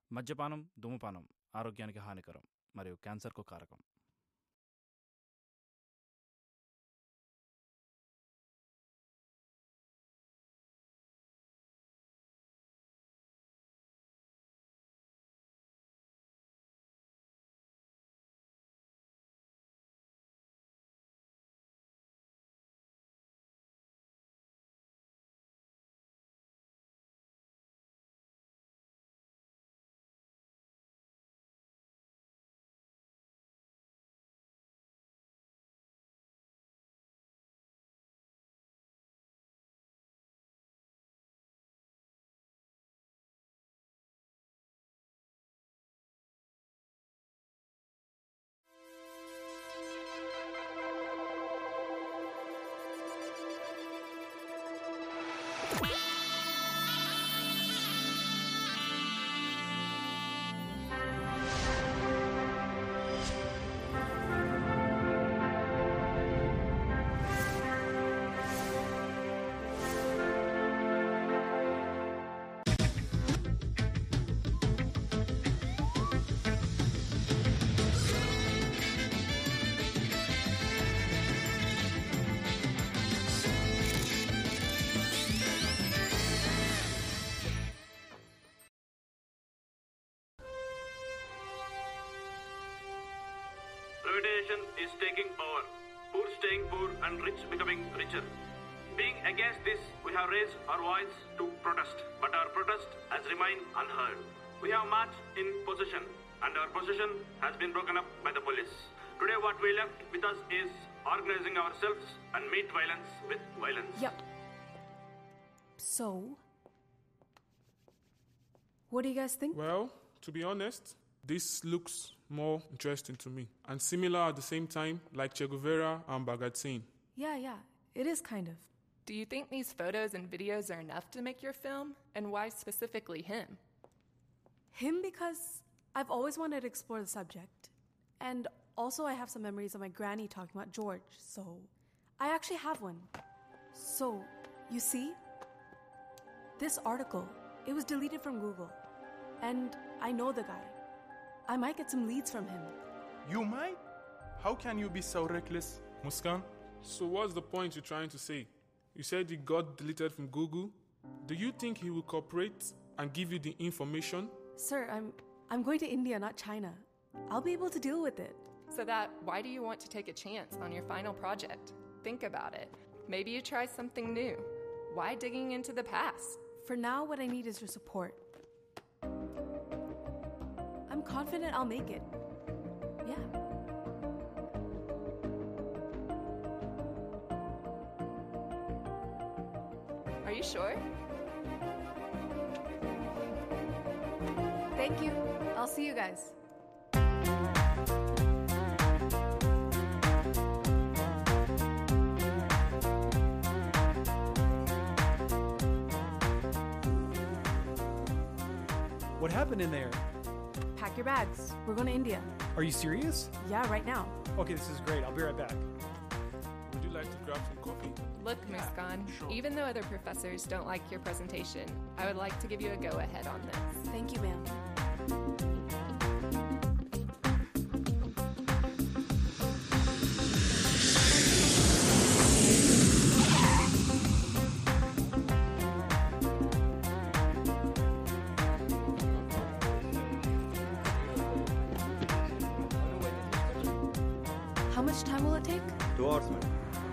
మద్యపానం ధూమపానం ఆరోగ్యానికి హానికరం మరియు క్యాన్సర్కు కారకం Privatization is taking over. Poor staying poor and rich becoming richer. Being against this, we have raised our voice to protest, but our protest has remained unheard. We have marched in possession, and our possession has been broken up by the police. Today, what we left with us is organizing ourselves and meet violence with violence. Yep. So, what do you guys think? Well, to be honest, this looks more interesting to me and similar at the same time like Che Guevara and Bhagat Singh. Yeah, yeah, it is kind of. Do you think these photos and videos are enough to make your film? And why specifically him? Him because I've always wanted to explore the subject. And also, I have some memories of my granny talking about George, so I actually have one. So, you see, this article, it was deleted from Google. And I know the guy. I might get some leads from him. You might? How can you be so reckless, Muskan? So, what's the point you're trying to say? You said it got deleted from Google. Do you think he will cooperate and give you the information? Sir, I'm I'm going to India, not China. I'll be able to deal with it. So that why do you want to take a chance on your final project? Think about it. Maybe you try something new. Why digging into the past? For now, what I need is your support. I'm confident I'll make it. Yeah. Are you sure? Thank you. I'll see you guys. What happened in there? Pack your bags. We're going to India. Are you serious? Yeah, right now. Okay, this is great. I'll be right back. Would you like to grab some coffee? Look, Muskan, even though other professors don't like your presentation, I would like to give you a go ahead on this. Thank you, ma'am. How much time will it take? Two hours, madam.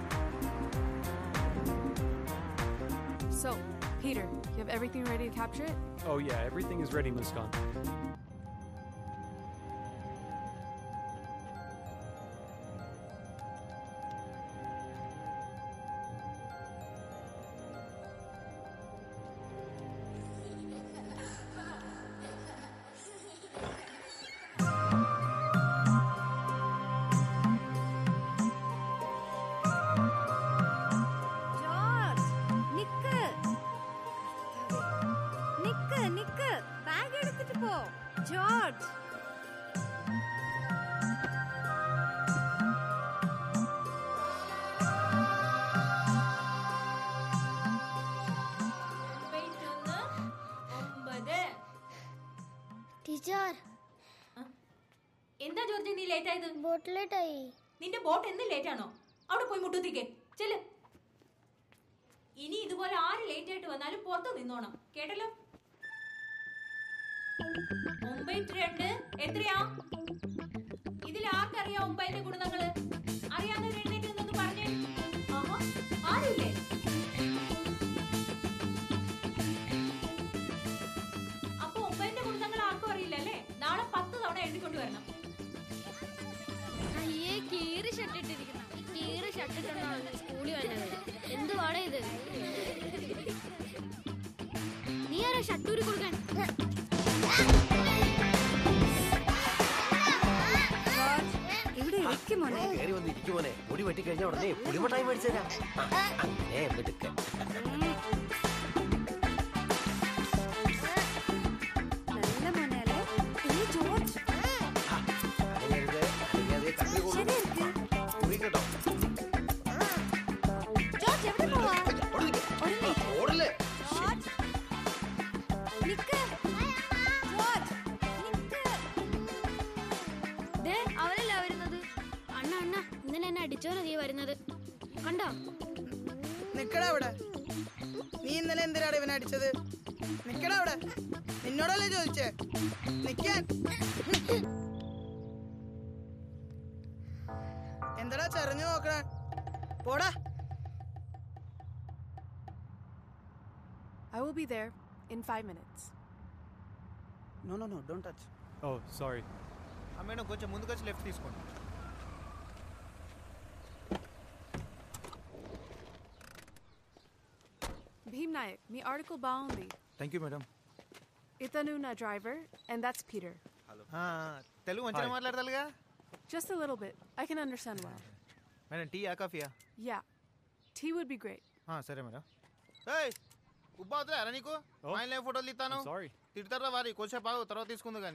So, Peter, you have everything ready to capture it? Oh, yeah, everything is ready, Muskan. George നിക്ക് നിക്ക് നിക്ക് bag എടുത്തിട്ട് പോ teacher എന്താ George നീ late ആയത് boat late ആയി നിന്റെ ബോട്ട് എന്ന് ലേറ്റ് ആണോ അവിടെ പോയി മുട്ടുത്തിക്കേ ചെല്ല് ഇനി ഇതുപോലെ ആര് ലേറ്റ് ആയിട്ട് വന്നാലും പുറത്ത് നിന്നോണം കേട്ടല്ലോ ഒമ്പത് രണ്ട് എത്രയാ ഇതിൽ ആർക്കറിയാം ഒമ്പതിന്റെ ഗുണങ്ങള് അറിയാവുന്നവർ എഴുന്നേറ്റ് നിന്നൊന്ന് പറഞ്ഞേ ആഹാ ആരുമില്ലേ അപ്പൊ ഒമ്പതിന്റെ ഗുണങ്ങൾ ആർക്കും അറിയില്ല അല്ലേ നാളെ പത്ത് തവണ എഴുതിക്കൊണ്ട് വരണം അയ്യേ കീറി ഷർട്ട് ഇട്ടിരിക്കുന്ന കീറി ഷർട്ട് ഇട്ടാണ് സ്കൂളിൽ വന്നത് എന്തുവാടാ ഇത് നീ ആരാ ഷട്ടൂരി കൊടുക്കാൻ ഇവിടെ ഇരിക്കും മോനെ കയറി വന്ന് ഇരിക്കും മോനെ മുടി വെട്ടി കഴിഞ്ഞ ഉടനെ പുളിമട്ടായി മേടിച്ചു തരാം ആ, അങ്ങനെ മിടുക്കൻ. നല്ല മോനെ അല്ലേ ഏ ജോർജ് അനങ്ങരുത്, അനങ്ങാതെ കത്തി കൊള്ളും. ശരി ഇരിക്ക്. മുറി കേട്ടോ ജോർജ് എവിടെ പോവാ അവിടെ നിൽക്ക്. ഒരു മിനിറ്റ്. ഓടല്ലേ ജോർജ് നിക്ക് ജോർജ് നിക്ക് ദേ അവനല്ല വരുന്നത് അണ്ണ അണ്ണ ഇന്നലെ എന്നെ അടിച്ചോല നീ വരുന്നത് കണ്ടോ നിക്കടാ അവിടെ നീ ഇന്നലെ എന്തിനാണ് ഇവനെ അടിച്ചത് നിക്കടാ അവിടെ നിന്നോടല്ലേ ചോദിച്ചേ നിക്കാൻ എന്താടാ ചെറിഞ്ഞു നോക്കണേ പോടാ I will be there in five minutes. No no no don't touch Oh, sorry. Madam కొంచెం ముందుకు వచ్చి లెఫ్ట్ తీసుకోండి Bhim Nayak, మీ article బాగుంది థ్యాంక్ యూ మేడం ఇతను నా driver and that's Peter. Telugu మంచిగా Hi. మాట్లాడతారుగా Just a little bit. I can understand well. Madam tea ఆ కాఫీయా Yeah. Tea would be great. సరే మేడం ఏయ్ ఉబ్బా అవుతుందా నీకు Oh. ఆయన ఫోటోలు ఇస్తాను I'm sorry. తిడతారా వారి కొంచెం బాగు తర్వాత తీసుకుంది కానీ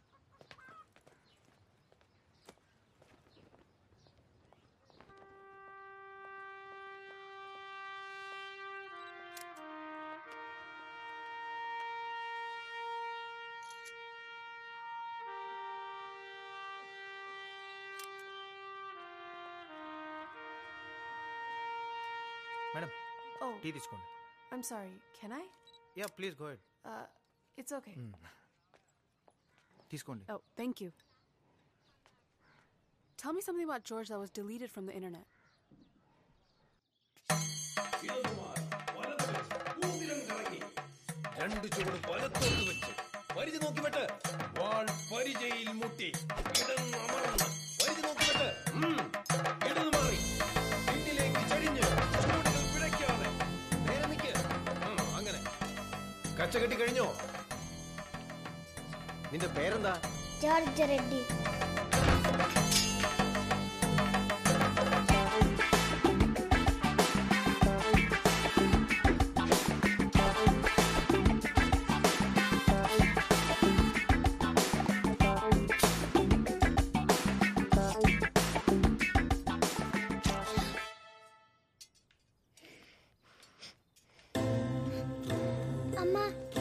మేడం Oh, టీ తీసుకోండి I'm sorry. Can I? Yeah please go ahead Uh, it's okay. తీసుకోండి Oh, thank you. Tell me something about George that was deleted from the internet. രണ്ട് ചുവട് വലത്തോട്ട് വെച്ച് പരിധി നോക്കി വെട്ട് വാൾ പരിചയിൽ മുട്ടി ഇടന്നമർന്ന് പരിധി നോക്കി വെട്ട് ഉം. ഇടന്ന് മാറി പിന്നിലേക്ക് ചരിഞ്ഞ് ചുവടുകൾ പിഴയ്ക്കാതെ നേരെ നിൽക്ക് ഉം, അങ്ങനെ കച്ച കെട്ടി കഴിഞ്ഞോ നിന്റെ പേരെന്താ ജോർജ് റെഡ്ഡി അമ്മ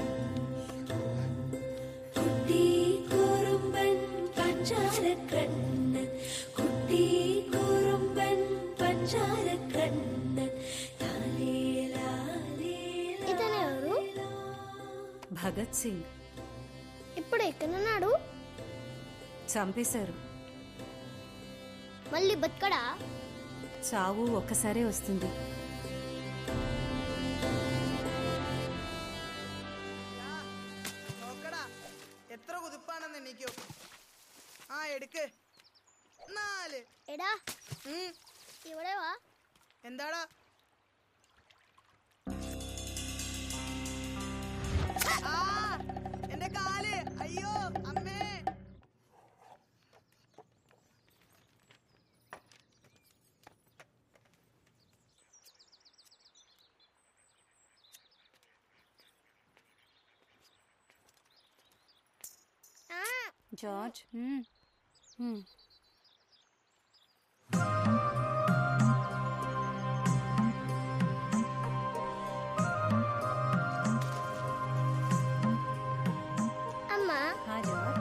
കുട്ടി കുറുമ്പൻ പഞ്ചാരക്കണ്ണൻ കുട്ടി കുറുമ്പൻ പഞ്ചാരക്കണ്ണൻ ఇతనే ఎవరు భగత్ సింగ్ ఇప్పుడు ఎక్కడున్నాడు చంపేశారు మళ్ళీ బతకడా చావు ఒక్కసారే వస్తుంది നോക്കടാ എത്ര കുതിപ്പാണെന്ന് എനിക്കോ ആ എടുക്ക് നാല് എടാ ഉം, ഇവിടെ വാ എന്താടാ ആ എന്റെ കാല് അയ്യോ അമ്മേ జార్జ్ అమ్మ జార్జ్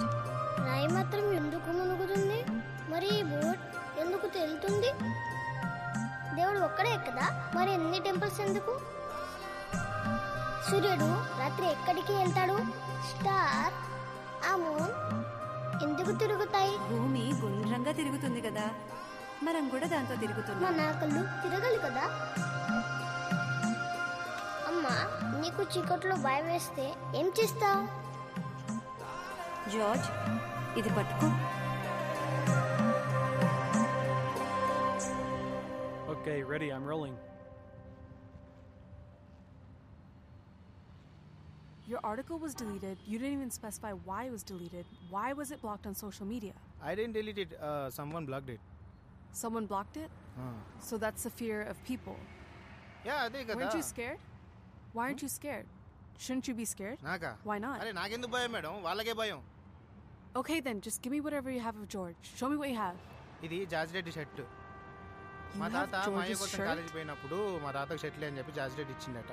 సూర్యుడు రాత్రి ఎక్కడికి వెళ్తాడు స్టార్ ఆ మూన్ ఎందుకు తిరుగుతాయి భూమి గుండ్రంగా తిరుగుతుంది కదా మనం కూడా దాంతో తిరుగుతున్నాం మన కళ్ళు తిరగలి కదా అమ్మా నీకు చీకట్లో భయం వేస్తే ఏం చేస్తావు జార్జ్ ఇది పట్టుకో Okay, ready. I'm rolling. Your article was deleted. You didn't even specify why it was deleted. Why was it blocked on social media? I didn't delete it. Uh, someone blocked it. Someone blocked it? Uh. So that's the fear of people. Yeah, అదే కదా Weren't you scared? Why aren't you scared? Shouldn't you be scared? నాకా Why not? అరే నాకెందుకు భయం madam వాళ్ళకే భయం Okay, then just give me whatever you have of George. Show me what you have. ఇది George Reddy shirt You మా have తాత మా అయ్య George's కోసం shirt? కాలేజీ పోయినప్పుడు మా తాతకు షర్ట్లే అని చెప్పి జార్జ్ రెడ్డి ఇచ్చిండట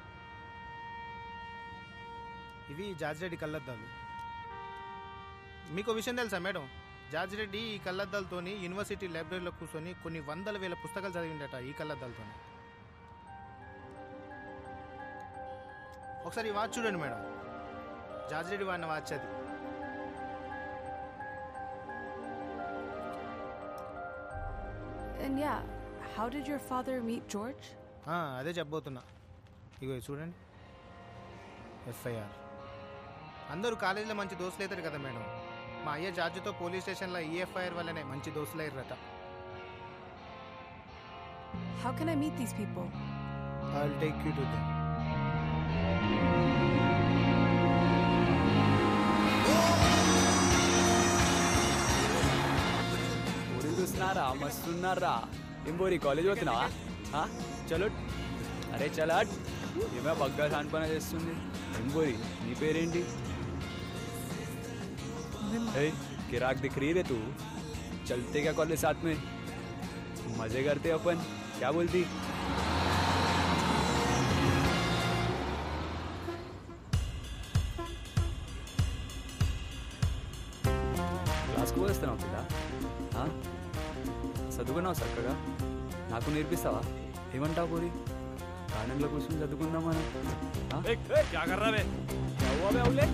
ఇవి జార్జ్ రెడ్డి కళ్ళద్దాలు మీకు ఓ విషయం తెలుసా మేడం జార్జ్ రెడ్డి ఈ కళ్ళద్దాలతోని యూనివర్సిటీ లైబ్రరీలో కూర్చొని కొన్ని వందల వేల పుస్తకాలు చదివిండట ఈ కళ్ళద్దాలతోని ఒకసారి ఈ వాచ్ చూడండి మేడం జార్జ్ రెడ్డి వాడిన వాచ్ అది And yeah, how did your father meet George? ఆ, అదే చెప్పబోతున్నా ఇగో ఇది చూడండి ఎఫ్ఐఆర్ అందరూ కాలేజీలో మంచి దోస్తులు అవుతారు కదా మేడం మా అయ్య జార్జితో పోలీస్ స్టేషన్లో ఈ ఎఫ్ఐఆర్ వల్లనే మంచి దోస్తులు అయ్యారట How can I meet these people? I will take you to them ఊరికి చూస్తున్నారా మస్తున్నారా ఏం బోరి కాలేజ్ పోతున్నావా ఆ? చలో అరే చలాట్ ఏమే బగ్గా సాన్పన చేస్తుంది ఏం బోరి నీ పేరేంటి ए, किराक दिख रही रे तू चलते क्या कॉलेज साथ में मजे करते अपन क्या बोलती క్లాస్కి పోస్తున్నావు పిల్ల ఆ? చదువుకున్నావు చక్కగా నాకు నేర్పిస్తావా ఏమంటావు పోరి కారణంలో కూర్చొని చదువుకుందాం మనం ఆ? क्या कर रहा है क्या हुआ बे अवले?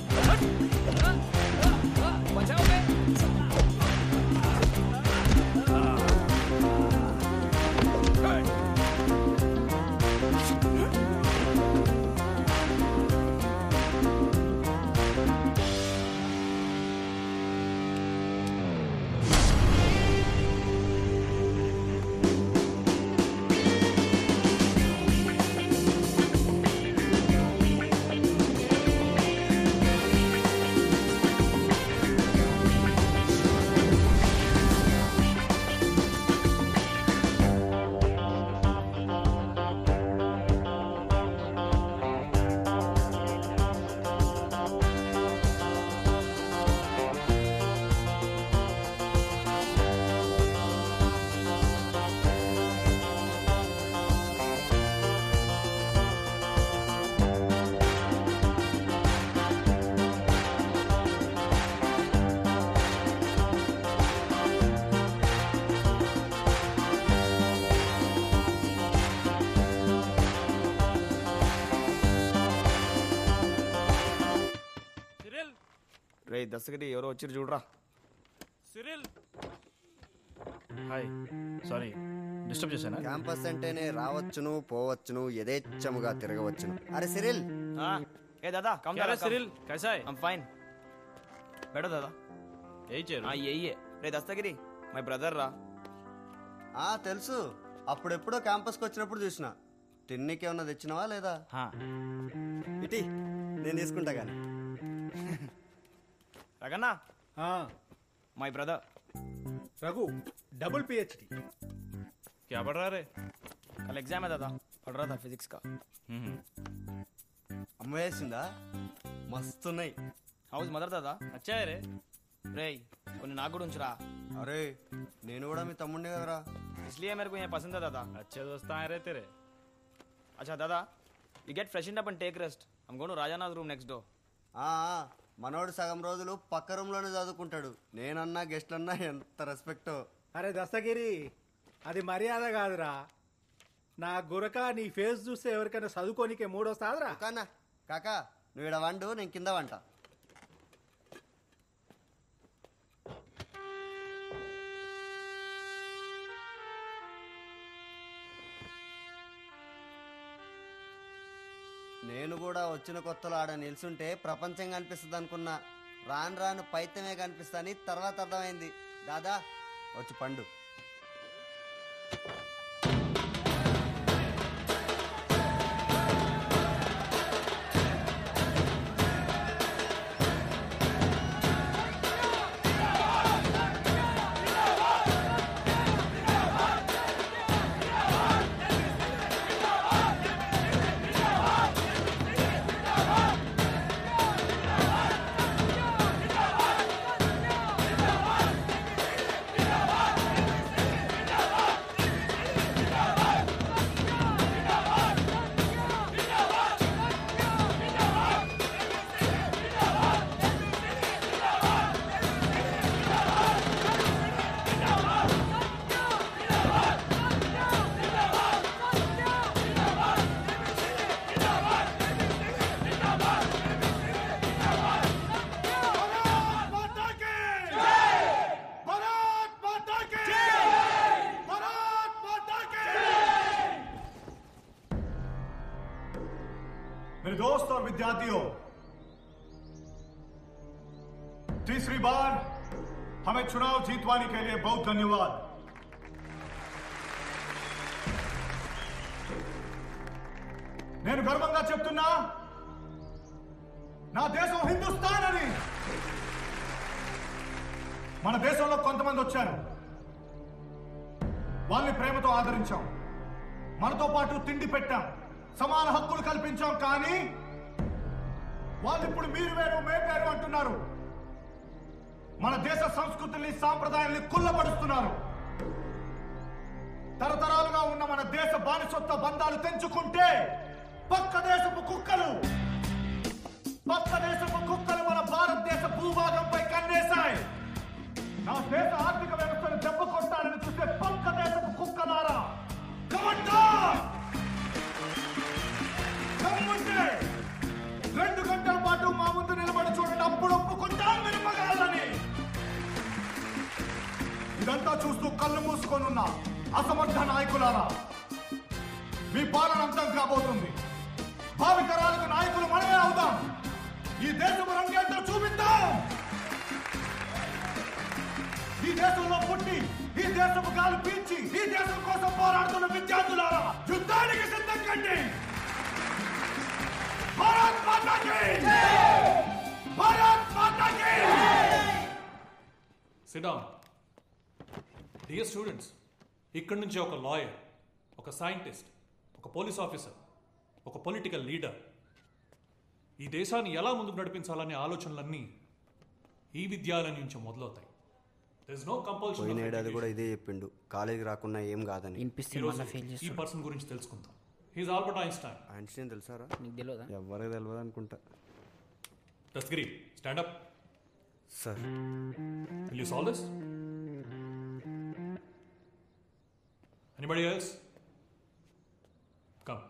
बचाओ बे సిరిల్ రే దస్తగిరి ఎవరో వచ్చి చూడరా సిరిల్ హాయ్ సారీ డిస్టర్బ్ చేశానా క్యాంపస్ అంటేనే రావచ్చును పోవచ్చును యథేచ్ఛముగా తిరగవచ్చును అరే సిరిల్ ఏ దాదా కమ్ क्या रे सिरिल कैसा है ఐమ్ ఫైన్ బెడో దాదా यही चेयर ఆ ఎయ్యే రే దస్తగిరి మై బ్రదర్ రా ఆ తెలుసు అప్పుడెప్పుడో క్యాంపస్కి వచ్చినప్పుడు చూసిన తిన్నికి ఏమన్నా తెచ్చినావా లేదా ఇటీ నేను తీసుకుంటా కానీ రగన్నా my brother Raghu double PhD क्या पढ़ रहा रे कल एग्जाम है दादा पढ़ रहा था फिजिक्स का అమ్మ వేసిందా మస్తున్నాయి హౌస్ మదర్ దాదా అచ్చా రే రే కొన్ని నాకు కూడా ఉంచురా అరే నేను కూడా మీ తమ్ముండే కదరా इसलिए मेरे को ये पसंद है दादा अच्छे दोस्त आए रहे तेरे अच्छा दादा you get freshened up and take rest i'm going to rajana's room next door ఆ, ఆ, మనోడు సగం రోజులు పక్క రూమ్లోనే చదువుకుంటాడు నేనన్నా గెస్ట్లన్నా ఎంత రెస్పెక్ట్ అరే దస్తగిరి అది మర్యాద కాదురా నా గురక నీ ఫేస్ చూస్తే ఎవరికైనా చదువుకోనికే మూడొస్తాదిరా కానా కాకా నువ్వు ఇక్కడ వండు నేను కింద వంట నేను కూడా వచ్చిన కొత్తలో ఆడ నిల్చుంటే ప్రపంచం కనిపిస్తుంది అనుకున్నా రాను రాను పైత్యమే కనిపిస్తాని తర్వాత అర్థమైంది దాదా వచ్చి పండు मेरे दोस्त और विद्यार्थियों तीसरी बार हमें चुनाव जीतवाने के लिए बहुत धन्यवाद నేను గర్వంగా చెప్తున్నా నా దేశం హిందుస్థాన్ అని మన దేశంలో కొంతమంది వచ్చారు వాళ్ళని ప్రేమతో ఆదరించాం మనతో పాటు తిండి పెట్టాం సమాన హక్కులు కల్పించాం కానీ వాళ్ళు ఇప్పుడు మీరు వేరు మేము వేరు అంటున్నారు మన దేశ సంస్కృతిని సాంప్రదాయాల్ని కుల్లబడుస్తున్నారు తరతరాలుగా ఉన్న మన దేశ బానిసత్వ బంధాలు తెంచుకుంటే పక్క దేశపు కుక్కలు పక్క దేశపు కుక్కలు మన భారతదేశ భూభాగంపై కన్నేశాయి నా దేశ ఆర్థిక వ్యవస్థను దెబ్బ కొట్టాలని చూస్తే పక్క దేశపు కుక్కలారా కమంటార్ దమ్ముంటే రెండు గంటల పాటు మా ముందు నిలబడి చూడండి అప్పుడు ఒప్పుకుంటాం మీరు మగాళ్ళని ఇదంతా చూస్తూ కళ్ళు మూసుకొని ఉన్న అసమర్థ నాయకులారా మీ పాలన అంతం కాబోతుంది భావితరాలకు నాయకులు మనమే అవుదాం ఈ దేశపు రంగేంటో చూపిద్దాం ఈ దేశంలో పుట్టి ఈ దేశపు గాలి పీల్చి ఈ దేశం కోసం పోరాడుతున్న విద్యార్థులారా యుద్ధానికి సిద్ధం కండి భారత్ మాతా కీ భారత్ మాతా కీ సిడాన్ డియర్ స్టూడెంట్స్ ఇక్కడి నుంచి ఒక లాయర్ ఒక సైంటిస్ట్ ఒక పోలీస్ ఆఫీసర్ ఒక పొలిటికల్ లీడర్ ఈ దేశాన్ని ఎలా ముందుకు నడిపించాలనే ఆలోచనలన్నీ ఈ విద్యాలయం నుంచి మొదలవుతాయి There's no compulsion పోయిన of ఏడాది కూడా education. ఇదే చెప్పిండు కాలేజీకి రాకున్నా ఏం కాదని ఈరోజు ఈ పర్సన్ గురించి తెలుసుకుందాం హీస్ ఆల్బర్ట్ ఐన్స్టైన్ ఐన్స్టీన్ తెలుసారా నీకు తెలియదా ఎవరికి తెలియదు అనుకుంటా Dastagiri stand up sir Will you solve this? Anybody else? Come.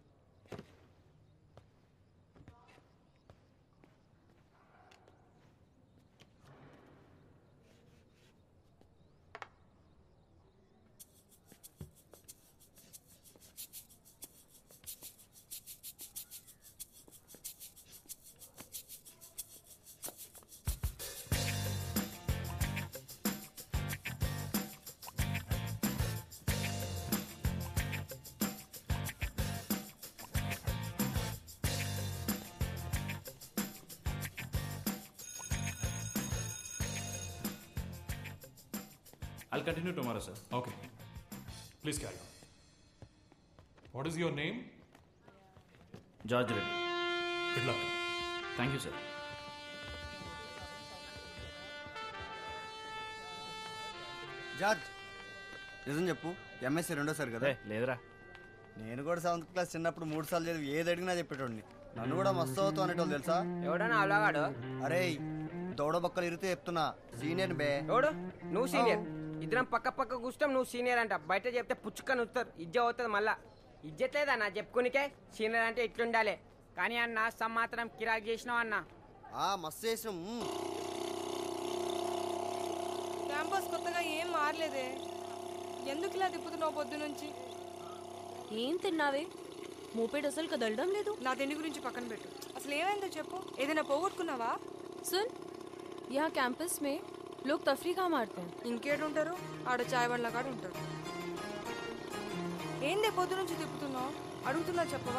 I'll continue tomorrow, sir. Okay. Please carry on. What is your name? George Reddy. Good luck. Thank you, sir. George నిజం చెప్పు MSc రెండోసారి కదా లేదురా నేను కూడా seventh class చిన్నప్పుడు మూడు సార్లు చదివి ఏది అడిగినా చెప్పేటోడిని నన్ను కూడా మస్తు అవుతావు అనేటోళ్ళు తెలుసా ఎవడన్నా అలాగాడు అరే దౌడ బక్కలు ఇరితే చెప్తున్నా సీనియర్ బే ఎవడు నువ్వు సీనియర్ ఇద్దరం పక్క పక్క కూర్చుంటాం నువ్వు సీనియర్ అంట బయట చెప్తే పుచ్చుకొని వస్తారు ఇజ్జ అవుతుంది మళ్ళా ఇజ్జత్ లేదన్నా చెప్పుకునికే సీనియర్ అంటే ఇట్లుండాలి కానీ అన్న సమ్ మాత్రం కిరాక్ చేసినావు అన్న ఆ మస్తు చేసినాం మ్మ్. క్యాంపస్ కొత్తగా ఏం మారలేదే ఎందుకు ఇలా తిప్పుతున్నావు పొద్దు నుంచి ఏం తిన్నావే మోపెడ్ అసలు కదలడం లేదు నా తిండి గురించి పక్కన పెట్టు అసలు ఏమైందో చెప్పు ఏదైనా పోగొట్టుకున్నావా सुन यहाँ कैंपस में लोग तफरी कहाँ मारते हैं ఇంకేడుంటారు ఆడ చాయ్ బండ్ల కాడ ఉంటారు ఏందే పొద్దు నుంచి తిప్పుతున్నావు అడుగుతున్నా చెప్పవా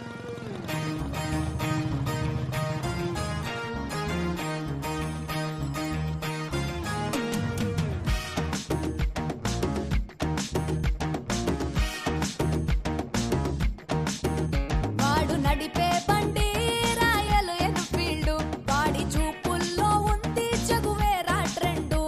వాడు నడిపే బండి రాయలు ఎన్ఫీల్డ్ వాడి చూపుల్లో ఉంది చగువేరా ట్రెండు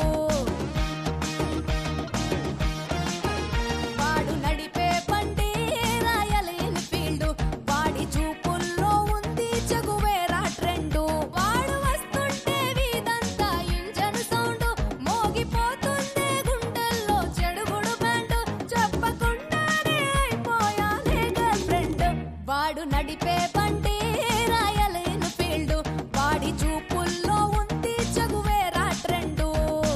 వాడు నడిపే బండి రాయలు ఎన్ఫీల్డ్ వాడి చూపుల్లో ఉంది చగువేరా ట్రెండు వాడు వస్తుంటే వీధంతా ఇంజన్ సౌండ్ మోగిపోతుందే గుండెల్లో చెడుగుడు బ్యాండ్ చెప్పకుండానే అయిపోయానే గర్ల్ ఫ్రెండ్ వాడు నడిపే బండి రాయల్ ఎన్ఫీల్డ్ వాడి చూపుల్లో ఉంది చగువేరా ట్రెండు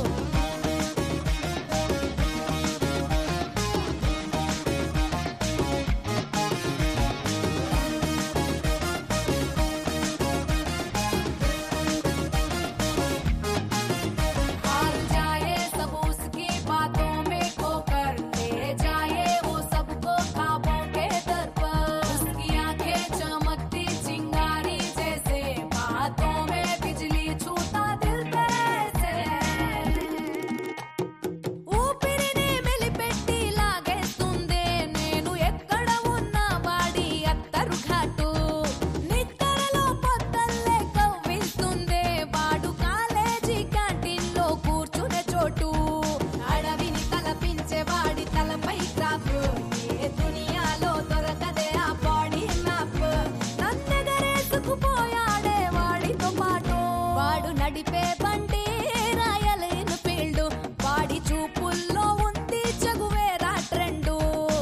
हार जाए सब उसकी बातों में खोकर ले जाए वो सबको ख्वाबों के दर पर उसकी आंखें चमकती चिंगारी जैसे बातों में बिजली छूता दिल पे से ఊపిరిని మెలిపెట్టి లాగేస్తుందే నేను ఎక్కడ ఉన్నా వాడి అత్తరు ఘాటు నిక్కరలో పొద్దల్లే కవ్విస్తుందే వాడు కాలేజీ క్యాంటీన్లో కూర్చునే చోటు అడవిని తలపించే వాడి తలపై క్రాప్ ఏ దునియాలో దొరకదే ఆ బాడీ మ్యాప్ నన్నెగరేసుకుపోయాడే వాడితో పాటు వాడు నడిపే బండి రాయల్ ఎన్ఫీల్డ్ వాడి చూపుల్లో ఉంది చగువేరా ట్రెండు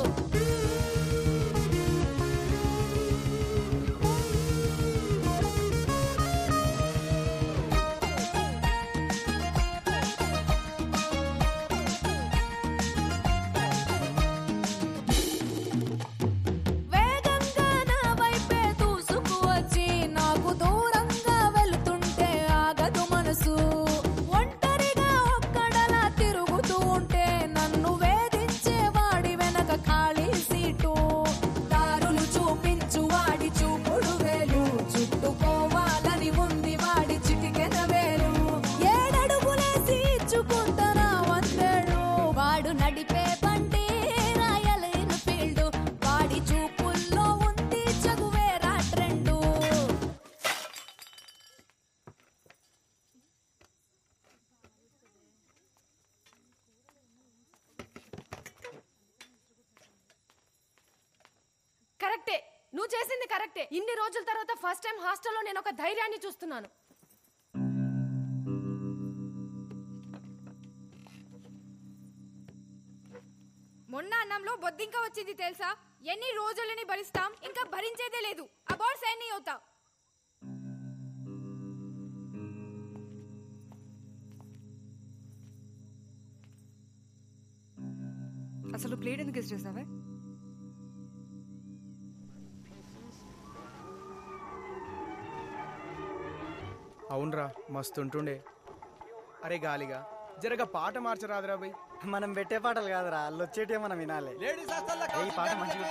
వేగంగా నా వైపే దూసుకు వచ్చి నాకు దూరంగా వెళుతుంటే ఆగదు మనసు ఒంటరిగా ఒక్కడలా తిరుగుతూ ఉంటే నన్ను వేధించే వాడి వెనక ఖాళీ సీటు దారులు చూపించు వాడి చూపుడు వేలు చుట్టుకోవాలని ఉంది వాడి చిటికెన వేలు ఏడడుగులేసి ఇచ్చుకుంటారా వందేళ్ళు వాడు నడిపే బండి రాయల్ ఎన్ఫీల్డ్ వాడి చూపుల్లో ఉంది చగువేరా ట్రెండు కరెక్టే నువ్వు చేసింది కరెక్టే ఇన్ని రోజుల తర్వాత ఫస్ట్ టైం హాస్టల్లో నేను ఒక ధైర్యాన్ని చూస్తున్నాను మొన్న అన్నంలో బొద్దింక వచ్చింది తెలుసా ఎన్ని రోజులని భరిస్తాం ఇంకా భరించేదే లేదు అబౌట్ సైన్ అవుతా అసలు ప్లేట్ ఎందుకు ఇచ్చేసావే అవునరా మస్తు ఉంటుండే అరే గాలిగా జరగ పాట మార్చరాదురా బై మనం పెట్టే పాటలు కాదురా వాళ్ళు వచ్చేటే మనం వినాలి ఈ పాట మంచిగా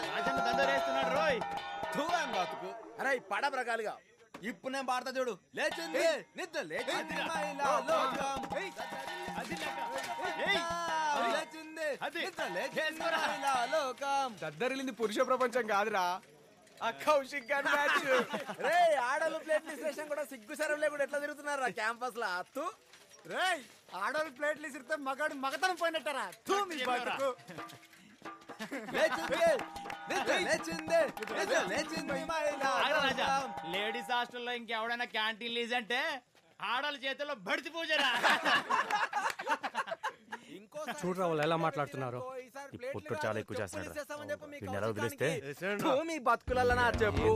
ఉంటుంది. అరే పడ ప్రకాలుగా ఇప్పుడు నేను పాడతా చూడు లేచింది నిద్ర లేచింది మహిళా లోకం. ఏయ్, లేచింది నిద్ర లేచింది మహిళా లోకం. దద్దరిల్లింది పురుష ప్రపంచం కాదురా ఆ కౌశిక్ గారి మ్యాచ్ రే ఆడలు ప్లేట్ స్టేషన్ కూడా సిగ్గు సరం లేకుండా ఎట్లా తిరుగుతున్నారు క్యాంపస్ లో అత్తు రేయ్ ఆడోళ్ళు ప్లేట్లు ఇసిరితే మగాడు మగతనం పోయినట్టారా తూ మీ బతుకు లేచింది నిద్ర లేచింది నిద్ర లేచింది మహిళా లోకం. లేడీస్ హాస్టల్లో ఇంకెవడైనా క్యాంటీన్ లీజ్ అంటే ఆడల చేతిలో బడితి పూజరా చూడరా వాళ్ళు ఎలా మాట్లాడుతున్నారు ఈ పుట్టుడు చాలా ఎక్కువ చేస్తున్నాడు వీడిని ఎలా వదిలేస్తే మీ బతుకులలో నా చెప్పు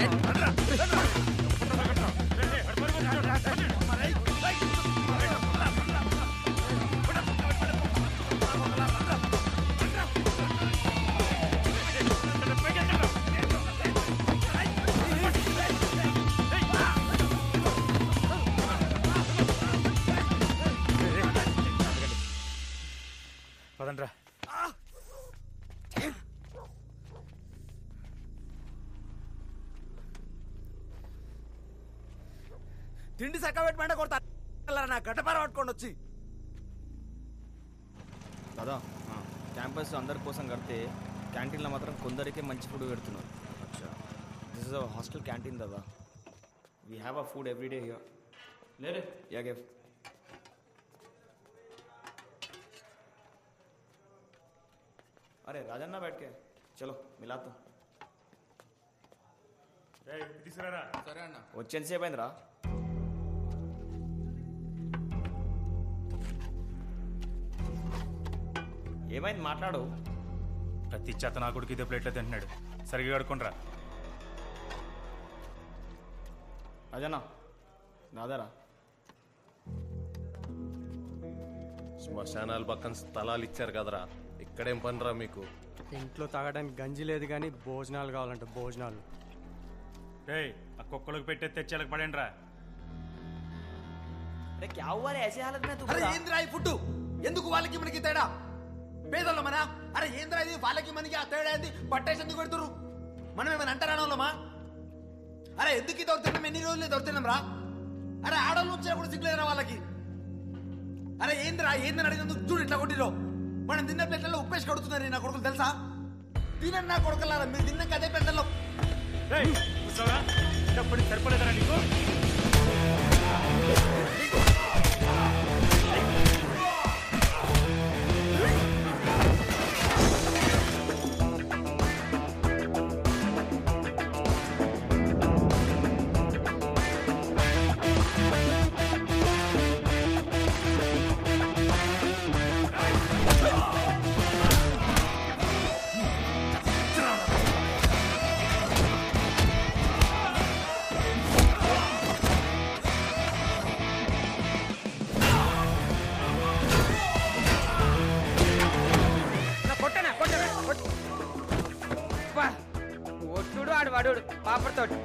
పదండ్రా తిండి సక్క పెట్టమంటే కొడతా నా గడ్డపార పట్టుకొని వచ్చి దాదా క్యాంపస్ అందరి కోసం కడితే క్యాంటీన్లో మాత్రం కొందరికే మంచి ఫుడ్ పెడుతున్నారు అచ్చా this is a hostel canteen దాదా we have a food every day here లేరే యా గివ్ अरे राजन्ना बैठ के चलो मिलाता తీసుకురారా సరే అన్న వచ్చి ఎంతసేపు అయిందిరా ఏమైంది మాట్లాడు ప్రతి చెత్త నా కొడుకు ఇదే ప్లేట్లో తింటున్నాడు సరిగ్గా కడుక్కుండ్రా రాజన్న దాదారా శ్మశానాల పక్కన స్థలాలు ఇచ్చారు కదరా ఇక్కడేం పనిరా మీకు ఇంట్లో తాగడానికి గంజి లేదు కానీ భోజనాలు కావాలంట భోజనాలు రే ఆ కుక్కలకు పెట్టే తెచ్చేలకు పడండి రా अरे क्या हुआ रे ऐसी हालत में तू అరే बता। ఏంద్రా ఈ ఫుడ్ ఎందుకు వాళ్ళకి మనకి తేడా పేదోళ్ళ మన అరే ఏంద్రా ఇది వాళ్ళకి మనకి ఆ తేడా ఏంది పట్టేసి ఎందుకు పెడుతురు మనం ఏమైనా అంటారానోళ్ళమా అరే ఎందుకు ఇది దొరుకుతున్నాం ఎన్ని రోజులు దొరుకుతున్నాం రా అరే ఆడవాళ్ళు వచ్చినప్పుడు సిగ్గులేదురా వాళ్ళకి అరే ఏంద్రా ఏందని అడిగినందుకు చూడు ఇట్లా కొట్టిరో మనం తిన్న ప్లేట్లలో ఉప్పేసి కడుతున్నారు నా కొడుకులు తెలుసా తినండి నా కొడుకులారా మీరు తిన్నాక అదే ప్లేట్లలో ఎప్పుడు సరిపోలేదరా నీకు కొట్టనా కొట్టనా ఒట్టుడు ఆడు వాడు పాపడతోటి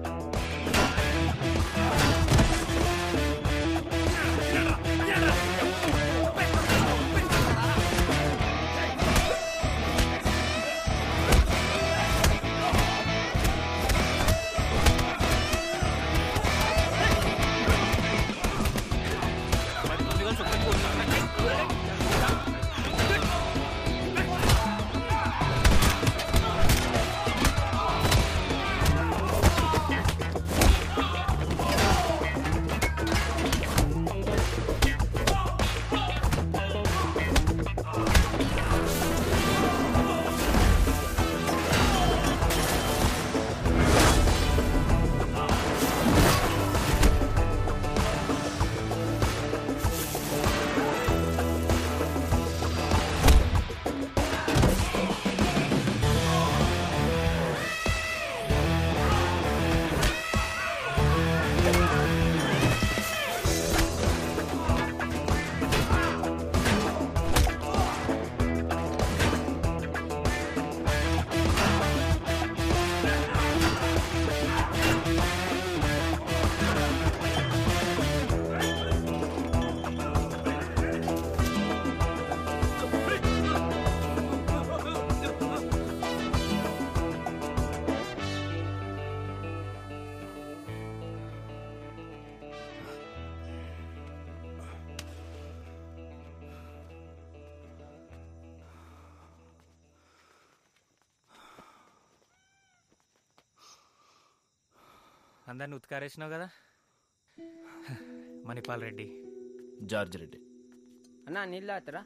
అందరిని ఉత్కారేసినావు కదా మణిపాల్ రెడ్డి జార్జ్ రెడ్డి అన్నా నీళ్ళు అత్తరా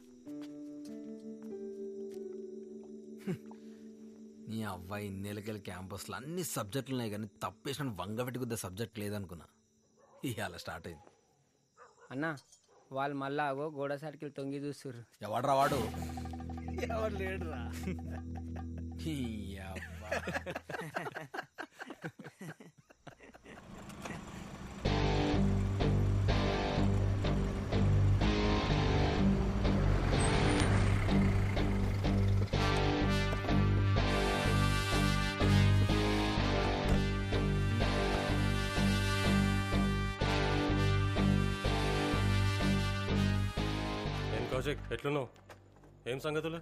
నీ అవ్వాయి ఇన్నేళ్ళకెళ్ళి క్యాంపస్లో అన్ని సబ్జెక్టులు ఉన్నాయి కానీ తప్పేసిన వంగబెట్టి కొద్దిగా సబ్జెక్ట్ లేదనుకున్నా ఇవాళ స్టార్ట్ అయింది అన్నా వాళ్ళు మళ్ళా అగో గోడ సర్కిల్ తొంగి చూస్తుర్రు ఎవడ్రా వాడు ఎవరు లేడురా ఈ అబ్బా. ఏం కౌశిక్ ఎట్లున్నావు ఏం సంగతులు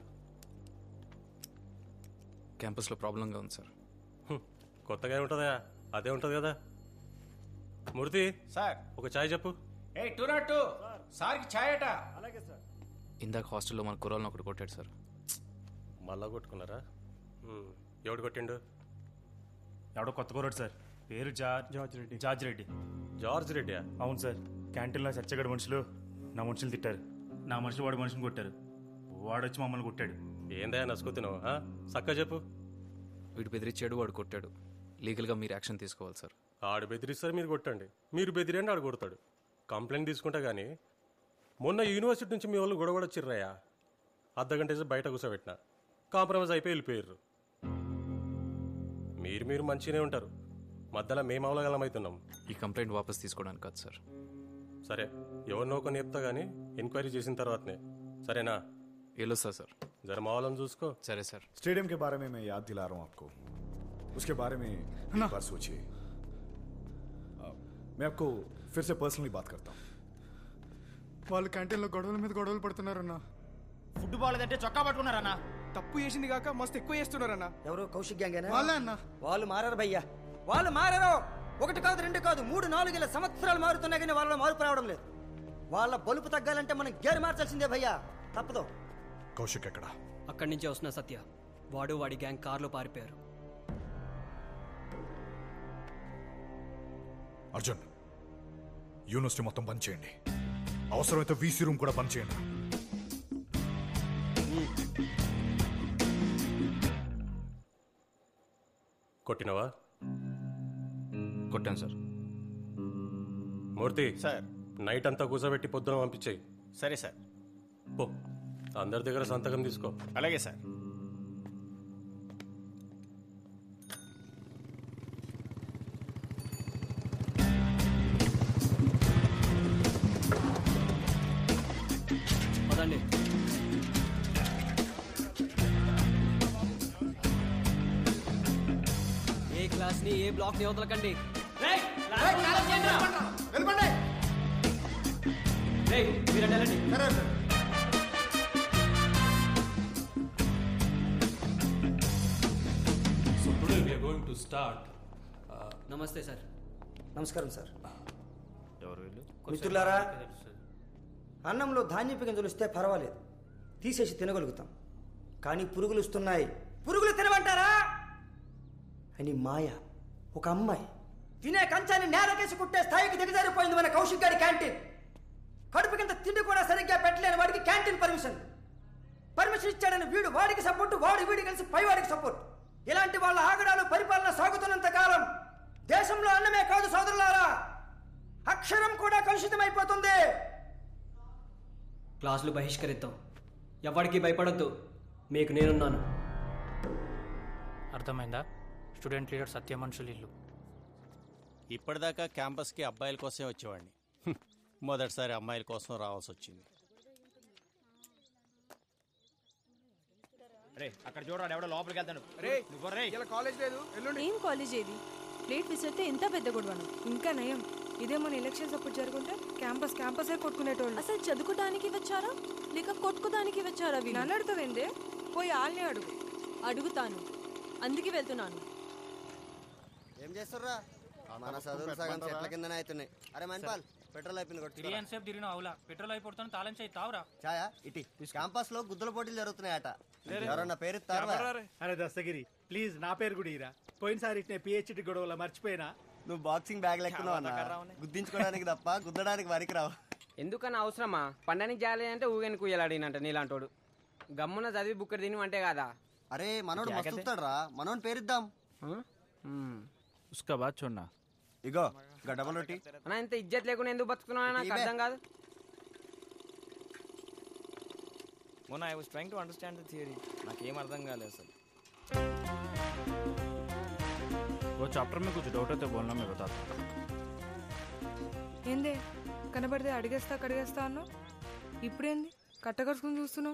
క్యాంపస్లో ప్రాబ్లంగా ఉంది సార్ హ్మ్, కొత్తగా ఏముంటుందా అదే ఉంటుంది కదా మూర్తి సార్ ఒక ఛాయ్ చెప్పు ఏ టూ నాట్ టూ సార్కి ఛాయ్ అట అలాగే సార్ ఇందాక హాస్టల్లో మన కుర్రాలను ఒకటి కొట్టాడు సార్ మళ్ళా కొట్టుకున్నారా హ్మ్, ఎవడు కొట్టిండు ఎవడో కొత్త కూరడు సార్ పేరు George George Reddy George Reddy George రెడ్డియా అవును సార్ క్యాంటీన్లో చచ్చగడ మనుషులు నా మనుషులు తిట్టారు నా మనుషులు వాడి మనుషుని కొట్టారు వాడొచ్చి మమ్మల్ని కొట్టాడు ఏందయ్యా నసుకుతున్నావు చక్క చెప్పు వీడు బెదిరించాడు వాడు కొట్టాడు లీగల్గా మీరు యాక్షన్ తీసుకోవాలి సార్ ఆడు బెదిరిస్తారు మీరు కొట్టండి మీరు బెదిరండి ఆడు కొడతాడు కంప్లైంట్ తీసుకుంటా కానీ మొన్న యూనివర్సిటీ నుంచి మీ వాళ్ళు గొడవ వచ్చిర్రయ్యా అర్ధగంట వేసి బయట కూర్చోబెట్టిన కాంప్రమైజ్ అయిపోయి వెళ్ళిపోయారు మీరు మీరు మంచిగానే ఉంటారు మధ్యలో మేము అవలగలం అవుతున్నాం ఈ కంప్లైంట్ వాపస్ తీసుకోవడానికి కాదు సార్ సరే ఎవరినో కొన్ని చెప్తా కానీ ఎంక్వైరీ చేసిన తర్వాతనే సరేనా వెళ్ళొస్తా సార్ జర మా వాళ్ళని చూసుకో సరే సార్ स्टेडियम के बारे में मैं याद दिला रहा हूँ आपको उसके बारे में एक बार सोचिए अ, मैं आपको फिर से पर्सनली बात करता हूँ వాళ్ళు క్యాంటీన్లో గొడవల మీద గొడవలు పడుతున్నారన్నా ఫుడ్ బాగాలేదంటే చొక్కా పట్టుకున్నారన్నా తప్పు చేసింది కాక మస్తు ఎక్కువ చేస్తున్నారన్నా ఎవరు కౌశిక్ గ్యాంగ్ వాళ్ళే అన్న వాళ్ళు మారారు భయ్యా వాళ్ళు మారారు ఒకటి కాదు రెండు కాదు మూడు నాలుగేళ్ల సంవత్సరాలు మారుతున్నా కానీ వాళ్ళలో మార్పు రావడం లేదు వాళ్ళ బలుపు తగ్గాలంటే మనం గేరు మార్చాల్సిందే భయ్యా తప్పదు కౌశిక్ ఎక్కడ అక్కడి నుంచే వస్తున్న సత్య వాడు వాడి గ్యాంగ్ కార్లో పారిపోయారు అర్జున్ యూనివర్సిటీ మొత్తం బంద్ చేయండి అవసరమైతే వీసీ రూమ్ కూడా బంద్ చేయండి కొట్టినవా కొట్టాను సార్ మూర్తి సార్ నైట్ అంతా కూర్చోబెట్టి పొద్దున పంపించేయి సరే సార్ పో అందరి దగ్గర సంతకం తీసుకో అలాగే సార్ పదండి ఏ క్లాస్ ని ఏ బ్లాక్ ని వదలకండి రేయ్, మీరండి వెళ్ళండి so today we are going to start namaste sir నమస్కారం సార్ ఎవరు వీళ్ళు మిత్రులారా అన్నంలో ధాన్యపు గింజలు ఇస్తే పర్వాలేదు తీసేసి తినగలుగుతాం కానీ పురుగులు వస్తున్నాయి పురుగులు తినమంటారా అని మాయ ఒక అమ్మాయి తినే కంచాన్ని నేలకేసి కుట్టే స్థాయికి దిగజారిపోయింది మన కౌశిక్ గారి క్యాంటీన్ కడుపు కింద తిండి కూడా సరిగ్గా పెట్టలేని వాడికి క్యాంటీన్ పర్మిషన్ పర్మిషన్ ఇచ్చాడని వీడు వాడికి సపోర్ట్ వాడు వీడి కలిసి పై వాడికి సపోర్ట్ ఇలాంటి వాళ్ళ ఆగడాలు పరిపాలన సాగుతున్నంత కాలం దేశంలో అన్నమే కాదు సోదరులారా అక్షరం కూడా కలుషితమైపోతుంది క్లాసులు బహిష్కరిద్దాం ఎవరికి భయపడొద్దు మీకు నేనున్నాను అర్థమైందా స్టూడెంట్ లీడర్ సత్య మనుషులు ఇల్లు ఇప్పటిదాకా క్యాంపస్కి అబ్బాయిల కోసమే వచ్చేవాడిని హ్మ్. మొదటిసారి అమ్మాయిల కోసం రావాల్సి వచ్చింది రే అక్కడ చూడరాడు ఎవడో లోపలికి వెళ్తాడు రే నువ్వు రే ఇలా కాలేజ్ లేదు ఎల్లుండి ఏం కాలేజ్ ఏది ప్లేట్ విసిరితే ఎంత పెద్ద గొడవను ఇంకా నయం ఇదే మన ఎలక్షన్స్ అప్పుడు జరుగుంటే క్యాంపస్ క్యాంపసే కొట్టుకునేటోళ్ళు అసలు చదువుకోవడానికి వచ్చారా లేక కొట్టుకోడానికి వచ్చారా వీళ్ళు నన్ను అడుగుతావేందే పోయి వాళ్ళని అడుగు అడుగుతాను అందుకే వెళ్తున్నాను ఏం చేస్తుర్రా మన చదువులు సగం చెట్ల కిందనే అవుతున్నాయి అరే మణిపాల్ పెట్రోల్ అయిపోయింది కొట్టుకురా. సేపు తిరిగిన అవులా పెట్రోల్ అయిపోతాను తాళం చేయి తావురా ఛాయా ఇటీ క్యాంపస్ లో గుద్దుల పోటీలు జరుగుతున్నాయట ఎవరన్నా పేరు ఇస్తారా అరే దస్తగిరి ప్లీజ్ నా పేరు కూడా ఇరా పోయినసారి ఇట్నే పిహెచ్డి గొడవల మర్చిపోయినా నువ్వు బాక్సింగ్ బ్యాగ్ లెక్కున్నావు అన్న గుద్దించుకోవడానికి తప్ప గుద్దడానికి వరికి రావు ఎందుకన్నా అవసరమా పండనికి జాలేదంటే ఊగని కుయ్యలాడినంట నీలాంటోడు గమ్మున చదివి బుక్కడి తిని అంటే కదా అరే మనోడు మస్తు వస్తాడురా మనోని పేరిద్దాం ఉస్కా బాత్ చూడనా ఇగో గా డబల్ రొట్టి అన్న ఇంత ఇజ్జత్ లేకుండా ఎందుకు బతుకుతున్నావు నాకు ఇవే. అర్థం కాదు మొన్న I was trying to understand the theory నాకేం అర్థం కాలేదు అసలు वो चैप्टर में कुछ डाउट है तो बोलना मैं बताता हूँ ఏందే కనబడితే అడిగేస్తా కడిగేస్తా అన్నావు ఇప్పుడేంది కట్టకరుచుకుని చూస్తున్నావు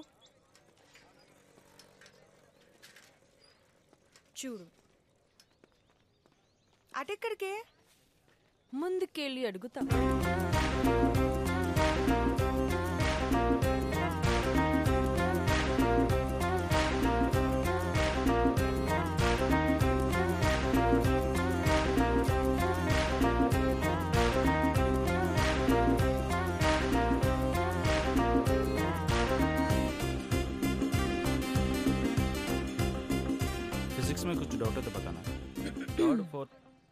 చూడు అటెక్కడికే ముందుకెళ్ళి అడుగుతా फिजिक्स में कुछ डाउट है तो बताना third fourth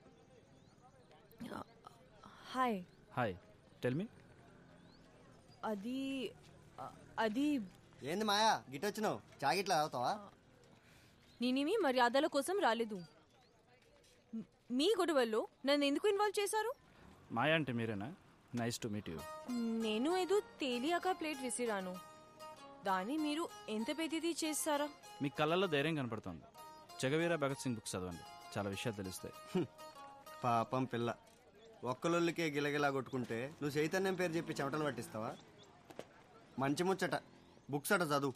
hi hi tell me అది అ- అది ఏంది మాయా గిట్టొచ్చినావు చాగిట్లా తాగుతావా నేనేమి మర్యాదల కోసం రాలేదు మ్- మీ గొడవల్లో నన్ను ఎందుకు ఇన్వాల్వ్ చేశారు మాయా అంటే మీరేనా నైస్ టు మీట్ యూ నేను ఏదో తేలియాక ప్లేట్ విసిరాను దాన్ని మీరు ఎంత పెద్దది చేస్తారా మీ కళ్ళల్లో ధైర్యం కనపడుతుంది జగవీర భగత్ సింగ్ బుక్స్ చదవండి చాలా విషయాలు తెలుస్తాయి పాపం పిల్ల ఒక్కలొల్లికే గిలగిలా కొట్టుకుంటే నువ్వు చైతన్యం పేరు చెప్పి చెమటలు పట్టిస్తావా మంచి ముచ్చట బుక్స్ అట చదువు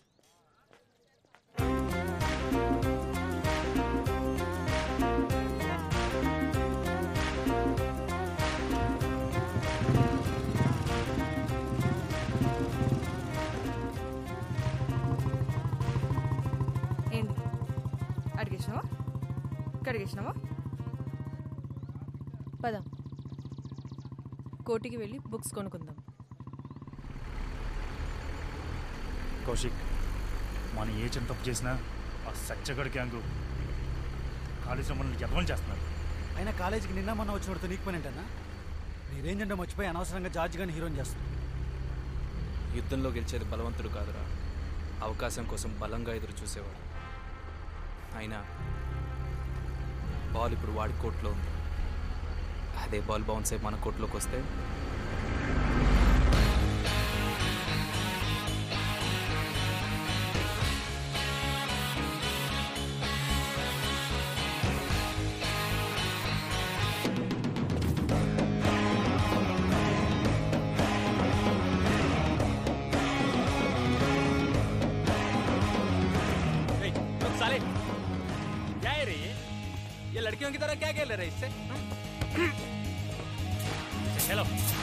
ఏంది అడిగేసినావా కడిగేసినావా పద కోటికి వెళ్ళి బుక్స్ కొనుక్కుందాం కౌశిక్ మనం ఏ చిన్న తప్పు చేసినా ఆ సచ్చగడి గ్యాంగు కాలేజీలో మనల్ని ఎదవని చేస్తున్నారు అయినా కాలేజీకి నిన్న మొన్న వచ్చినప్పుడు నీకు పని ఏంటన్నా నీ రేంజ్ అంటే మర్చిపోయి అనవసరంగా జార్జ్ గాని హీరోని చేస్తాను యుద్ధంలో గెలిచేది బలవంతుడు కాదురా అవకాశం కోసం బలంగా ఎదురు చూసేవాడు అయినా బాల్ ఇప్పుడు వాడి కోర్టులో ఉంది అదే బాల్ బౌన్స్ అయి మన కోర్టులోకి వస్తే साले क्या है रे ये ये लड़कियों की तरह क्या खेल रहे इससे हेलो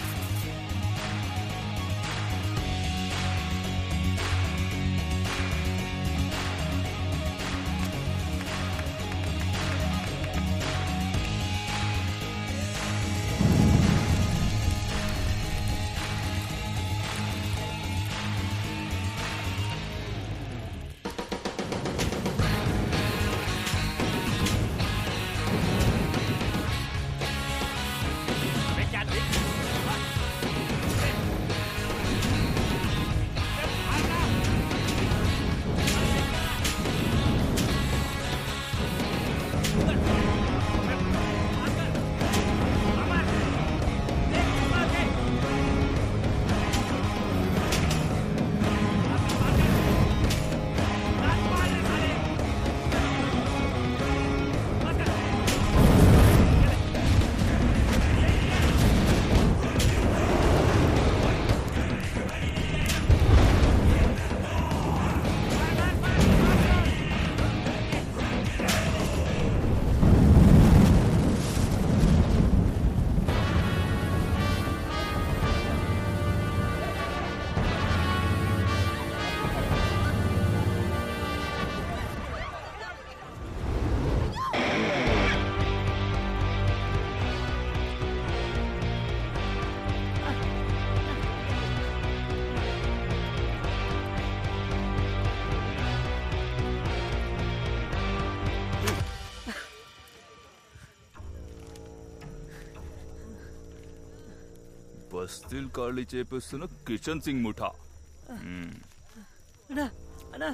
బస్తీలు ఖాళీ చేపిస్తున్న కిషన్ సింగ్ ముఠా మ్మ్. అన్నా అన్నా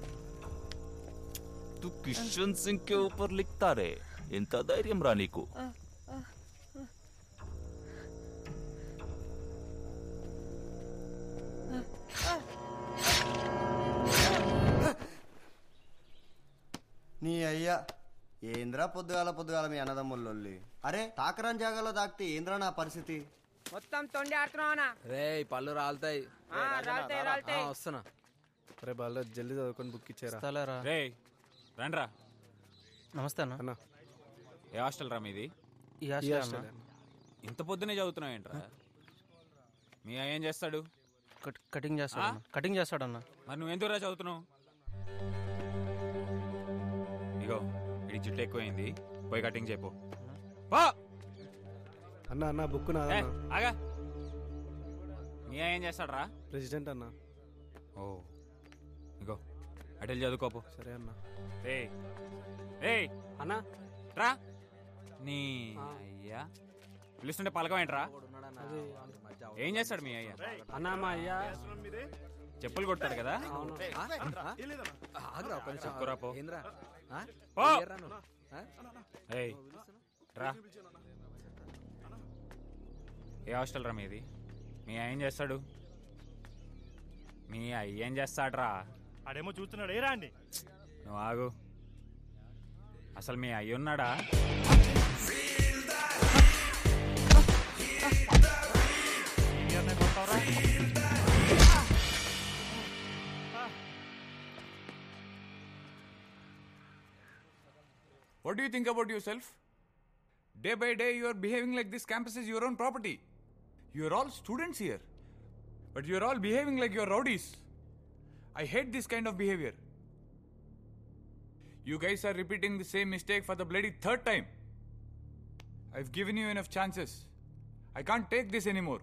तू किशन सिंह के ऊपर लिखता रे ఇంత ధైర్యం రా నీకు ఏంద్రా పొద్దుగాల పొద్దుగాల మీ అన్నదమ్ముళ్ళొల్లి అరే తాకరాన్ జాగాలో దాక్తే ఏంద్రా నా పరిస్థితి మొత్తం తొండి ఆడుతున్నావునా రే పళ్ళు రాలుతాయి ఆ, రాలుతాయి, రాలుతాయి. ఆ, వస్తున్నా రే బాగా జల్దీ చదువుకొని బుక్ ఇచ్చారా రే రండ్రా నమస్తే అన్న అన్న ఏ హాస్టల్ రా మీది ఈ హాస్టల్ అన్న. ఇంత పొద్దునే చదువుతున్నావు ఏంట్రా మీ అయ్య ఏం చేస్తాడు కట్- కటింగ్ చేస్తాడు ఆ? అన్న. కటింగ్ చేస్తాడు అన్న మరి నువ్వు ఎందుకురా చదువుతున్నావు ఇగో ఇది జుట్టు ఎక్కువైంది పోయి కటింగ్ చేయపో పో అన్న అన్న బుక్ ఏ, నాదన్న ఆగా మీ అయ్య ఏం చేస్తాడు రా ప్రెసిడెంట్ అన్న ఓ ఇగో అటెల్ చదువుకోపో సరే అన్న రే రే అన్నా రా నీ అయ్యా పిలుస్తుంటే పలకం ఏంట్రా ఏం చేస్తాడు మీ అయ్యా అన్నా మా అయ్యా చెప్పులు కొట్టాడు కదా ఆగ్రా ఒక నిమిషం. చెప్పురా పో. ఏంద్రా ఆ? పో. ఏర్రా నువ్వు? ఆ? ఏయ్ రా ఏ హాస్టల్ రా మీది మీ అయ్య ఏం చేస్తాడు మీ అయ్య ఏం చేస్తాడ్రా ఆడేమో చూస్తున్నాడు ఏరా అండి నువ్వు ఆగు అసలు మీ అయ్య ఉన్నాడా What do you think about yourself? Day by day, you are behaving like this campus is your own property. You are all students here. But you are all behaving like you are rowdies. I hate this kind of behavior. You guys are repeating the same mistake for the bloody third time. I've given you enough chances. I can't take this anymore.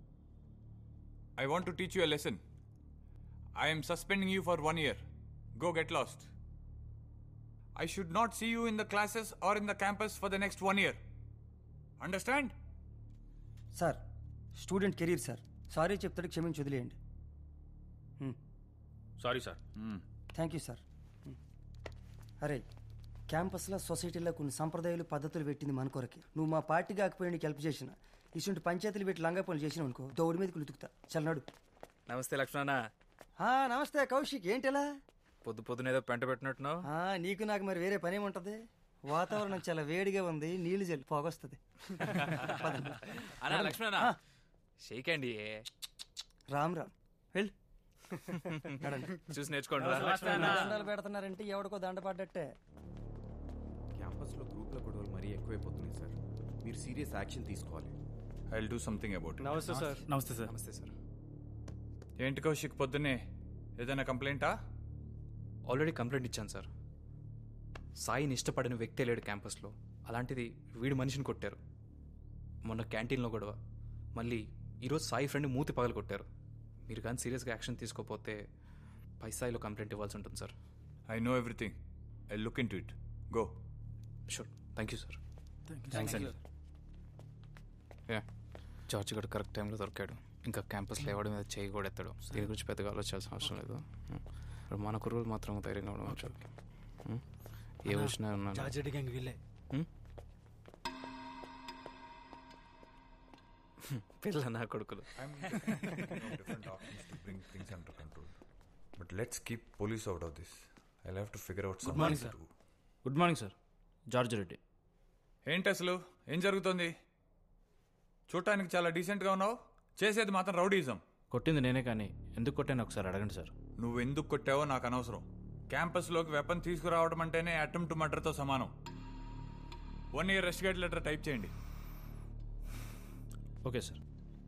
I want to teach you a lesson. I am suspending you for one year. Go get lost. I should not see you in the classes or in the campus for the next one year. Understand? Sir student career sir sorry చెప్తాడు క్షమించి వదిలేయండి sorry sir thank you sir అరే క్యాంపస్లో సొసైటీలో కొన్ని సంప్రదాయాలు పద్ధతులు పెట్టింది మన కొరకే నువ్వు మా పార్టీ కాకపోయి నీకు హెల్ప్ చేసిన ఇటువంటి పంచాయతీలు పెట్టి లంగా పనులు చేసినావు అనుకో దౌడి మీదకి ఉతుకుతా చల్లనాడు నమస్తే లక్ష్మణ నమస్తే కౌశిక్ ఏంటిలా పొద్దు పొద్దున ఏదో పెంట పెట్టినట్టున్నావు ఆ, నీకు నాకు మరి వేరే పని ఏముంటది వాతావరణం చాలా వేడిగా ఉంది నీళ్లు జల్లి పొగొస్తుంది అన్నా లక్ష్మణ షేక్ అండి రామ్ రామ్ వెళ్ళు చూసి నేర్చుకోండి రా. దండాలు పెడుతున్నారంటే ఎవడికో దండ పడ్డట్టే క్యాంపస్లో గ్రూప్ల గొడవలు మరీ ఎక్కువైపోతున్నాయి సార్ మీరు సీరియస్ యాక్షన్ తీసుకోవాలి I'll do something about it. Namaste sir. Namaste sir namaste sir ఏంటి కౌశిక్ పొద్దున్నే ఏదైనా కంప్లైంటా ఆల్రెడీ కంప్లైంట్ ఇచ్చాను సార్ సాయిని ఇష్టపడిన వ్యక్తే లేడు క్యాంపస్లో అలాంటిది వీడు మనిషిని కొట్టారు మొన్న క్యాంటీన్లో గొడవ మళ్ళీ ఈరోజు సాయి ఫ్రెండ్ మూతి పగలు కొట్టారు మీరు కానీ సీరియస్గా యాక్షన్ తీసుకోకపోతే పై స్థాయిలో కంప్లైంట్ ఇవ్వాల్సి ఉంటుంది sir I know everything I look into it go sure thank you sir Thanks అండి. యా జార్జ్ గడు కరెక్ట్ టైంలో దొరికాడు ఇంకా క్యాంపస్లో ఎవడి మీద చేయి కూడా ఎత్తాడు దీని గురించి పెద్దగా ఆలోచించాల్సిన అవసరం లేదు ఇప్పుడు మన కుర్రోలు మాత్రం ధైర్యంగా ఉండడం చాలు ఉం? ఏ వచ్చినా ఉన్నాను జార్జెట్ గ్యాంగ్ వీళ్ళే పిల్ల నా కొడుకులు I'm thinking of different options to bring things under control. But let's keep police out of this. I'll have to figure out good something morning to sir do. Good morning sir George Reddy ఏంటి అసలు ఏం జరుగుతుంది చూడటానికి చాలా డీసెంట్గా ఉన్నావు చేసేది మాత్రం రౌడీజం కొట్టింది నేనే కానీ ఎందుకు కొట్టాను ఒకసారి అడగండి సార్ నువ్వు ఎందుకు కొట్టావో నాకు అనవసరం క్యాంపస్లోకి వెపన్ తీసుకురావడం అంటేనే అటెంప్ట్ మర్డర్తో సమానం one year rusticate letter type చేయండి okay sir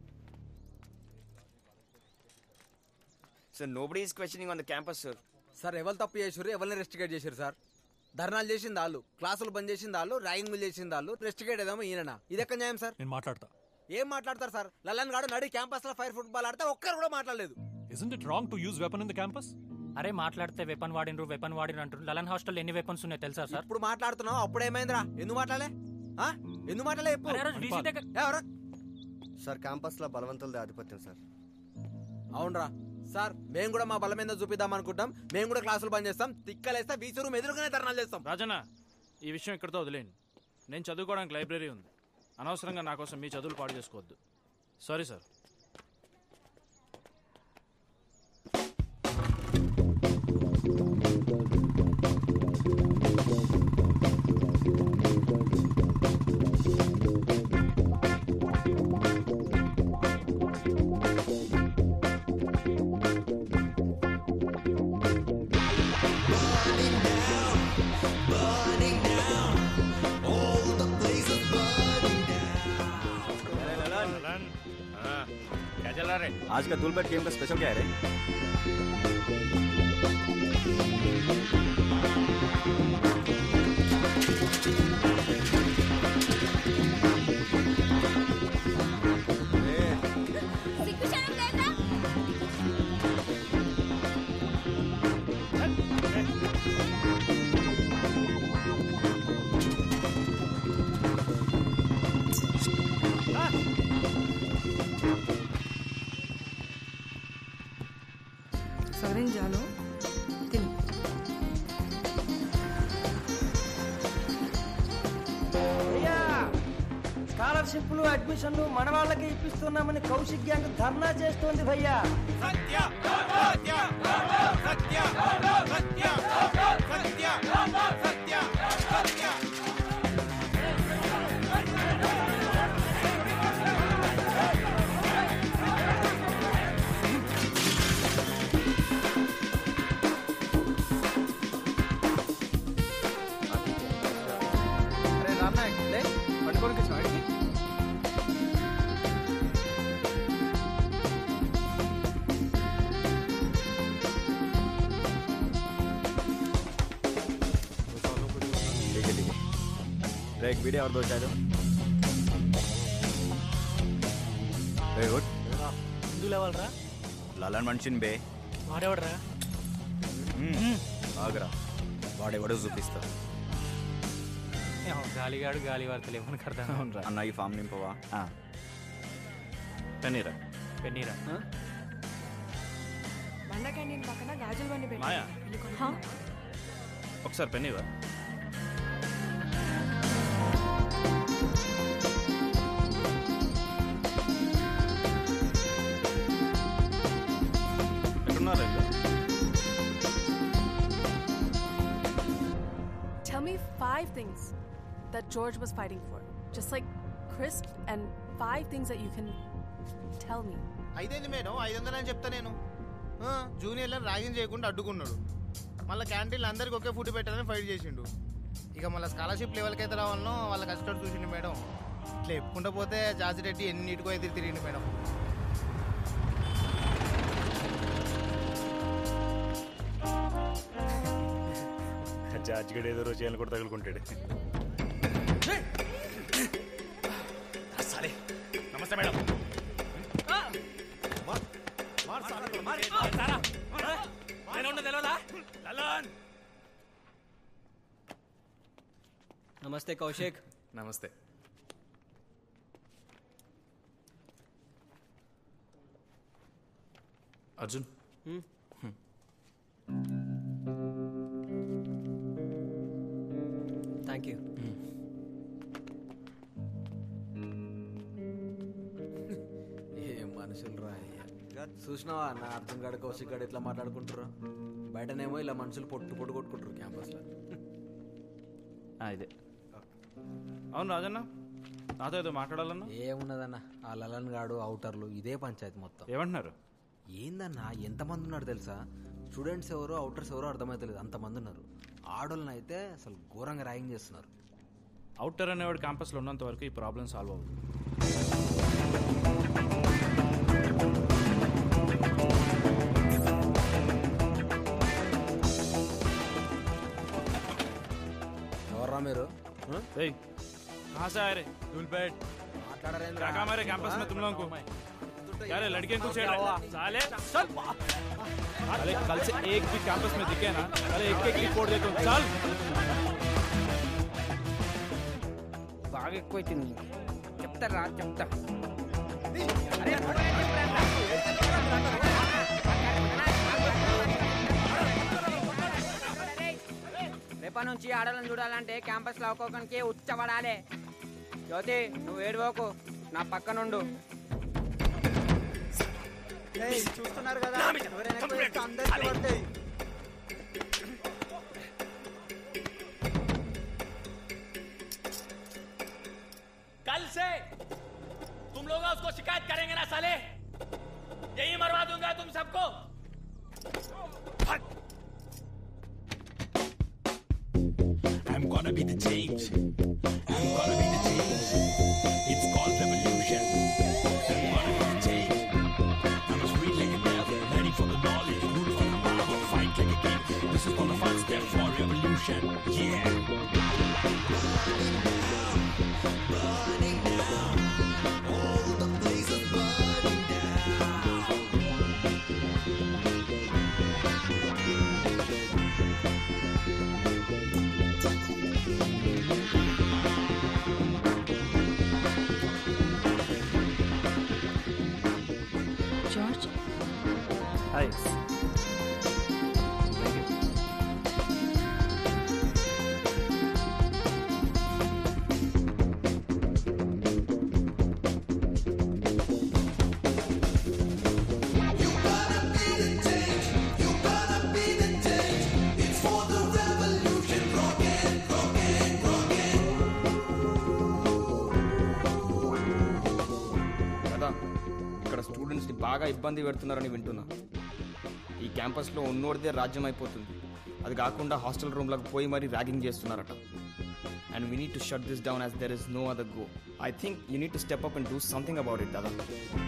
sir nobody is questioning on the campus sir sir ఎవరు తప్పు చేసారు ఎవరిని రెస్టిగేట్ చేశారు సార్ ధర్నాలు చేసింది వాళ్ళు క్లాసులు బంద్ చేసింది వాళ్ళు ర్యాగింగ్ చేసింది వాళ్ళు రెస్టిగేట్ ఏదేమో ఈయన ఇది ఎక్కడ న్యాయం సార్ నేను మాట్లాడతా ఏం మాట్లాడతారు సార్ లల్లన్ గాడు నడి క్యాంపస్ లో ఫైర్ ఫుట్బాల్ ఆడితే ఒక్కరు కూడా మాట్లాడలేదు isn't it wrong to use weapon in the campus అరే మాట్లాడితే వెపన్ వాడినరు వెపన్ వాడినరు అంటారు లలన్ హాస్టల్ ఎన్ని వెపన్స్ ఉన్నాయో తెలుసా సార్ ఇప్పుడు మాట్లాడుతున్నావు అప్పుడు ఏమైందిరా ఎందుకు మాట్లాడలే ఆ? ఎందుకు మాట్లాడలే చెప్పు అరే, ఆ రోజు VC దగ్గర- ఎవరు సార్ క్యాంపస్లో బలవంతులది ఆధిపత్యం సార్ అవునరా సార్ మేము కూడా మా బలం మీద చూపిద్దాం అనుకుంటాం మేము కూడా క్లాసులు బంద్ చేస్తాం తిక్కలేస్తే వీసీ రూమ్ ఎదురుగానే ధర్నాలు చేస్తాం రాజన్న ఈ విషయం ఇక్కడితో వదిలేయండి నేను చదువుకోవడానికి లైబ్రరీ ఉంది అనవసరంగా నా కోసం మీ చదువులు పాడు చేసుకోవద్దు సారీ సార్ चला रे आज का दूलपेट गेम का स्पेशल क्या है रे సరే జాను తిను అయ్యా స్కాలర్షిప్లు అడ్మిషన్లు మన వాళ్ళకి ఇప్పిస్తున్నామని కౌశిక్ గ్యాంగ్ ధర్నా చేస్తోంది భయ్యా అరే రామ్నాయక్ లే పట్టుకోనికి వచ్చిన వాడికి ठीक है ठीक है रे एक वीडियो और दो चाहे दो వెరీ గుడ్ ఎందుకు లేవాలరా లాలన్ మనిషిని బే వాడేవాడరా ఆగరా వాడెవడో చూపిస్తా గాలిగాడు గాలి వార్తలు ఏమని అర్థం అన్న ఈ ఫామ్ నింపవా పెన్నీరా పెన్నీరా బండ క్యాంటీన్ పక్కన గాజుల బండి పెట్టి మాయా. హా? ఒకసారి పెన్నీవా ఎక్కడున్నారా వీళ్ళు? Tell me five things that George was fighting for. Just like crisp and five things that you can tell me. ఐదైంది మేడం ఐదు వందలు అని చెప్తా నేను ఆ, జూనియర్లను ర్యాగింగ్ చేయకుండా అడ్డుకున్నాడు మళ్ళీ క్యాంటీన్లో అందరికి ఒకే ఫుడ్ పెట్టాలని ఫైట్ చేసిండు ఇక మళ్ళీ స్కాలర్షిప్ లెవెల్కి అయితే రావాలనో వాళ్ళ కష్టపడి చూసిండు మేడం ఇట్లా చెప్పుకుంటూ పోతే జార్జి రెడ్డి ఎన్నిటికో ఎదురు తిరిగిండు మేడం జార్జ్ గడు ఏదో రోజు చేయాలని కూడా తగులుకుంటాడు నమస్తే మేడం నమస్తే కౌశిక్ నమస్తే అర్జున్ థ్యాంక్ యూ ఏ మనుషులు రా చూసినావా అన్న అర్జున్ గడ కౌశిక్ గడ ఇట్లా మాట్లాడుకుంటారు బయటనేమో ఇలా మనుషులు పొట్టు పొట్టు కొట్టుకుంటారు క్యాంపస్లో ఇదే అవును రాజన్న నాతో ఏదో మాట్లాడాలన్నా ఏమున్నదన్న ఆ లలన్ గాడు అవుటర్లు ఇదే పంచాయతీ మొత్తం ఏమంటున్నారు ఏందన్నా ఎంతమంది ఉన్నారు తెలుసా స్టూడెంట్స్ ఎవరో అవుటర్స్ ఎవరో అర్థమైతలేదు అంతమంది ఉన్నారు ఆడోళ్ళని అయితే అసలు ఘోరంగా ర్యాగింగ్ చేస్తున్నారు అవుటర్ అనేవాడు క్యాంపస్లో ఉన్నంత వరకు ఈ ప్రాబ్లం సాల్వ్ అవ్వదు ఎవర్రా మీరు ఏయ్ कहाँ से आए रे धूलपेट क्या काम है रे कैंपस में तुम लोगों को क्या रे लड़के को छेड़ रहे साले चल साले कल से एक भी कैंपस में दिखे ना साले एक एक रिपोर्ट देता हूँ चल బాగా ఎక్కువైతుంది చెప్తారా చెప్తా రేపటి నుంచి ఆడలను చూడాలంటే క్యాంపస్ లో ఒక్కొక్కరికి ఉచ్చబడాలి జ్యోతి నువ్వు ఏడువోకు నా పక్కనుండు చూస్తున్నారు కదా ఎవరైనా ఎక్కువ చేస్తే అందరికీ పడతాయి कल से तुम लोग उसको शिकायत करेंगे ना साले यही मरवा दूंगा तुम सबको I'm gonna be the change. I'm gonna be the change. It's called revolution. I'm gonna be the change. హాయ్ కదా ఇక్కడ స్టూడెంట్స్ని బాగా ఇబ్బంది పెడుతున్నారని వింటున్నా ఈ క్యాంపస్లో ఉన్నోడిదే రాజ్యం అయిపోతుంది అది కాకుండా హాస్టల్ రూమ్లకు పోయి మరీ ర్యాగింగ్ చేస్తున్నారట and we need to shut this down as there is no other go I think you need to step up and do something about it దాదా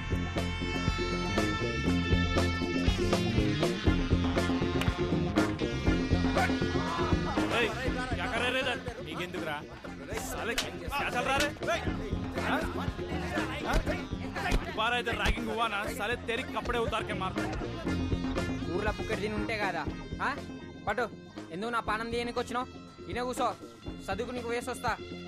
ఏయ్, क्या कर रहे रे इधर? నీకెందుకురా साले क्या चल रहा रे हाँ? हाँ? दोबारा इधर रैगिंग हुआ ना साले तेरी कपड़े उतार के मार ఊర్లో పుక్కటి తిని ఉంటే కదా ఆ? పట్టు ఎందుకు నా పానం తీయనికి వచ్చినావు ఇనే కూసో చదువుకు నీకు వేసి వస్తా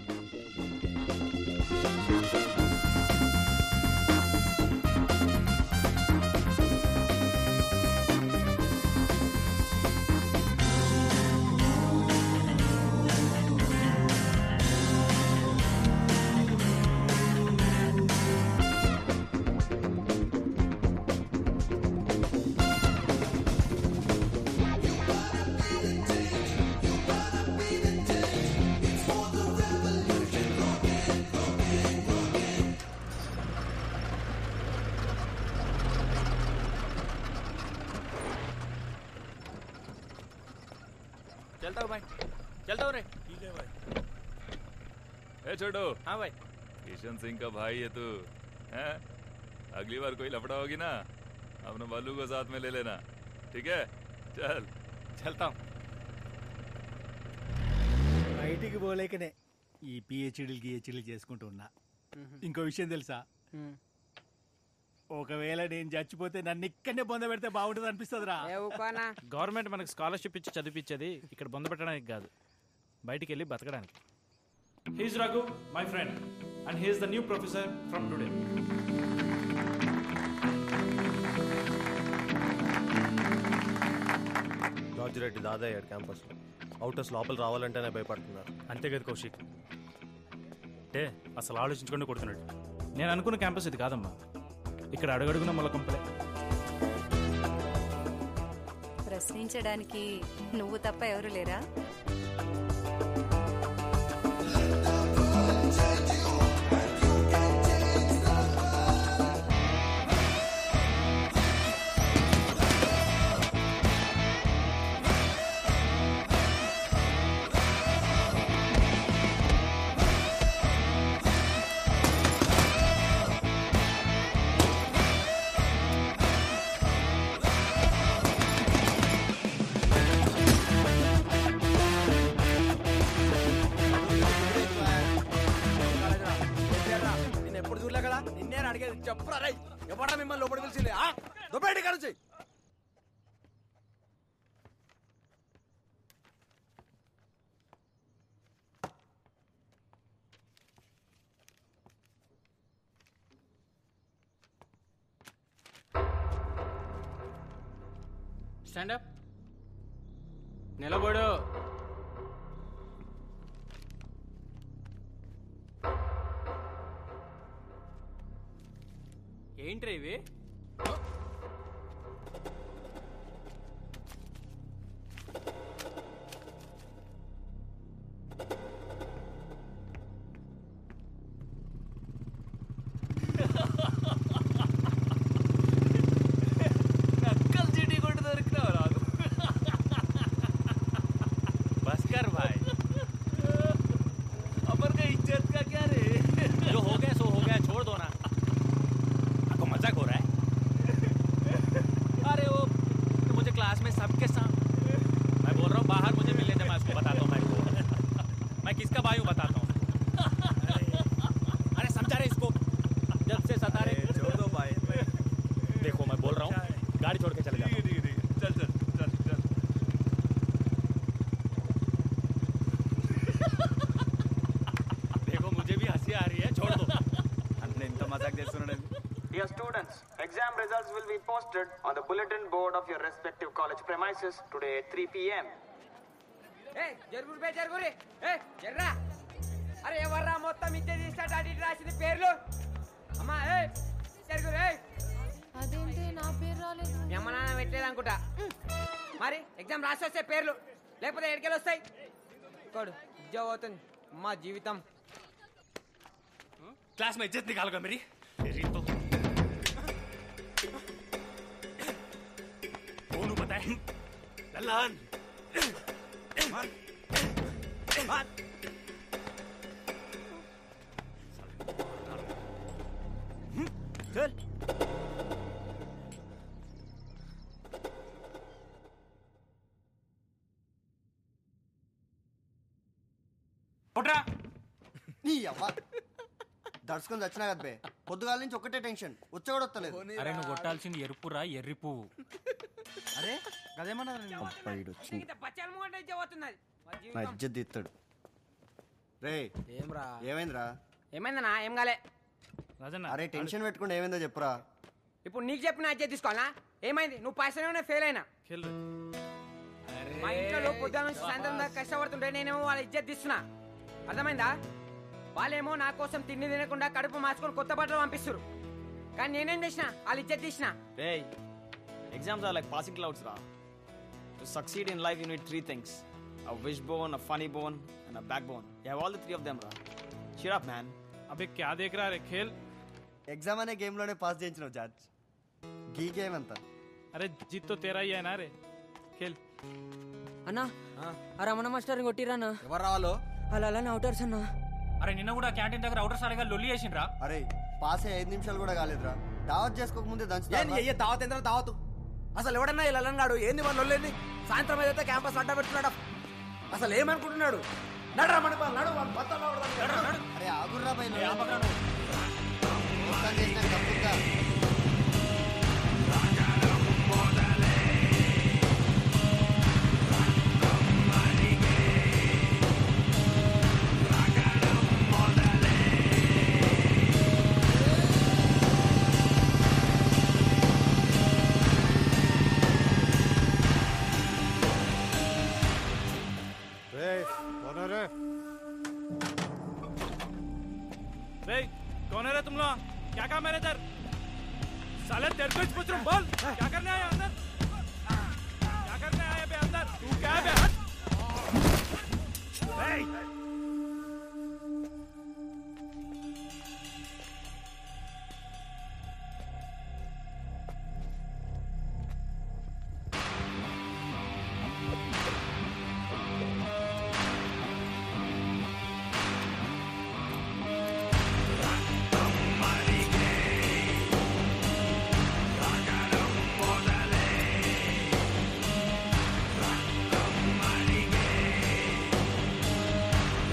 चलता हूँ भाई चलता हूँ रे ठीक है भाई ए छोटो हाँ भाई किशन सिंह का भाई है तू हैं अगली बार कोई लफड़ा होगी ना अपने बालू को साथ में ले लेना ठीक है चल चलता हूँ బయటికి పోలేకనే ఈ పిహెచ్డీలు గిహెచ్డీలు చేసుకుంటూ ఉన్నా ఇంకో విషయం తెలుసా ఒకవేళ నేను చచ్చిపోతే నన్ను ఇక్కడనే బొంద పెడితే బాగుంటుంది అనిపిస్తుందిరా గవర్నమెంట్ మనకి స్కాలర్షిప్ ఇచ్చి చదివించేది ఇక్కడ బొంద పెట్టడానికి కాదు బయటికి వెళ్ళి బతకడానికి he's Raghu my friend and he's the new professor from today Raju Reddy దాదా అయ్యాడు క్యాంపస్లో అవుటర్స్ లోపల రావాలంటేనే భయపడుతున్నారు అంతే కదా కౌశిక్ అంటే అసలు ఆలోచించుకుంటూ కొడుతున్నాడు నేను అనుకున్న క్యాంపస్ ఇది కాదమ్మా ఇక్కడ అడుగడుగున మొలకంపలే ప్రశ్నించడానికి నువ్వు తప్ప ఎవరు లేరా నేను ఎప్పుడు చూడలే కదా నిన్నే అడిగేది చెప్పురా రై ఎవరా మిమ్మల్ని లోపలి పిలిచింది ఆ దుబ్బేటి కలిసి స్టాండప్ నిలబడు ఏంట్రా ఇవి नक्कल चीटी कोट दొరికినావు రాదు बस कर भाई अमर का इज्जत का क्या रे जो हो गया सो हो गया छोड़ दो ना आपको मजाक हो रहा है Results will be posted on the bulletin board of your respective college premises today at 3 p.m. ఏ జరుగురు బే జరుగురి ఏ జర్రా అరే ఎవర్రా మొత్తం ఇచ్చే తీస్తా అటు ఇటు రాసింది పేర్లు అమ్మా ఏ జరుగురు ఏ అదేంటి నా పేరు రాలేదు మీ అమ్మ నాన్న పెట్టలేదు అనుకుంటా మరి ఎగ్జామ్ రాసి వస్తే పేర్లు లేకపోతే ఎడికెళ్ళి వస్తాయి కోడు ఉద్యోగం అవుతుంది అమ్మా జీవితం क्लास में इज्जत निकालोगे मेरी तेरी तो कौन हूं पता है लल्लन मार मार चल కొట్రా నీ అవ్వ దడుచుకొని చచ్చినా కదా బే పొద్దుగాల నుంచి ఒక్కటే టెన్షన్ వచ్చా కూడా వస్తలేదు అరే నువ్వు కొట్టాల్సింది ఎరుపురా ఎర్రి పువ్వు అరే గదేమన్నారు అబ్బాయిడు వచ్చింది పచ్చల మూగంటే ఇచ్చే పోతున్నది మా నా జీవితం ఇజ్జత్ తీస్తాడు రే ఏమ్రా ఏమైందిరా ఏమైందన్నా ఏం కాలే అరే టెన్షన్ పెట్టుకుంటే ఏమైందో చెప్పురా ఇప్పుడు నీకు చెప్పిన అజ్జే తీసుకోవాలా ఏమైంది నువ్వు పైసలు ఫెయిల్ అయినా మా ఇంట్లో పొద్దున నుంచి సాయంత్రం దాకా కష్టపడుతుంటే నేనేమో వాళ్ళ ఇజ్జత్ తీస్తున్నా అర్థమైందా వాళ్ళేమో నా కోసం తిండి తినకుండా కడుపు మార్చుకొని కొత్త బట్టలు పంపిస్తారు కానీ నేనేం చేసిన వాళ్ళ ఇజ్జత్ తీసిన Hey, exams are like passing clouds, Ra. To succeed in life, you need three things a wishbone, a funny bone, and a backbone. You have all the three of them, Ra. Cheer up, man. अबे क्या देख रहा है खेल exam అనే game లోనే pass చేయించినావు George గీ గేమ్ అంతా अरे जीत तो तेरा ही है ना रे खेल అన్నా ఆ రమణ మాస్టర్ కొట్టిరన్నా ఎవరు రావాలో అలా అలా అవుటర్స్ అన్నా అరే నిన్న కూడా క్యాంటీన్ దగ్గర అవుటర్ సారిగా లొల్లి చేసిండ్రా అరే పాస్ అయ్యి ఐదు నిమిషాలు కూడా కాలేదురా దావత్ చేసుకోక ముందే దంచుతా ఏంది అయ్యే దావత్ ఎంత దావతు అసలు ఎవడన్నా ఇలా అన్నాడు ఏంది వాళ్ళు వల్లేంది సాయంత్రం ఏదైతే క్యాంపస్ అడ్డ పెట్టున్నాడు అసలు ఏమనుకుంటున్నాడు నడరా మణిపాల్ నడు వాడు మొత్తం నడు. అరే ఆగుర్రా బయలు మోసం చేసినా తప్పుగా रे कौन है रे तुम लोग क्या काम है रे इधर साले तेरे को ही पूछ रहा हूँ बोल क्या करने आया अंदर क्या करने आया बे अंदर तू क्या है बे हट रे Modale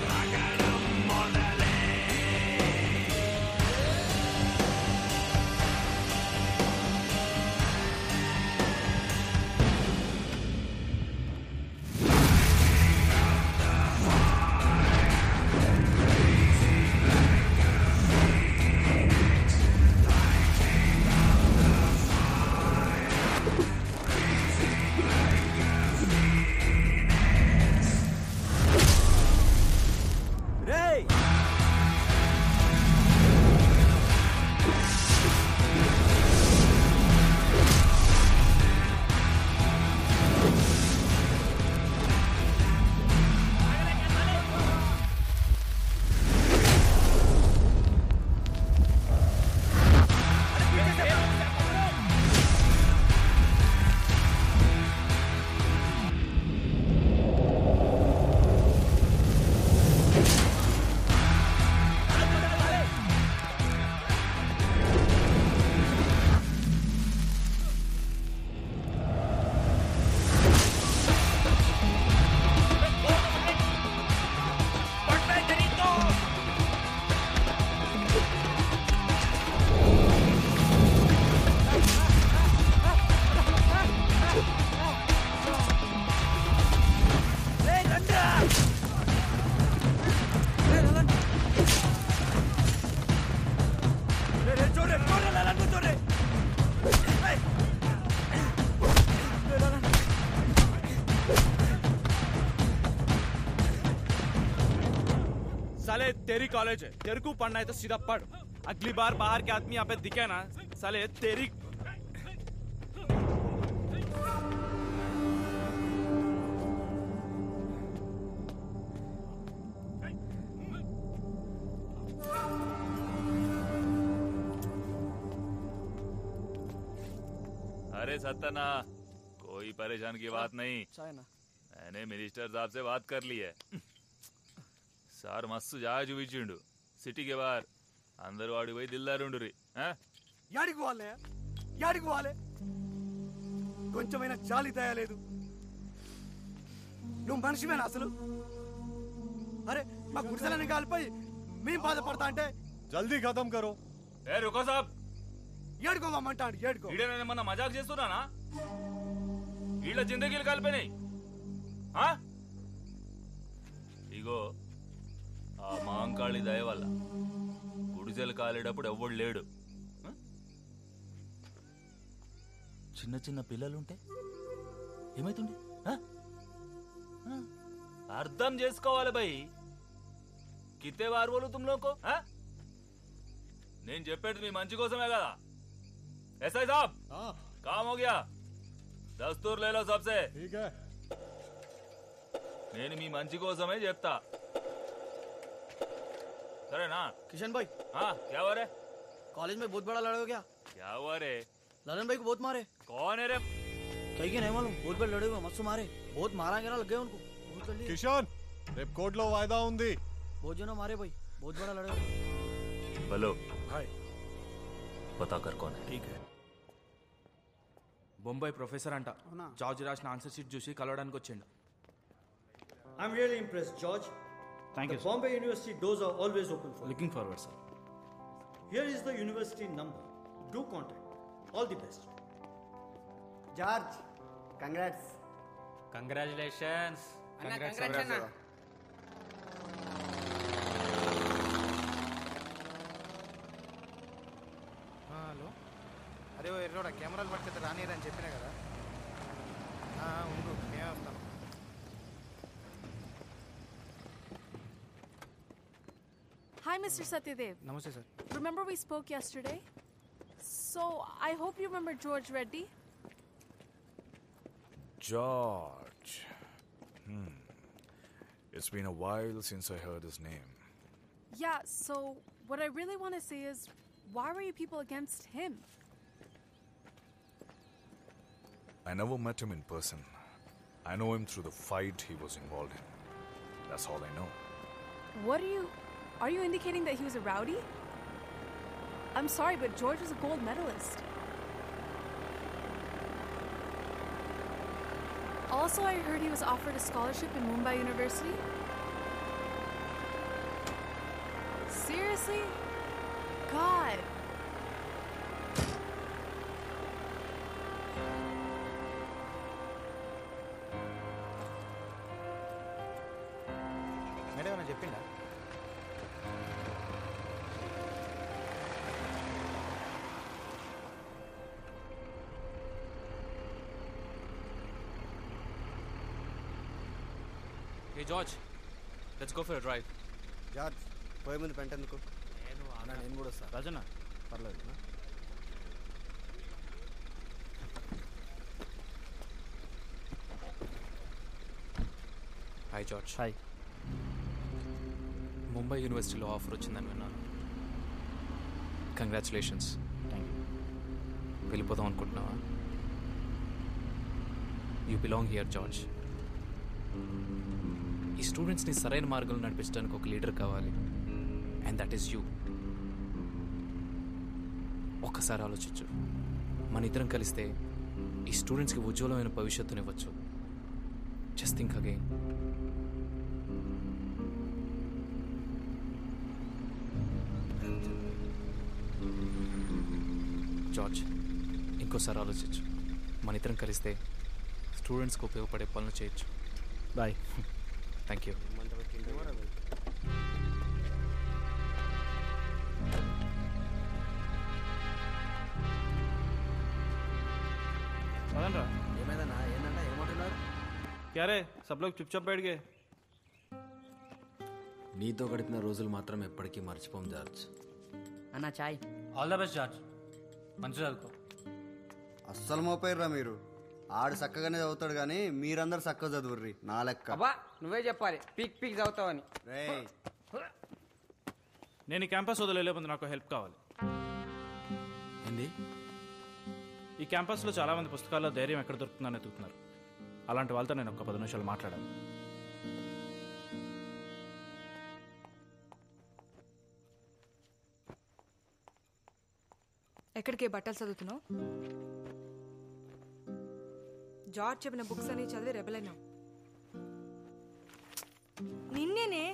साले तेरी कॉलेज है तेरे को पढ़ना है तो सीधा पढ़ अगली बार बाहर के आदमी यहाँ पे दिखे ना साले तेरी अरे सत्तना कोई परेशान की बात नहीं मैंने मिनिस्टर साहब से बात कर ली है సార్ మస్తు జాగా చూపించిండు సిటీకి బార్ అందరూ వాడికి పోయి దిల్దారుండ్రి యాడికి పోవాలే యాడికి పోవాలే కొంచెమైనా జాలి దయలేదు నువ్వు మనిషివేనా అసలు అరే మా గుడిసెలని కాలిపోయి మేం బాధపడతా అంటే జల్దీ ఖతం కరో ఏ రుకో సాబ్ ఏడుకోమంటాడు ఏడుకో ఈడనేమన్నా మజాక్ చేస్తున్నానా వీళ్ళ జిందగీలు కలిపినాయి ఆ? ఇగో ఆ మాంకాళి దయ వల్ల గుడిసెలు కాలేటప్పుడు ఎవ్వడు లేడు ఆ? చిన్న చిన్న పిల్లలుంటే ఏమైతుండే ఆ? ఆ? అర్థం చేసుకోవాలి భయ్ కితే బార్ బోలు తుమ్ లోకో ఆ? నేను చెప్పేది మీ మంచి కోసమే కదా ఎస్ఐ సాబ్ काम हो गया దస్తూర్ లేలో సబ్సే నేను మీ మంచి కోసమే చెప్తా సరేనా किशन भाई हाँ क्या हुआ रे कॉलेज में बहुत बड़ा लड़ा हो गया क्या हुआ रे ललन भाई को बहुत मारे कौन है रे कहीं के नहीं मालूम बहुत बड़े लड़े हुए मस्त मारे बहुत मारा गिरा लग गए उनको बहुत कर लिए కిషాన్ రేపు కోర్టులో వాయిదా ఉంది बहुत जनों मारे भाई बहुत बड़ा लड़े हुए बोलो हाय पता कर कौन है ठीक है బొంబాయి ప్రొఫెసర్ అంట జార్జ్ రాసిన ఆన్సర్ షీట్ చూసి కలవడానికి వచ్చిండు I'm really impressed, George. Thank the you, sir. Bombay University doors are always open for you. Looking forward sir Here is the university number. Do contact. All the best. George congrats congratulations అన్న, congrats అన్న. Hello అరే ఓ ఎర్రోడా కెమెరాలు పట్టుకుంటే రానియరని చెప్పినా కదా ఆ, ఉండు నేను వస్తాను Hi, Mr. Satyadev. Namaste sir Remember we spoke yesterday? So I hope you remember George Reddy. George. Hmm. It's been a while since I heard his name. Yeah, so what I really want to say is why were you people against him? I never met him in person. I know him through the fight he was involved in. That's all I know. What are you. Are you indicating that he was a rowdy? I'm sorry, but George was a gold medalist. Also, I heard he was offered a scholarship in Mumbai University. Seriously? God. Madam ఏమైనా చెప్పిండా Hey, George, let's go for a drive. George పోయే ముందు పెంట ఎందుకు అన్న నేను కూడా వస్తాను రాజన్న పర్లేదు హాయ్ జార్జ్ హాయ్ ముంబై యూనివర్సిటీలో ఆఫర్ వచ్చిందని విన్నాను కంగ్రాచులేషన్స్ వెళ్ళిపోదాం అనుకుంటున్నావా యూ బిలాంగ్ హియర్ జార్జ్ ఈ స్టూడెంట్స్ని సరైన మార్గంలో నడిపించడానికి ఒక లీడర్ కావాలి అండ్ దట్ ఈస్ యూ ఒక్కసారి ఆలోచించు మన ఇద్దరం కలిస్తే ఈ స్టూడెంట్స్కి ఉజ్వలమైన భవిష్యత్తునివ్వచ్చు జస్ట్ థింక్ అగైన్ జార్జ్ ఇంకోసారి ఆలోచించు మన ఇద్దరం కలిస్తే స్టూడెంట్స్కి ఉపయోగపడే పనులు చేయొచ్చు బాయ్ థ్యాంక్ యూ పదండ్రా ఏమైందన్నా ఏందన్నా ఏమంటున్నారు क्या रे सब लोग चुपचाप बैठ गए నీతో గడిపిన రోజులు మాత్రం ఎప్పటికీ మర్చిపోం జార్జ్ అన్న చాయ్ ఆల్ ద బెస్ట్ జార్జ్ మంచి చదువుకో అస్సలు మోపోయిర్రా మీరు ఆడు చక్కగానే చదువుతాడు కానీ మీరందరు చక్కగా చదువుర్రి నా లెక్క అబ్బా నువ్వే చెప్పాలి పీక్ పీక్ చదువుతావని రేయ్ నేను ఈ క్యాంపస్ వదిలేకపోతే నాకు హెల్ప్ కావాలి ఏంది ఈ క్యాంపస్లో చాలా మంది పుస్తకాల్లో ధైర్యం ఎక్కడ దొరుకుతుందని ఎదుగుతున్నారు అలాంటి వాళ్ళతో నేను ఒక పది నిమిషాలు మాట్లాడాను ఎక్కడికి బట్టలు చదువుతున్నావు జార్జ్ చెప్పిన బుక్స్ అని చదివి రెబలైనావు నిన్నేనే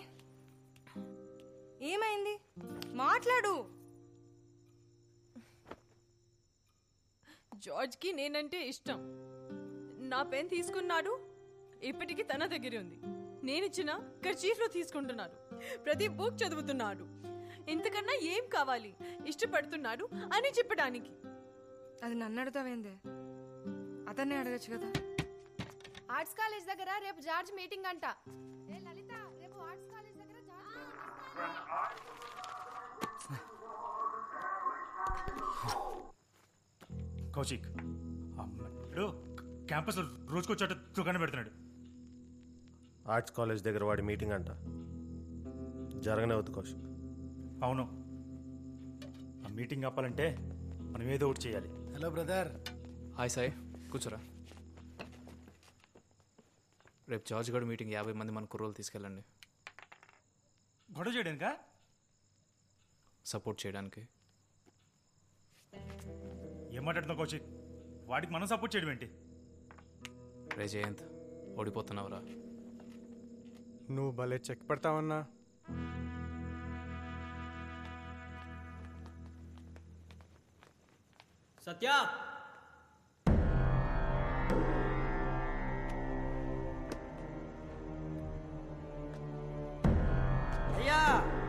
ఏమైంది మాట్లాడు జార్జ్కి నేనంటే ఇష్టం నా పెన్ తీసుకున్నాడు ఇప్పటికీ తన దగ్గరే ఉంది నేనిచ్చిన కర్చీఫ్లో తీసుకుంటున్నాడు ప్రతి బుక్ చదువుతున్నాడు ఇంతకన్నా ఏం కావాలి ఇష్టపడుతున్నాడు అని చెప్పడానికి అది నన్ను అడుగుతావేందే అతన్నే అడగచ్చు కదా ఆర్ట్స్ కాలేజ్ దగ్గర రేపు జార్జ్ మీటింగ్ అంట ఏ లలిత రేపు ఆర్ట్స్ కాలేజ్ దగ్గర జార్జ్ కౌశిక్ అమ్మడు క్యాంపస్లో రోజుకొచ్చాట దుకాణం పెడుతున్నాడు ఆర్ట్స్ కాలేజ్ దగ్గర వాడి మీటింగ్ అంట జరగనే వద్దు కౌశిక్ అవును ఆ మీటింగ్ ఆపాలంటే మనం ఏదో ఒకటి చేయాలి హలో బ్రదర్ హాయ్ సాయి కూర్చోరా రేపు జార్జ్ గడ్ మీటింగ్ యాభై మంది మన కుర్రోలు తీసుకెళ్ళండి గొడవ చేయడానికా సపోర్ట్ చేయడానికి ఏం మాట్లాడుతున్నావు కౌశిక్ వాడికి మనం సపోర్ట్ చేయడం ఏంటి రే జయంత్ ఓడిపోతున్నావురా నువ్వు భలే చెక్ పెడతావన్నా సత్య అయ్యా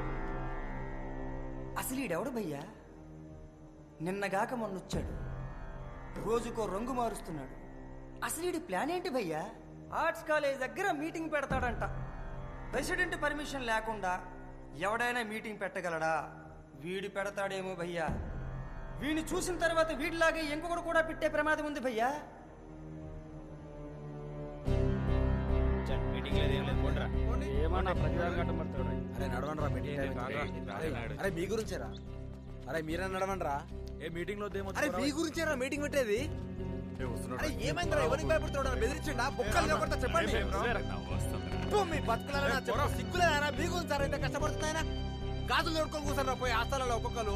అసలు ఈడెవడు భయ్యా నిన్నగాక మొన్నొచ్చాడు రోజుకో రంగు మారుస్తున్నాడు అసలు ఈడి ప్లాన్ ఏంటి భయ్యా ఆర్ట్స్ కాలేజ్ దగ్గర మీటింగ్ పెడతాడంట ప్రెసిడెంట్ పర్మిషన్ లేకుండా ఎవడైనా మీటింగ్ పెట్టగలడా వీడు పెడతాడేమో భయ్యా వీడిని చూసిన తర్వాత వీడిలాగే ఇంకొకడు కూడా పెట్టే ప్రమాదం ఉంది భయ్యా మీటింగ్ లేదు ఏం లేదు పోండిరా ఏమన్నా ప్రతిదాని గట్టం పడతాడు అరే నడవండి రా మీటింగ్ టైం అరే, అరే మీ గురించేరా అరే మీరే నడవండి రా ఏ మీటింగ్ లో అరే మీ గురించేరా మీటింగ్ పెట్టేది అరే ఏమైందిరా ఎవరికి భయపడుతున్నాడు బెదిరించండి బొక్కలు కొడతా చెప్పండి పో, మీ బతుకులారా చెప్పు సిగ్గులేరా మీ గురించి సార్ ఇంత కష్టపడుతున్నాయన గాజులు దొరుకుని కూర్చోరా పోయి ఆస్థాలలో ఒక్కొక్కరు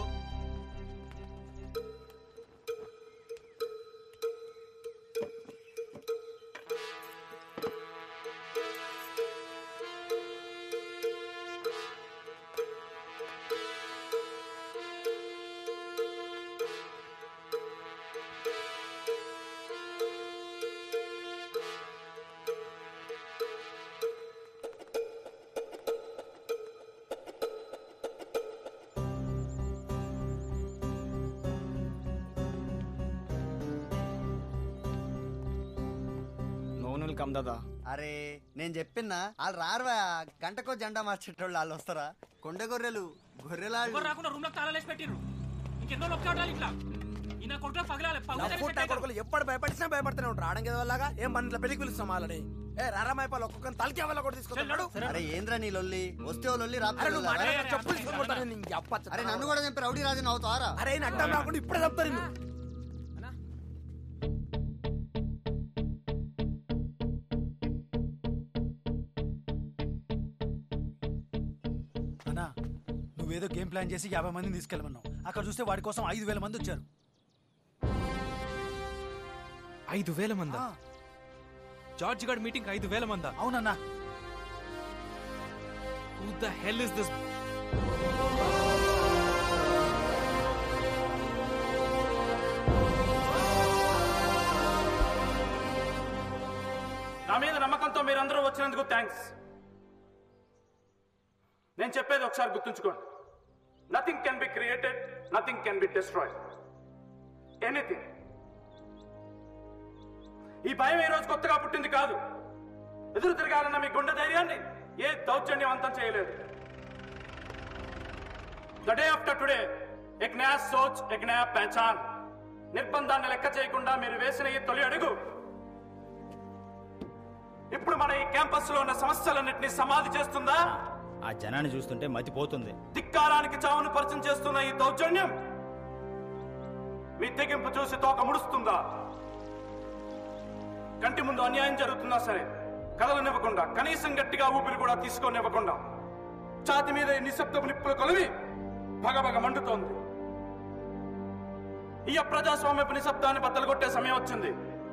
నో విల్ కమ్ దాదా అరే నేను చెప్పినా వాళ్ళు రారువా గంటకో జెండా మార్చేటోళ్ళు వాళ్ళు వస్తారా కొండ గొర్రెలు గొర్రెలాళ్ళు ఎవరు రాకుండా రూమ్ లో తాళాలేసి పెట్టిర్రు ఇంకెన్నో నొక్కి ఆడాలి ఇట్లా ఈయన కొడుకు పగలాలి లఫుట్టా కొడుకులు ఎప్పుడు భయపడినా భయపడుతూనే ఉంటారు ఆడంగే వాళ్ళగా ఏం మన ఇట్లా పెళ్లికి పిలుస్తాం వాళ్ళని ఏ రారామైపోయి ఒక్కొక్కరిని తలకి వాళ్ళ కూడా తీసుకొస్తాడు అరే ఏంద్రా నీ లొల్లి వస్తే ఓ లొల్లి అరే నువ్వు రాత్రి మాట్లాడే చెప్పులు తీసుకొని కొడతాను నేను చెప్పచ్చు అరే నన్ను కూడా చంపి రౌడీ రాజు అవుతావారా అరే ఈయన అడ్డం రాకుండా ఇప్పుడే చెప్తారు నిన్ను అన్నా నువ్వేదో గేమ్ ప్లాన్ చేసి యాభై మందిని తీసుకెళ్ళమన్నావు అక్కడ చూస్తే వాడి కోసం ఐదు వేల మంది వచ్చారు ఐదు వేల మందా జార్జ్ గడ్ మీటింగ్ ఐదు వేల మందా అవునన్నా who the hell is this నా మీద నమ్మకంతో మీరందరూ వచ్చినందుకు థ్యాంక్స్ నేను చెప్పేది ఒకసారి గుర్తుంచుకోండి nothing can be created nothing can be destroyed anything ఈ భయం ఈ రోజు కొత్తగా పుట్టింది కాదు ఎదురు తిరగాలన్న మీ గుండె ధైర్యాన్ని ఏ దౌర్జన్యం అంతం చేయలేదు ద డే ఆఫ్టర్ టుడే ఎక్ నయా సోచ్ ఎక్ నయా పహచాన్ నిర్బంధాన్ని లెక్క చేయకుండా మీరు వేసిన ఈ తొలి అడుగు ఇప్పుడు మన ఈ క్యాంపస్ లో ఉన్న సమస్యలన్నింటినీ సమాధి చేస్తుందా ఆ జనాన్ని చూస్తుంటే మతిపోతుంది ధిక్కారానికి చావును పరిచయం చేస్తున్న ఈ దౌర్జన్యం మీ తెగింపు చూసి తోక ముడుస్తుందా కంటి ముందు అన్యాయం జరుగుతున్నా సరే కదలనివ్వకుండా కనీసం గట్టిగా ఊపిరి కూడా తీసుకోనివ్వకుండా ఛాతి మీద ఈ నిశ్శబ్దపు నిప్పులు కొలివి భగభగ మండుతోంది ఈ ప్రజాస్వామ్యపు నిశ్శబ్దాన్ని బద్దలు కొట్టే సమయం వచ్చింది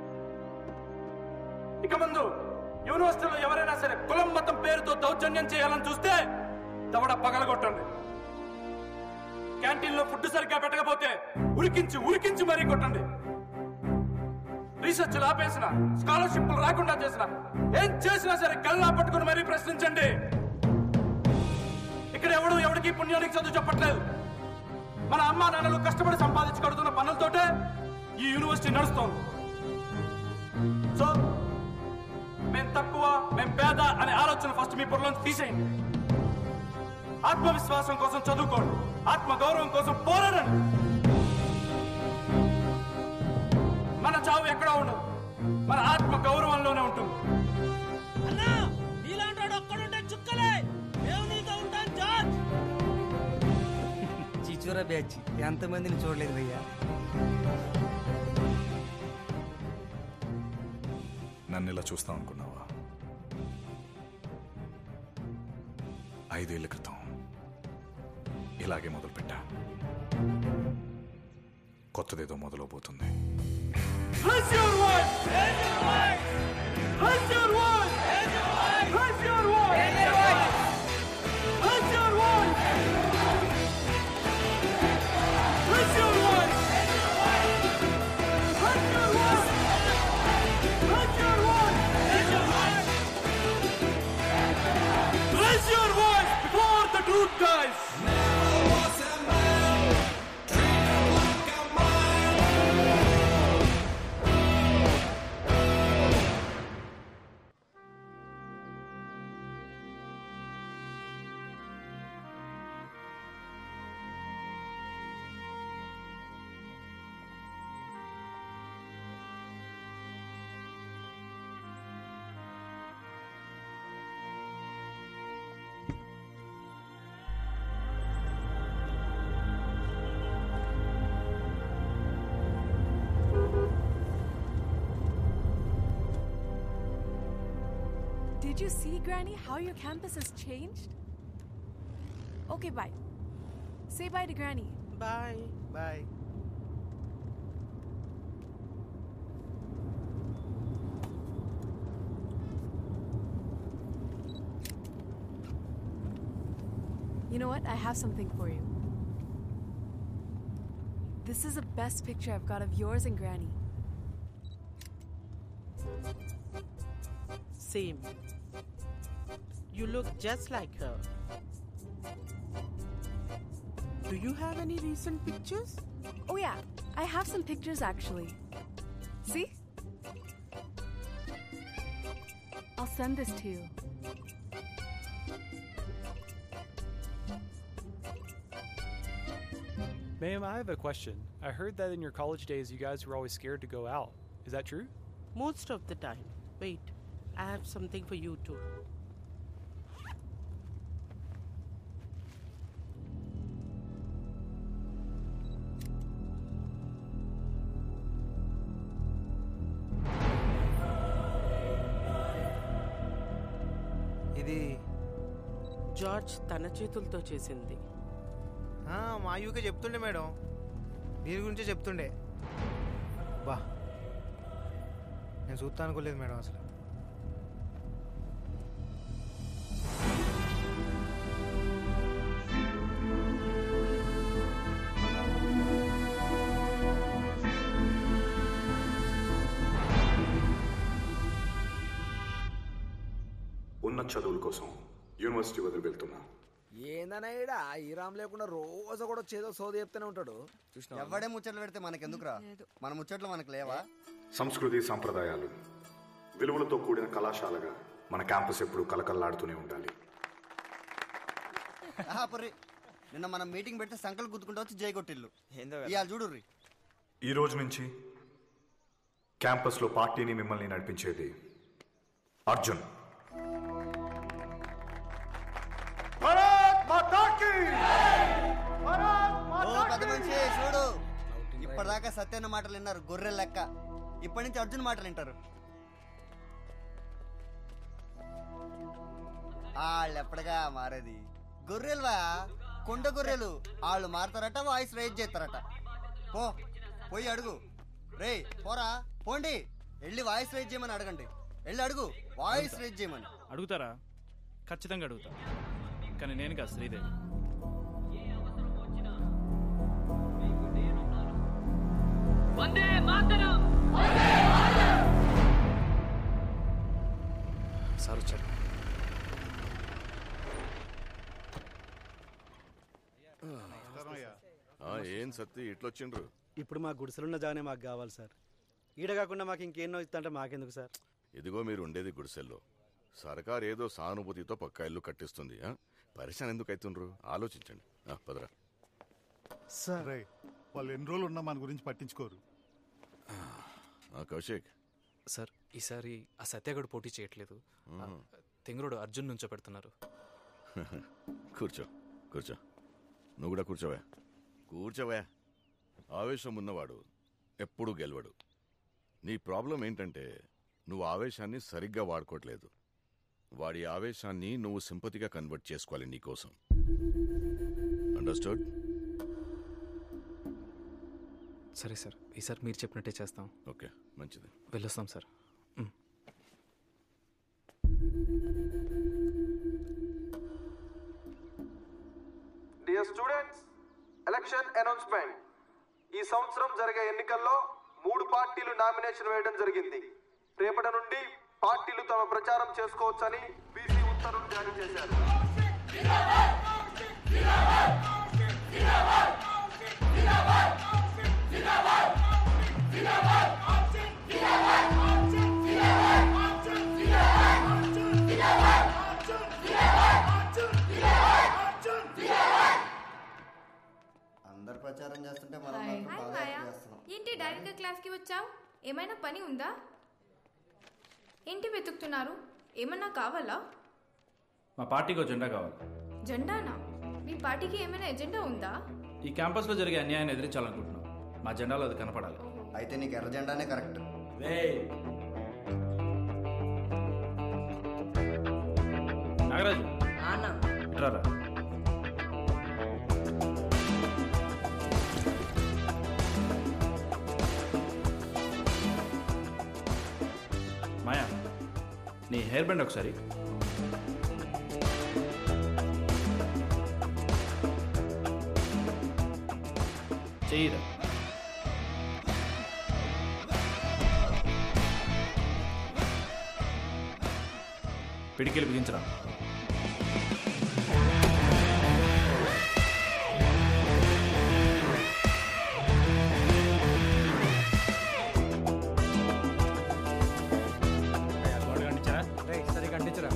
ఇక ముందు యూనివర్సిటీలో ఎవరైనా సరే కులం మతం పేరుతో దౌర్జన్యం చేయాలని చూస్తే దవడ పగలగొట్టండి క్యాంటీన్ లో ఫుడ్ సరిగ్గా పెట్టకపోతే ఉరికించి ఉరికించి మరీ కొట్టండి రీసెర్చ్ ఆపేసిన స్కాలర్షిప్లు రాకుండా చేసిన ఏం చేసినా సరే కళ్ళా పట్టుకుని మరీ ప్రశ్నించండి ఇక్కడ ఎవడు ఎవడికి పుణ్యానికి చదువు చెప్పట్లేదు మన అమ్మా నాన్నలు కష్టపడి సంపాదించి కడుతున్న పనులతోటే ఈ యూనివర్సిటీ నడుస్తోంది సో మేం తక్కువ మేం పేద అనే ఆలోచన ఫస్ట్ మీ బుర్రలోంచి తీసేయండి ఆత్మవిశ్వాసం కోసం చదువుకోండి ఆత్మ గౌరవం కోసం పోరాడండి మన చావు ఎక్కడో ఉండదు మన ఆత్మ గౌరవంలోనే ఉంటుంది అన్నా నీలాంటి వాడు ఒక్కడుంటే చుక్కలే మేము నీతో ఉంటాం జార్జ్ చిచూరా బ్యాచ్ ఎంతమందిని చూడలేదు భయ్యా నన్ను ఇలా చూస్తాం అనుకున్నావా ఐదేళ్ల క్రితం ఇలాగే మొదలుపెట్టా కొత్తదేదో మొదలవబోతుంది Raise your voice! Raise your voice! Raise your voice! Raise your voice! Raise your voice! Raise your voice! Raise your voice! Raise your voice! Raise your voice! Raise your voice before the truth dies! Did you see, Granny, how your campus has changed? Okay, bye. Say bye to Granny. Bye. Bye. You know what? I have something for you. This is the best picture I've got of yours and Granny. Same. You look just like her. Do you have any recent pictures? Oh, yeah. I have some pictures actually. See? I'll send this to you. Ma'am, I have a question. I heard that in your college days you guys were always scared to go out. Is that true? Most of the time. Wait, I have something for you too. ఇది George తన చేతులతో చేసింది ఆ, మా UK చెప్తుండే madam దీని గురించే చెప్తుండే బా నేను చూస్తా అనుకోలేదు మేడం అసలు ఉన్న చదువుల కోసం యూనివర్సిటీ వదిలి వెళ్తున్నా ఏందన్నా ఈడ ఈ రామ్ లేకుండా రోజు కూడా చేదో సోది చెప్తూనే ఉంటాడు ఎవడే ముచ్చట్లు పెడితే మనకెందుకురా మన ముచ్చట్లు మనకు లేవా సంస్కృతి సంప్రదాయాలు విలువలతో కూడిన కళాశాలగా మన క్యాంపస్ ఎప్పుడు కలకల్లాడుతూనే ఉండాలి ఆహా, పుర్రి నిన్న మనం మీటింగ్ పెడితే సంకలు గుద్దుకుంటూ వచ్చి జై కొట్టిల్లు ఏందో ఇవాళ చూడు ఈ రోజు నుంచి క్యాంపస్లో పార్టీని మిమ్మల్ని నడిపించేది అర్జున్ ఓ పెద్ద మనిషి చూడు ఇప్పటిదాకా సత్యన్న మాటలు విన్నారు గొర్రె లెక్క ఇప్పటి నుంచి అర్జున్ మాటలు వింటారు వాళ్ళు ఎప్పటిగా మారేది గొర్రెలువా కొండ గొర్రెలు వాళ్ళు మారతారట వాయిస్ రైజ్ చేస్తారట పో పోయి అడుగు రే పోరా పోండి వెళ్ళి వాయిస్ రైజ్ చేయమని అడగండి వెళ్ళి అడుగు వాయిస్ రైజ్ చేయమని అడుగుతారా ఖచ్చితంగా అడుగుతా కానీ నేను కాదు శ్రీదేవి వందే మాతరం సార్ వచ్చారు ఆ, ఏం సత్తి ఇట్లొచ్చిండ్రు ఇప్పుడు మా గుడిసెలున్న జానే మాకు కావాలి సార్ ఈడ కాకుండా మాకు ఇంకేం ఇస్తా మాకెందుకు సార్ ఇదిగో మీరు ఉండేది గుడిసెల్లో సర్కార్ ఏదో సానుభూతితో పక్కా ఇల్లు కట్టిస్తుంది ఆ? పరిశాన్ ఎందుకు అవుతుండ్రు ఆలోచించండి ఆ, పదరా సరే వాళ్ళు ఎన్ని రోజులు ఉన్నా మన గురించి పట్టించుకోరు ఆ, కౌశిక్ సార్ ఈసారి ఆ సత్యగడు పోటీ చేయట్లేదు ఆ, తెంగురోడు అర్జున్ నుంచో పెడుతున్నారు కూర్చో కూర్చో నువ్వు కూడా కూర్చోవా కూర్చోవా ఆవేశం ఉన్నవాడు ఎప్పుడూ గెలవడు నీ ప్రాబ్లం ఏంటంటే నువ్వు ఆవేశాన్ని సరిగ్గా వాడుకోవట్లేదు వాడి ఆవేశాన్ని నువ్వు సింపతిగా కన్వర్ట్ చేసుకోవాలి నీకోసం అండర్స్టూడ్ సరే సార్ ఈసారి మీరు చెప్పినట్టే చేస్తాం ఓకే మంచిది వెళ్ళొస్తాం సార్ మ్. డియర్ స్టూడెంట్స్ ఎలక్షన్ అనౌన్స్మెంట్ ఈ సంవత్సరం జరిగే ఎన్నికల్లో మూడు పార్టీలు నామినేషన్ వేయడం జరిగింది రేపటి నుండి పార్టీలు తమ ప్రచారం చేసుకోవచ్చని బీసీ ఉత్తర్వులు జారీ చేశారు అందరు ప్రచారం చేస్తుంటే మనం హాయ్ మాత్రం బాగా మాయా చేస్తున్నాం ఏంటి డైరెక్ట్గా క్లాస్కి వచ్చావు ఏమైనా పని ఉందా ఏంటి వెతుకుతున్నారు ఏమన్నా కావాలా మా పార్టీకి జెండా కావాలి జెండానా మీ పార్టీకి ఏమైనా ఎజెండా ఉందా ఈ క్యాంపస్లో జరిగే అన్యాయాన్ని ఎదిరించాలనుకుంటున్నాం మా జెండాలో అది కనపడాలి అయితే నీకు ఎర్ర జెండానే కరెక్ట్ నాగరాజు ఇట్రారా మాయా నీ హెయిర్ బ్యాండ్ ఒకసారి చెయ్యిరా పిడికిలు బిగించరా సరిగ్గా అంటించరా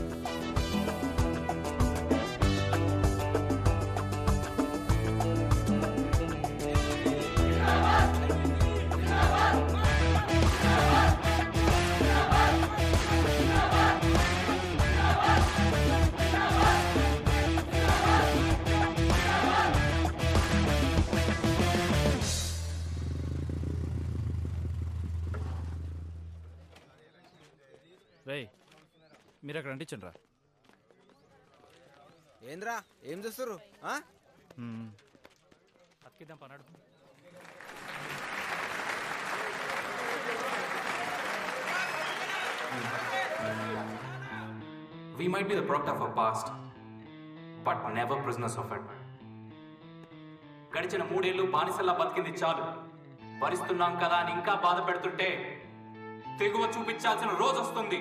రేయ్ మీరు అక్కడ అంటించండి రా ఏంద్రా ఏం చేస్తారు అతికిద్దాం పన్నాడు We might be the product of our past, but never prisoners of it. గడిచిన మూడేళ్లు బానిసల్లా బతికింది చాలు భరిస్తున్నాం కదా అని ఇంకా బాధ పెడుతుంటే తెగువ చూపించాల్సిన రోజు వస్తుంది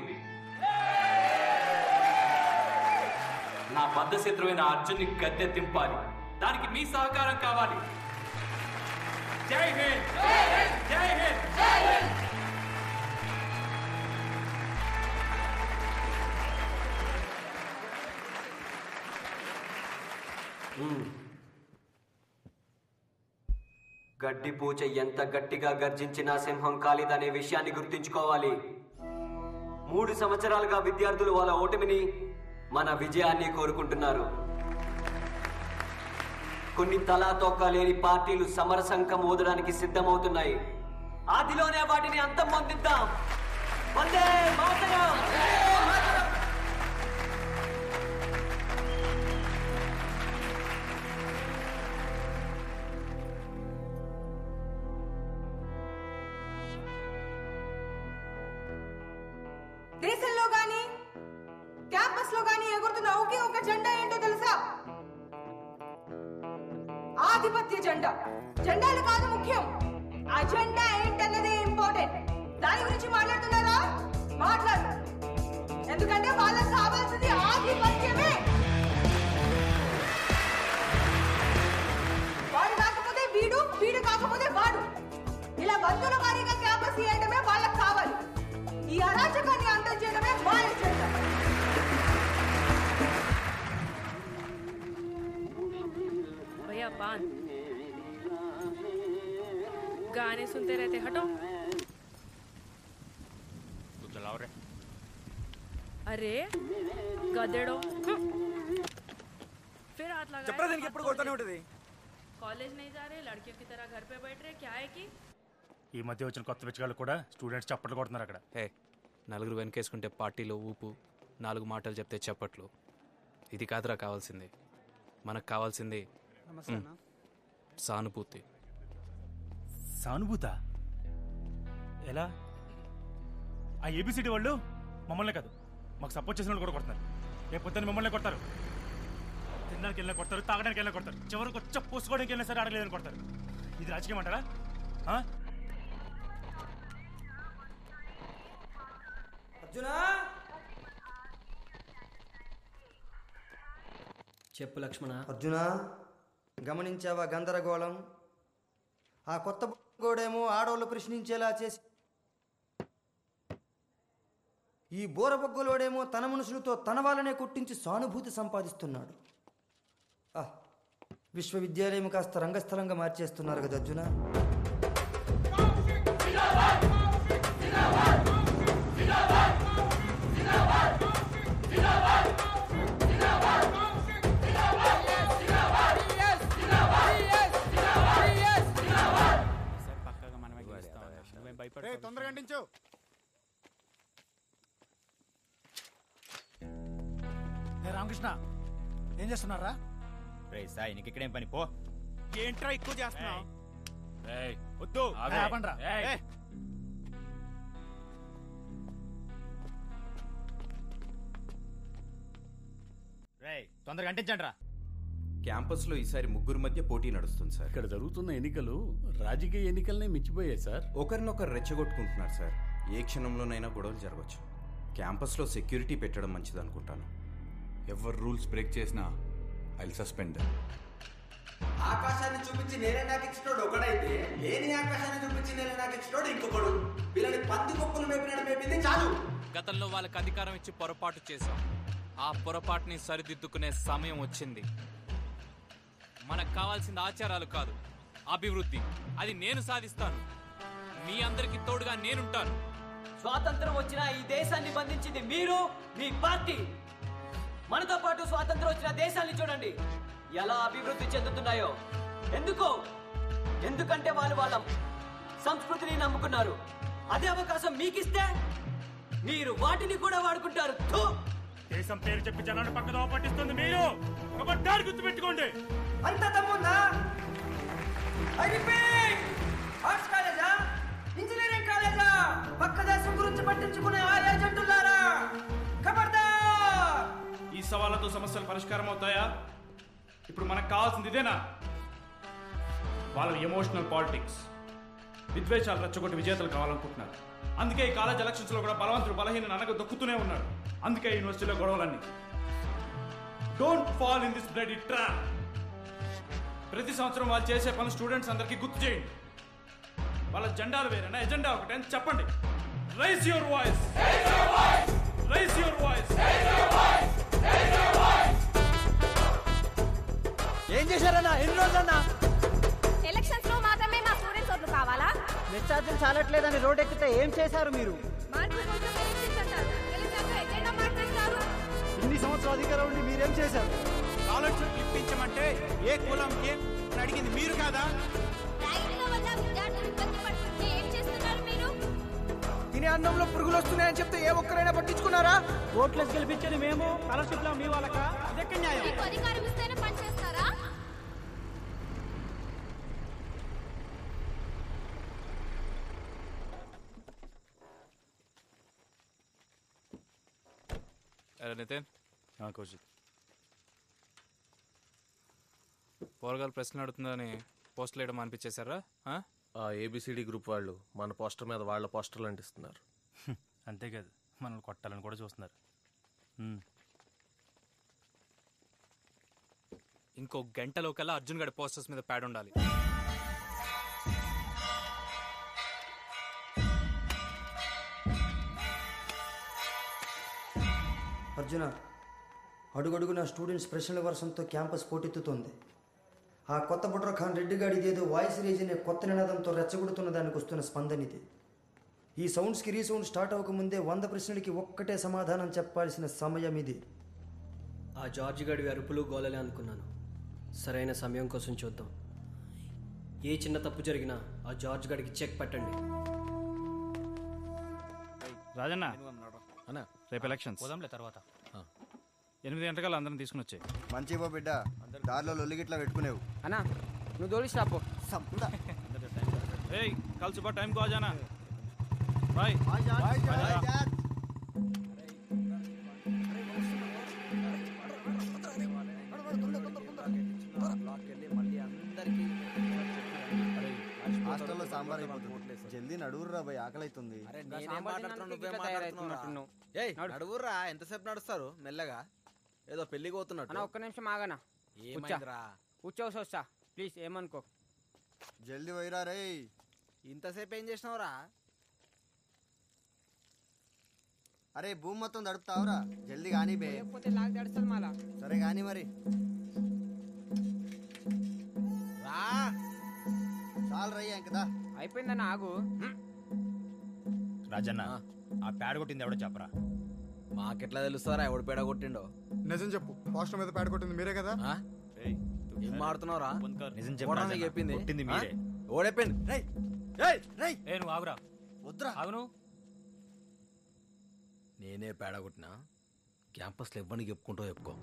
నా బద్ధ శత్రువైన అర్జున్ని గద్దె దింపాలి దానికి మీ సహకారం కావాలి జై హింద్ జై హింద్ గడ్డి పూచ ఎంత గట్టిగా గర్జించినా సింహం కాలిదనే విషయాన్ని గుర్తుంచుకోవాలి మూడు సంవత్సరాలుగా విద్యార్థులు వాళ్ళ ఓటమిని మన విజయాన్ని కోరుకుంటున్నారు కొన్ని తలా తోక లేని పార్టీలు సమరసంకం ఊదడానికి సిద్ధమవుతున్నాయి ఆదిలోనే వాటిని అంతం పొందిద్దాం వందే మాతరం! దేశంలో గాని క్యాంపస్ లో గాని ఎగురుతున్న ఒకే ఒక జెండా ఏంటో తెలుసా ఆధిపత్య జెండా జెండాలు కాదు ముఖ్యం ఆ జెండా ఏంటన్నదే ఇంపార్టెంట్ దాని గురించి మాట్లాడుతున్నారా మాట్లాడు ఎందుకంటే వాళ్ళకి కావాల్సింది ఆధిపత్యమే వాడు కాకపోతే వీడు వీడు కాకపోతే వాడు ఇలా బంధువుల వారీగా క్యాంపస్ చేయడమే వాళ్ళకి కావాలి ఈ అరాచకాన్ని అంతం చేయడమే మా ఎజెండా भैया पान गाने सुनते रहते हटो तू चलाओ रे अरे गधेड़ो फिर हाथ लगा చెప్పరా దీనికి ఎప్పుడు కొడుతూనే ఉంటుంది कॉलेज नहीं जा रहे लड़कियों की तरह घर पे बैठ रहे क्या है कि ఈ మధ్య వచ్చిన కొత్త పిచ్చగాళ్ళు కూడా స్టూడెంట్స్ చప్పట్లు కొడుతున్నారు అక్కడ హే నలుగురు వెనకేసుకుంటే పార్టీలో ఊపు నాలుగు మాటలు చెప్తే చప్పట్లు ఇది కాదురా కావాల్సింది మనకు కావాల్సింది నమస్తే అన్న. మ్, సానుభూతి సానుభూత ఎలా ఆ ఏబిసిడి వాళ్ళు మమ్మల్ని కాదు మాకు సపోర్ట్ చేసిన వాళ్ళు కూడా కొడుతున్నారు రేపు పొద్దున్న మిమ్మల్ని కొడతారు తినడానికి వెళ్ళినా కొడతారు తాగడానికి వెళ్ళినా కొడతారు చివరికి వచ్చి పూసుకోవడానికి వెళ్ళినా సరే అడగలేదని కొడతారు ఇది రాజకీయం అంటారా ఆ? అర్జునా చెప్పు లక్ష్మణ అర్జున గమనించావా గందరగోళం ఆ కొత్త గోడేమో ఆడోళ్ళు ప్రశ్నించేలా చేసి ఈ బోరబొగ్గలోడేమో తన మనుషులతో తన వాళ్ళనే కొట్టించి సానుభూతి సంపాదిస్తున్నాడు ఆ, విశ్వవిద్యాలయం కాస్త రంగస్థలంగా మార్చేస్తున్నారు కదా అర్జున పక్కగా మనమే గెలుస్తాం నువ్వేం భయపడ తొందరగా అంటించు రామకృష్ణ ఏం చేస్తున్నారా రే సాయి నీకు ఇక్కడేం పని పో ఏంట్రా ఎక్కువ చేస్తున్నావు వద్దు ఆగే. ఆపండ్రా. ఏయ్. ఏయ్. రే తొందరగా అంటించండి రా క్యాంపస్లో ఈసారి ముగ్గురు మధ్య పోటీ నడుస్తుంది సార్ ఇక్కడ జరుగుతున్న ఎన్నికలు రాజకీయ ఎన్నికలనే మించిపోయాయి సార్ ఒకరినొకరు రెచ్చగొట్టుకుంటున్నారు సార్ ఏ క్షణంలోనైనా గొడవలు జరగవచ్చు క్యాంపస్లో సెక్యూరిటీ పెట్టడం మంచిది అనుకుంటాను ఎవరు రూల్స్ బ్రేక్ చేసినా ఐ సస్పెండ్ ఆకాశాన్ని చూపించి నేనే నాకు ఇచ్చినోడు ఒకడైతే లేని ఆకాశాన్ని చూపించి నేనే నాకు ఇచ్చినోడు ఇంకొకడు వీళ్ళని పంది కొప్పులు మేపినాడు మేపింది చాలు గతంలో వాళ్ళకి అధికారం ఇచ్చి పొరపాటు చేశాం ఆ పొరపాటుని సరిదిద్దుకునే సమయం వచ్చింది మనకు కావాల్సింది ఆచారాలు కాదు అభివృద్ధి అది నేను సాధిస్తాను మీ అందరికి తోడుగా నేనుంటాను స్వాతంత్రం వచ్చిన ఈ దేశాన్ని బంధించింది మీరు మీ పార్టీ మనతో పాటు స్వాతంత్రం వచ్చిన దేశాన్ని చూడండి ఎలా అభివృద్ధి చెందుతున్నాయో ఎందుకు ఎందుకంటే వాళ్ళు వాళ్ళ సంస్కృతిని నమ్ముకున్నారు అదే అవకాశం మీకిస్తే మీరు వాటిని కూడా వాడుకుంటారు థూ! దేశం పేరు చెప్పి జనాన్ని పక్కదో పట్టిస్తుంది మీరు ఒకటారు గుర్తు పెట్టుకోండి అంత తమ్ముందా ఐ రిపీట్ ఆర్ట్స్ కాలేజా ఇంజనీరింగ్ కాలేజా పక్క దేశం గురించి పట్టించుకునే ఆ ఏజెంటులారా ఖబర్దార్ ఈ సవాళ్లతో సమస్యలు పరిష్కారం అవుతాయా ఇప్పుడు మనకు కావాల్సింది ఇదేనా వాళ్ళ ఎమోషనల్ పాలిటిక్స్ విద్వేషాలు రెచ్చగొట్టి విజేతలు కావాలనుకుంటున్నారు అందుకే ఈ కాలేజ్ ఎలక్షన్స్ లో కూడా బలవంతుడు బలహీన అనగ దొక్కుతూనే ఉన్నాడు అందుకే ఈ యూనివర్సిటీలో గొడవలన్నీ don't fall in this blood trap ప్రతి సంవత్సరం వాళ్ళు చేసే పనులు స్టూడెంట్స్ అందరికీ గుర్తు చేయండి వాళ్ళ జెండాలు వేరేనా ఎజెండా ఒకటే అని చెప్పండి raise your voice raise your voice ఏం చేశారన్నా ఎన్ని రోజులన్నా ఎలక్షన్స్ లో మాత్రమే మా లాఠీ చార్జీలు చాలట్లేదని రోడ్ ఎక్కితే ఏం చేశారు మీరు ఇన్ని సంవత్సరాలు అధికారం ఉండి మీరేం చేశారు స్కాలర్షిప్ ఇప్పించమంటే ఏ కులం ఏం అని అడిగింది మీరు కాదా తినే అన్నంలో పురుగులు వస్తున్నాయని చెప్తే ఏ ఒక్కరైనా పట్టించుకున్నారా ఓట్లేసి గెలిపించేది మేము స్కాలర్షిప్ మీ వాళ్ళక ఇదెక్కడ న్యాయం అధికారం ఇస్తేనే పని చేస్తారా అరే నితిన్ కౌశిక్ పోరగాలు ప్రశ్నలు అడుగుతుందని పోస్టులు వేయడం అనిపించేశారా ఆ? ఆ ఏబిసిడి గ్రూప్ వాళ్ళు మన పోస్టర్ మీద వాళ్ళ పోస్టర్లు అంటిస్తున్నారు అంతేకాదు మనల్ని కొట్టాలని కూడా చూస్తున్నారు ఉమ్. ఇంకో గంటలో కల్లా అర్జున్ గడి పోస్టర్స్ మీద ప్యాడ్ ఉండాలి అర్జున అడుగడుగున స్టూడెంట్స్ ప్రశ్నల వర్షంతో క్యాంపస్ పోటెత్తుతోంది ఆ కొత్త బుట్ర ఖాన్ రెడ్డి గాడిదేదో వాయిస్ రేజ్ అనే కొత్త నినాదంతో రెచ్చగొడుతున్న దానికి వస్తున్న స్పందన ఇది ఈ సౌండ్స్కి రీసౌండ్ స్టార్ట్ అవ్వకముందే వంద ప్రశ్నలకి ఒక్కటే సమాధానం చెప్పాల్సిన సమయం ఇది ఆ జార్జ్ గడివి అరుపులు గోలలే అనుకున్నాను సరైన సమయం కోసం చూద్దాం ఏ చిన్న తప్పు జరిగినా ఆ జార్జ్ గడికి చెక్ పెట్టండి రాజన్న అన్న రేపు ఎలక్షన్స్ పోదాంలే తర్వాత ఎనిమిది గంటకల్లా అందరం తీసుకుని వచ్చాయి మంచి పో బిడ్డ దారిలో లొల్లిగిట్లా పెట్టుకునేవు అన్నా నువ్వు తోలిసి రాపో ఏయ్ కల్ సుబह टाइम को आ जाना बाय హాస్టల్లో సాంబార్ అయిపోతుంది జల్దీ నడువుర్రా భయ్ ఆకలి అవుతుంది నేనేం మాట్లాడుతున్నా నువ్వే మాట్లాడుతున్నట్టున్నావు ఏయ్ నడువుర్రా ఎంతసేపు నడుస్తారు మెల్లగా ఏదో పెళ్లికి పోతున్నట్టు అన్న ఒక్క నిమిషం ఆగనా ఏమైందిరా కూర్చోవసి వస్తా ప్లీజ్ ఏమనుకో జల్దీ పోయిరా రే ఇంతసేపు ఏం చేసినావురా అరే భూమి మొత్తం తడుపుతావురా జల్దీ కానీ బే లేకపోతే లాగ్ దడుస్తుంది మళ్ళా సరే కానీ మరి రా చాలు రయ్యా ఇంకదా అయిపోయిందన్న ఆగు రాజన్న ఆ ప్యాడ్ కొట్టింది ఎవడో చెప్పరా మాకెట్లా తెలుస్తారా ఎవడు పేడ కొట్టిండో నిజం చెప్పు పోస్టర్ మీద ప్యాడ్ కొట్టింది మీరే కదా ఆ? ఏం మాడుతున్నావురా నిజం ఓడా చెప్పు నీకు చెప్పింది కొట్టింది ఆ? మీరే ఓడైపోయింది రేయ్ రేయ్ రేయ్ ఏ నువ్వు ఆగురా వద్దురా ఆగును నేనే పేడ కొట్టినా క్యాంపస్లో ఇవ్వని చెప్పుకుంటూ చెప్పుకో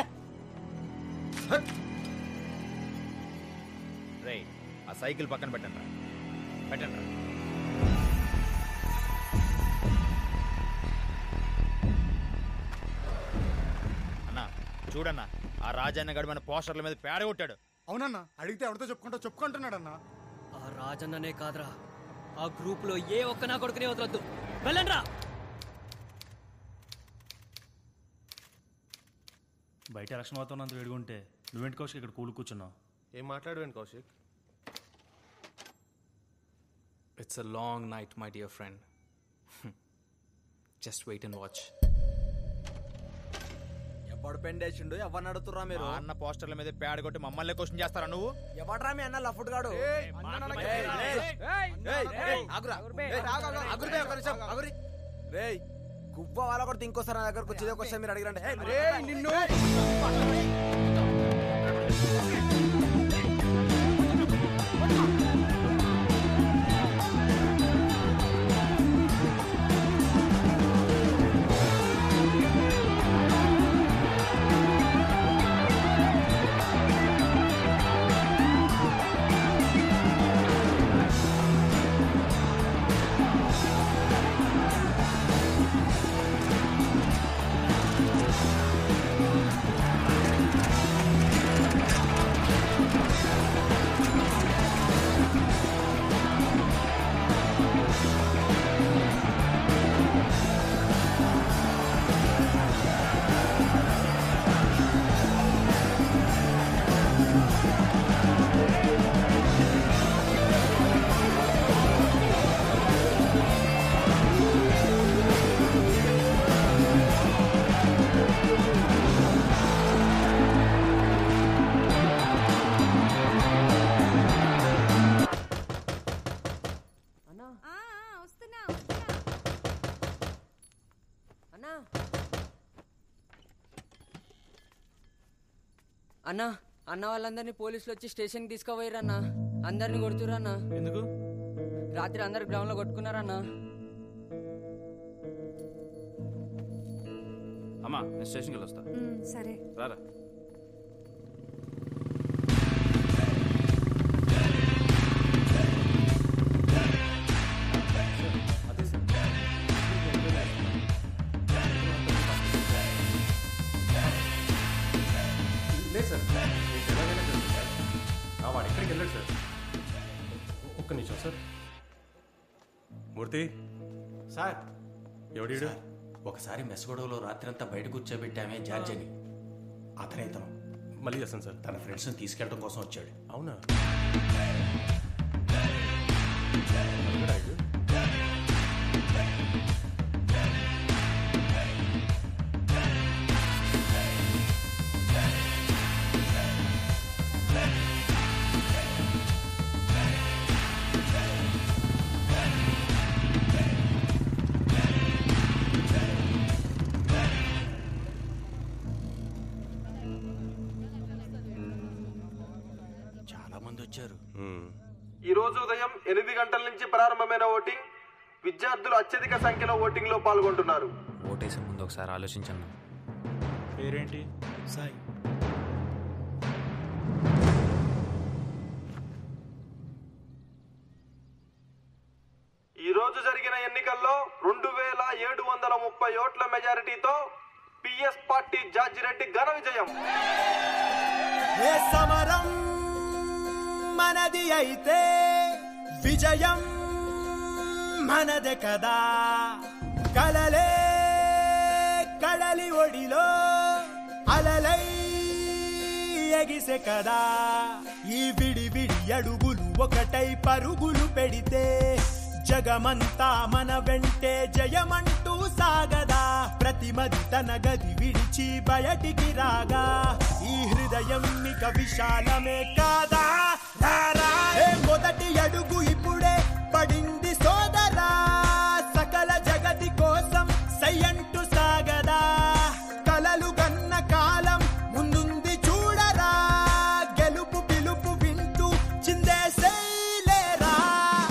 రే ఆ సైకిల్ పక్కన పెట్టండి పెట్టండి అన్నా చూడన్నా ఆ రాజన్న గడు మన పోస్టర్ల మీద పేడ కొట్టాడు అవునన్నా అడిగితే ఎవరితో చెప్పుకుంటా చెప్పుకుంటున్నాడన్నా ఆ రాజన్ననే కాదురా ఆ గ్రూప్ లో ఏ ఒక్క నా కొడుకునే వదలొద్దు వెళ్ళండి రా బయట ఎలక్షన్ వాతావరణం వేడుకుంటే నువ్వేంటి కౌశిక్ ఇక్కడ కూలు కూర్చున్నావు ఏం మాట్లాడవేంటి Kaushik it's a long night my dear friend just wait and watch ఎవడు పెండేసిండు ఎవరిని అడుగుతుర్రా మీరు మా అన్న పోస్టర్ల మీద పేడ కొట్టి మమ్మల్ని క్వశ్చన్ చేస్తారా నువ్వు ఎవడ్రా మీ అన్న లఫుట్ గాడు రేయ్ గువ్వ వాళ్ళ కొడితే ఇంకోసారి నా దగ్గరకు వచ్చి ఇదే క్వశ్చన్ మీరు అడిగిరండి నిన్ను అన్న అన్న వాళ్ళందరినీ పోలీసులు వచ్చి స్టేషన్కి తీసుకుపోయారన్న అందరిని కొడుతురన్న ఎందుకు రాత్రి అందరు గ్రౌండ్ లో కొట్టుకున్నారన్న అమ్మా నేను స్టేషన్కి వెళ్ళొస్తా సరే రారా లేదు సార్ మీకు ఎలాగైనా తెలుసు సార్ ఆ, వాడు ఎక్కడికి వెళ్ళాడు సార్ ఒక్క నిమిషం సార్ మూర్తి సార్ ఎవడీడు ఒకసారి మెస్ గొడవలో రాత్రంతా బయట కూర్చోబెట్టామే జార్జ్ అని అతనే తను మళ్ళీ చేస్తాను సార్ తన ఫ్రెండ్స్ని తీసుకెళ్ళడం కోసం వచ్చాడు అవునా చాలా మంది వచ్చారు ఈ రోజు ఉదయం ఎనిమిది గంటల నుంచి ప్రారంభమైన ఓటింగ్ విద్యార్థులు అత్యధిక సంఖ్యలో ఓటింగ్ లో పాల్గొంటున్నారు ఓటేసే ముందు ఒకసారి ఆలోచించండి పేరేంటి సాయి ఈ రోజు జరిగిన ఎన్నికల్లో రెండు వేల ఏడు వందల ముప్పై ఓట్ల మెజారిటీతో పిఎస్ పార్టీ జార్జి రెడ్డి ఘన విజయం ఏ సమరం మనది అయితే విజయం మనదే కదా కలలే కడలి ఒడిలో అలలై ఎగిసే కదా ఈ విడి విడి అడుగులు ఒకటై పరుగులు పెడితే జగమంతా మన వెంటే జయమంటూ సాగదా ప్రతిమది తన గది విడిచి బయటికి రాగా ఈ హృదయం ఇక విశాలమే కాదా రారా ఏ మొదటి అడుగు ఇప్పుడే పడింది సోదరా సకల జగతి కోసం సయ్యంటూ సాగదా కలలు కన్న కాలం ముందుంది చూడరా గెలుపు పిలుపు వింటూ చిందేసేలేరా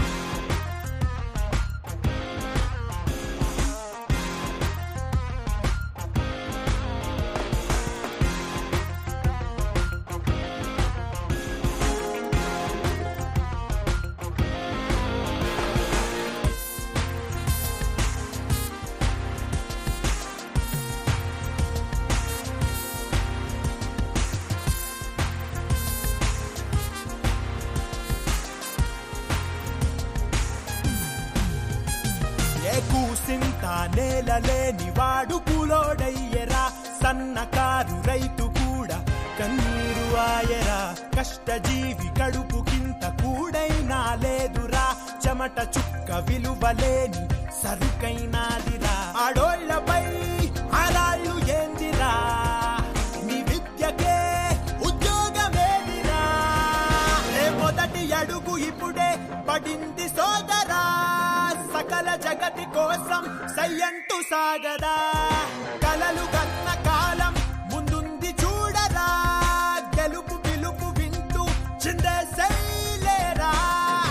ఏ కూసింత నేలలేని వాడు కులోడయ్యరా సన్నకారు రైతు కూడా కన్నీరు ఆయరా కష్టజీవి కడుపుకింత కూడైనా లేదురా చెమట చుక్క విలువలేని సరుకైనాదిరా ఆడోళ్లపై ఆరాళ్ళు ఏందిరా మీ విద్యకే ఉద్యోగమేదిరా ఏ మొదటి అడుగు ఇప్పుడే పడింది సోదరా సకల జగతి కోసం సయ్యంటూ సాగదా కలలు కన్న కాలం ముందుంది చూడరా గెలుపు పిలుపు వింటూ చిందేసేలేరా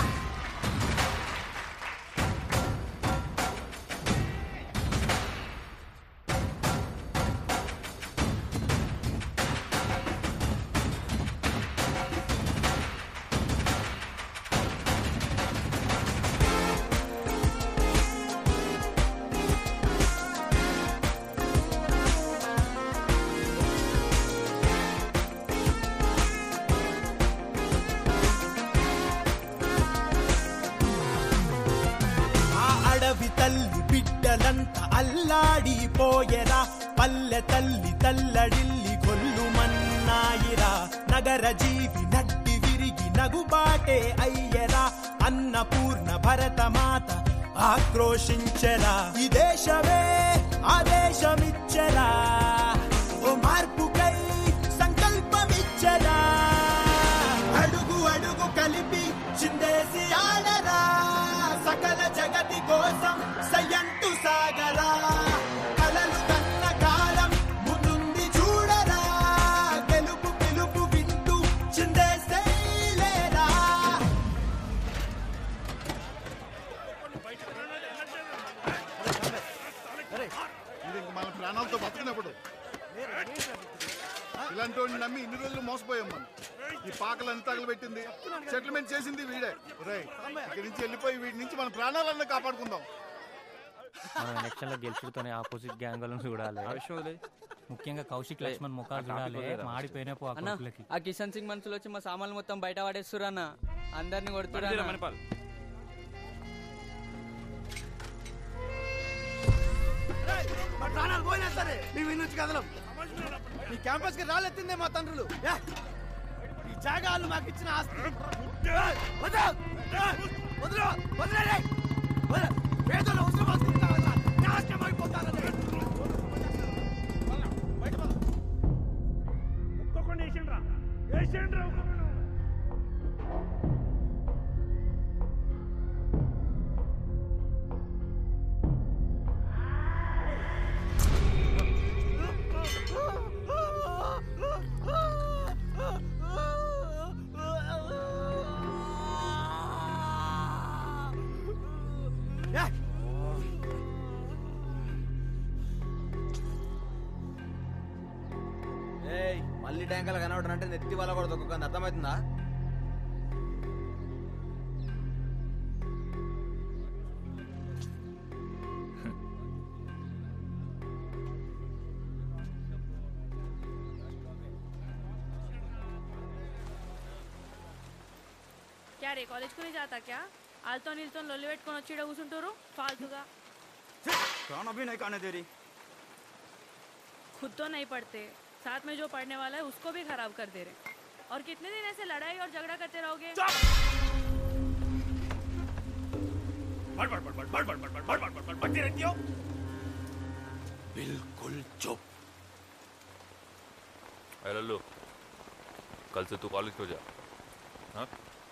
ఆ అడవి తల్లి బిడ్డలంతా అల్లాడిపోయెరా పల్లె తల్లి తల్లడిల్లి గొల్లుమన్నాయిరా నగర జీవి నడ్డి విరిగి నగుబాటే అయ్యరా అన్నపూర్ణ భరతమాత ఆక్రోశించెరా ఈ దేశమే ఆదేశమిచ్చరా ఓ మార్పుకై సంకల్పమిచ్చరా అడుగు అడుగు కలిపి చిందేసి ఆడరా సకల జగతి కోసం సయ్యంటూ సాగరా కలలు కన్న కాలం ముందుంది చూడరా గెలుపు పిలుపు ఇలాంటి వాడిని నమ్మి ఇన్ని రోజులు మోసపోయాం మనం ఈ పాకలన్నీ తగలబెట్టింది సెటిల్మెంట్ చేసింది వీడే రేయ్ ఇక్కడి నుంచి వెళ్ళిపోయి వీడి నుంచి మన ప్రాణాలన్నీ కాపాడుకుందాం మనం ఎలక్షన్ లో గెలుచుడుతోనే ఆపోజిట్ గ్యాంగ్ వాళ్ళని చూడాలి ముఖ్యంగా కౌశిక్ లక్ష్మణ్ ముఖాలు చూడాలి మాడిపోయిన పో ఆ అన్న కొడుకులకి. ఆ కిషన్ సింగ్ మనుషులు వచ్చి మా సామాన్లు మొత్తం బయట పడేస్తుర్రు అన్న అందరిని కొడుతుర్రు బండిరా అన్న. మణిపాల్. మా ప్రాణాలు పోయినా సరే మేము ఇన్ని నుంచి కదలం ఈ క్యాంపస్ కి రాలెత్తిందే మా తండ్రులు యా! ఈ జాగాలు మాకు ఇచ్చిన ఆస్తి ఏయ్! వదలు! ఏయ్! వదలు! వదిలేయ్! వదలు! పేదోళ్ళ ఉసురు పోసుకుంటారా? నాశనం అయిపోతారని. ఒక్కొక్కడిని వేసిండ్రా వేసిండ్రా ఒక్కొక్కడు ఏయ్! ఏయ్ మళ్ళీ ట్యాంకర్లు కనబడనంటే నెత్తి వాళ్ళ కూడా దొక్కకంది అర్థమవుతుందా क्या रे कॉलेज को नहीं जाता क्या आलतो नीलतो लొల్లి పెట్టుకొని వచ్చి ఈడ కూర్చుంటారు फालतूగా खाना भी नहीं खाने दे रही खुद तो नहीं पढ़ते साथ में जो पढ़ने वाला है उसको भी खराब कर दे रहे और कितने दिन ऐसे लड़ाई और झगड़ा करते रहोगे बड़ बड़ बड़ बड़ बड़ बड़ बड़ बड़ बड़ बड़ बड़ बढ़ती रहती हो बिल्कुल चुप अरे लल्लू कल से तू कॉलेज को जा हाँ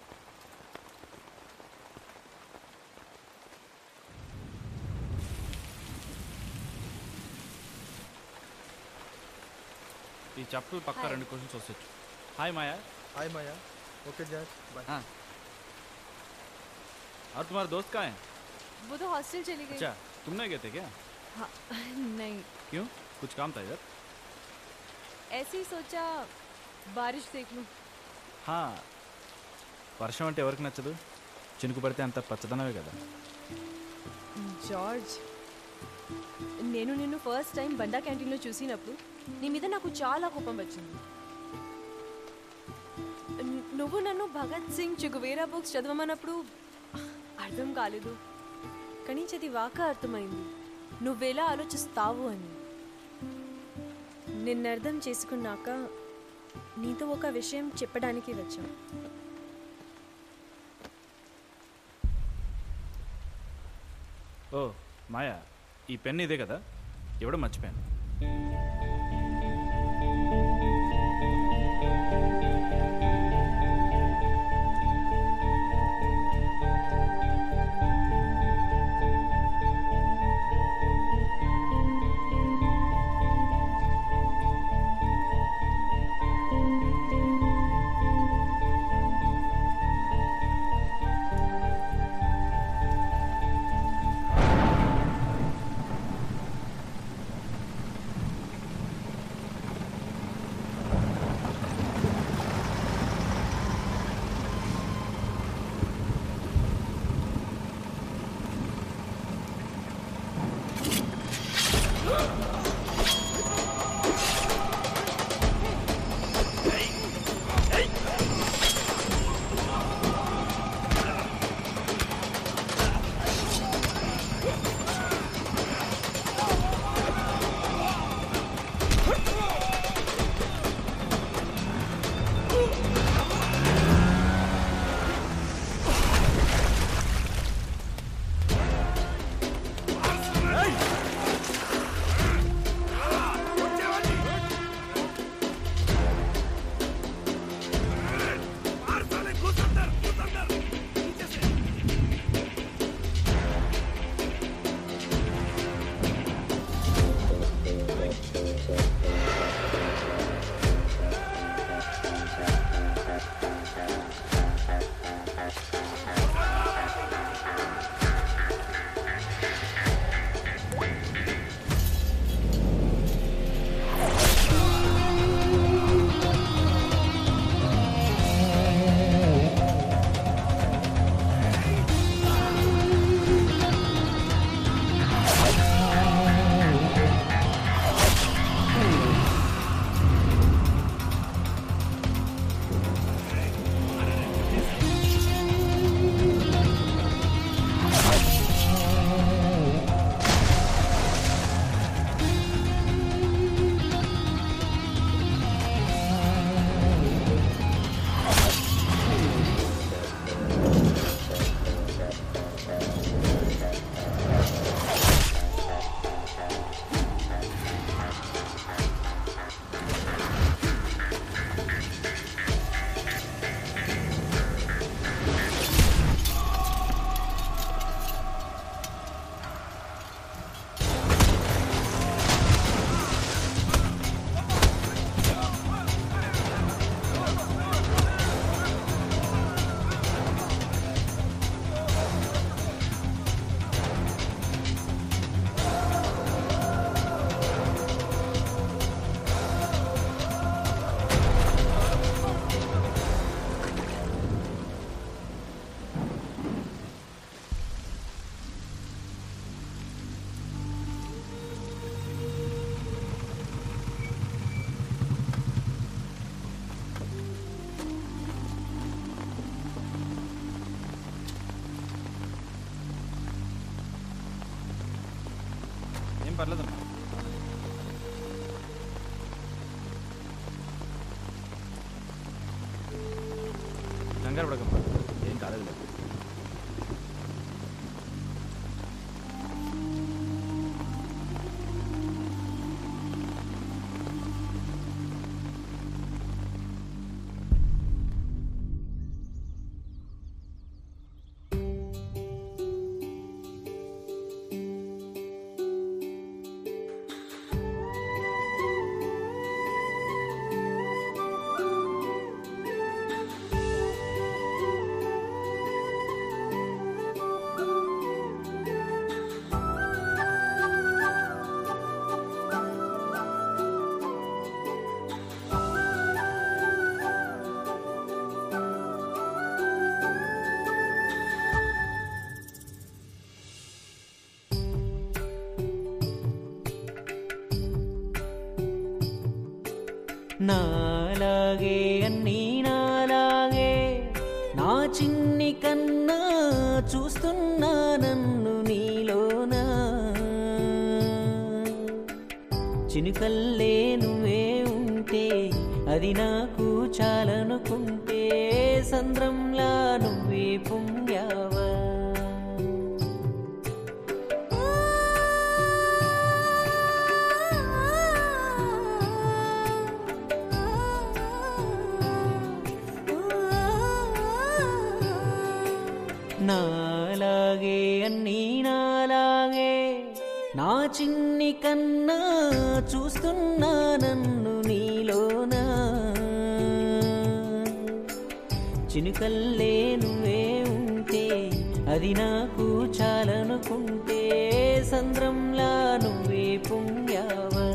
ఈ చెప్పులు పక్క రెండు క్వశ్చన్స్ వస్తచ్చు hi Maya hi Maya okay जज बाय हाँ और तुम्हारा दोस्त कहाँ है वो तो हॉस्टल चली गई अच्छा तुम नहीं गए थे क्या हाँ, नहीं क्यों कुछ काम था इधर ऐसे ही सोचा बारिश देख लूं హా వర్షం అంటే ఎవరికి నచ్చదు చినుకు పడితే అంత పచ్చదనమే కదా జార్జ్ నేను నిన్ను ఫస్ట్ టైం బండా క్యాంటీన్లో చూసినప్పుడు నీ మీద నాకు చాలా కోపం వచ్చింది ను- నువ్వు నన్ను భగత్ సింగ్ చుగువేరా బుక్స్ చదవమన్నప్పుడు అర్థం కాలేదు కానీ చదివాక అర్థమైంది నువ్వెలా ఆలోచిస్తావు అని నిన్ను అర్థం చేసుకున్నాక నీతో ఒక విషయం చెప్పడానికి వచ్చాను ఓ మాయా ఈ పెన్ ఇదే కదా ఎవడో మర్చిపోయాను పర్లేదమ్మా కంగారు పడకమ్మా ఏం కాలేదు నాలాగే అన్నీ నాలాగే నా చిన్ని కన్నా చూస్తున్నా నన్ను నీలోనా చినుకల్లే నువ్వే ఉంటే అది నాకు చాలనుకుంటే సంద్రంలా నువ్వే పొంగావా నాలాగే అన్నీ నాలాగే నా చిన్ని కన్నా చూస్తున్నా నన్ను నీలోనా చినుకల్లే నువ్వే ఉంటే అది నాకు చాలనుకుంటే సంద్రంలా నువ్వే పొంగావా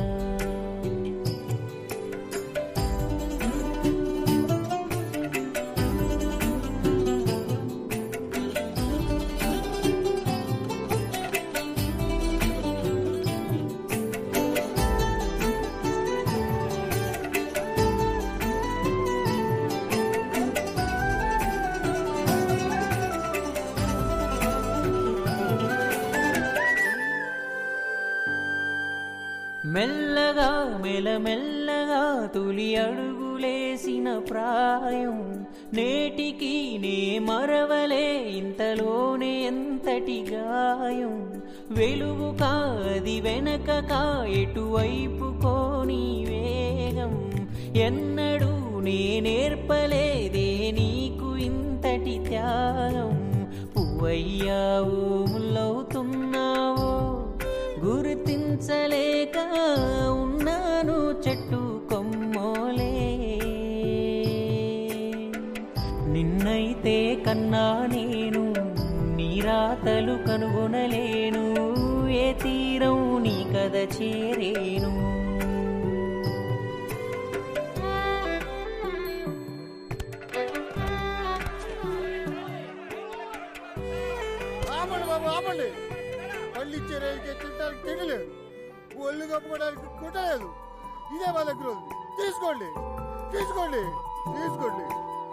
మెల్లగా మెల్లమెల్లగా తొలి అడుగులేసిన ప్రాయం నేటికి నే మరవలే ఇంతలోనే ఎంతటి గాయం వెలుగు కాది వెనక కా ఎటువైపు కోని వేగం ఎన్నడూ నే నేర్పలేదే నీకు ఇంతటి త్యాగం పువ్వయ్యావు ముల్లవుతున్నావో గుర్తించలేక ఉన్నాను చెట్టు కొమ్మోలే నిన్నైతే కన్నా నేను నీరాతలు కనుగొనలేను ఏ తీరం నీ కథ చేరేను ఆపండి బాబు ఆపండి పళ్ళు ఇచ్చే రైలుకి తింటానికి తినలేదు ఒళ్ళు కప్పుకోవడానికి కుట్టలేదు ఇదే మా దగ్గర ఉంది తీసుకోండి తీసుకోండి తీసుకోండి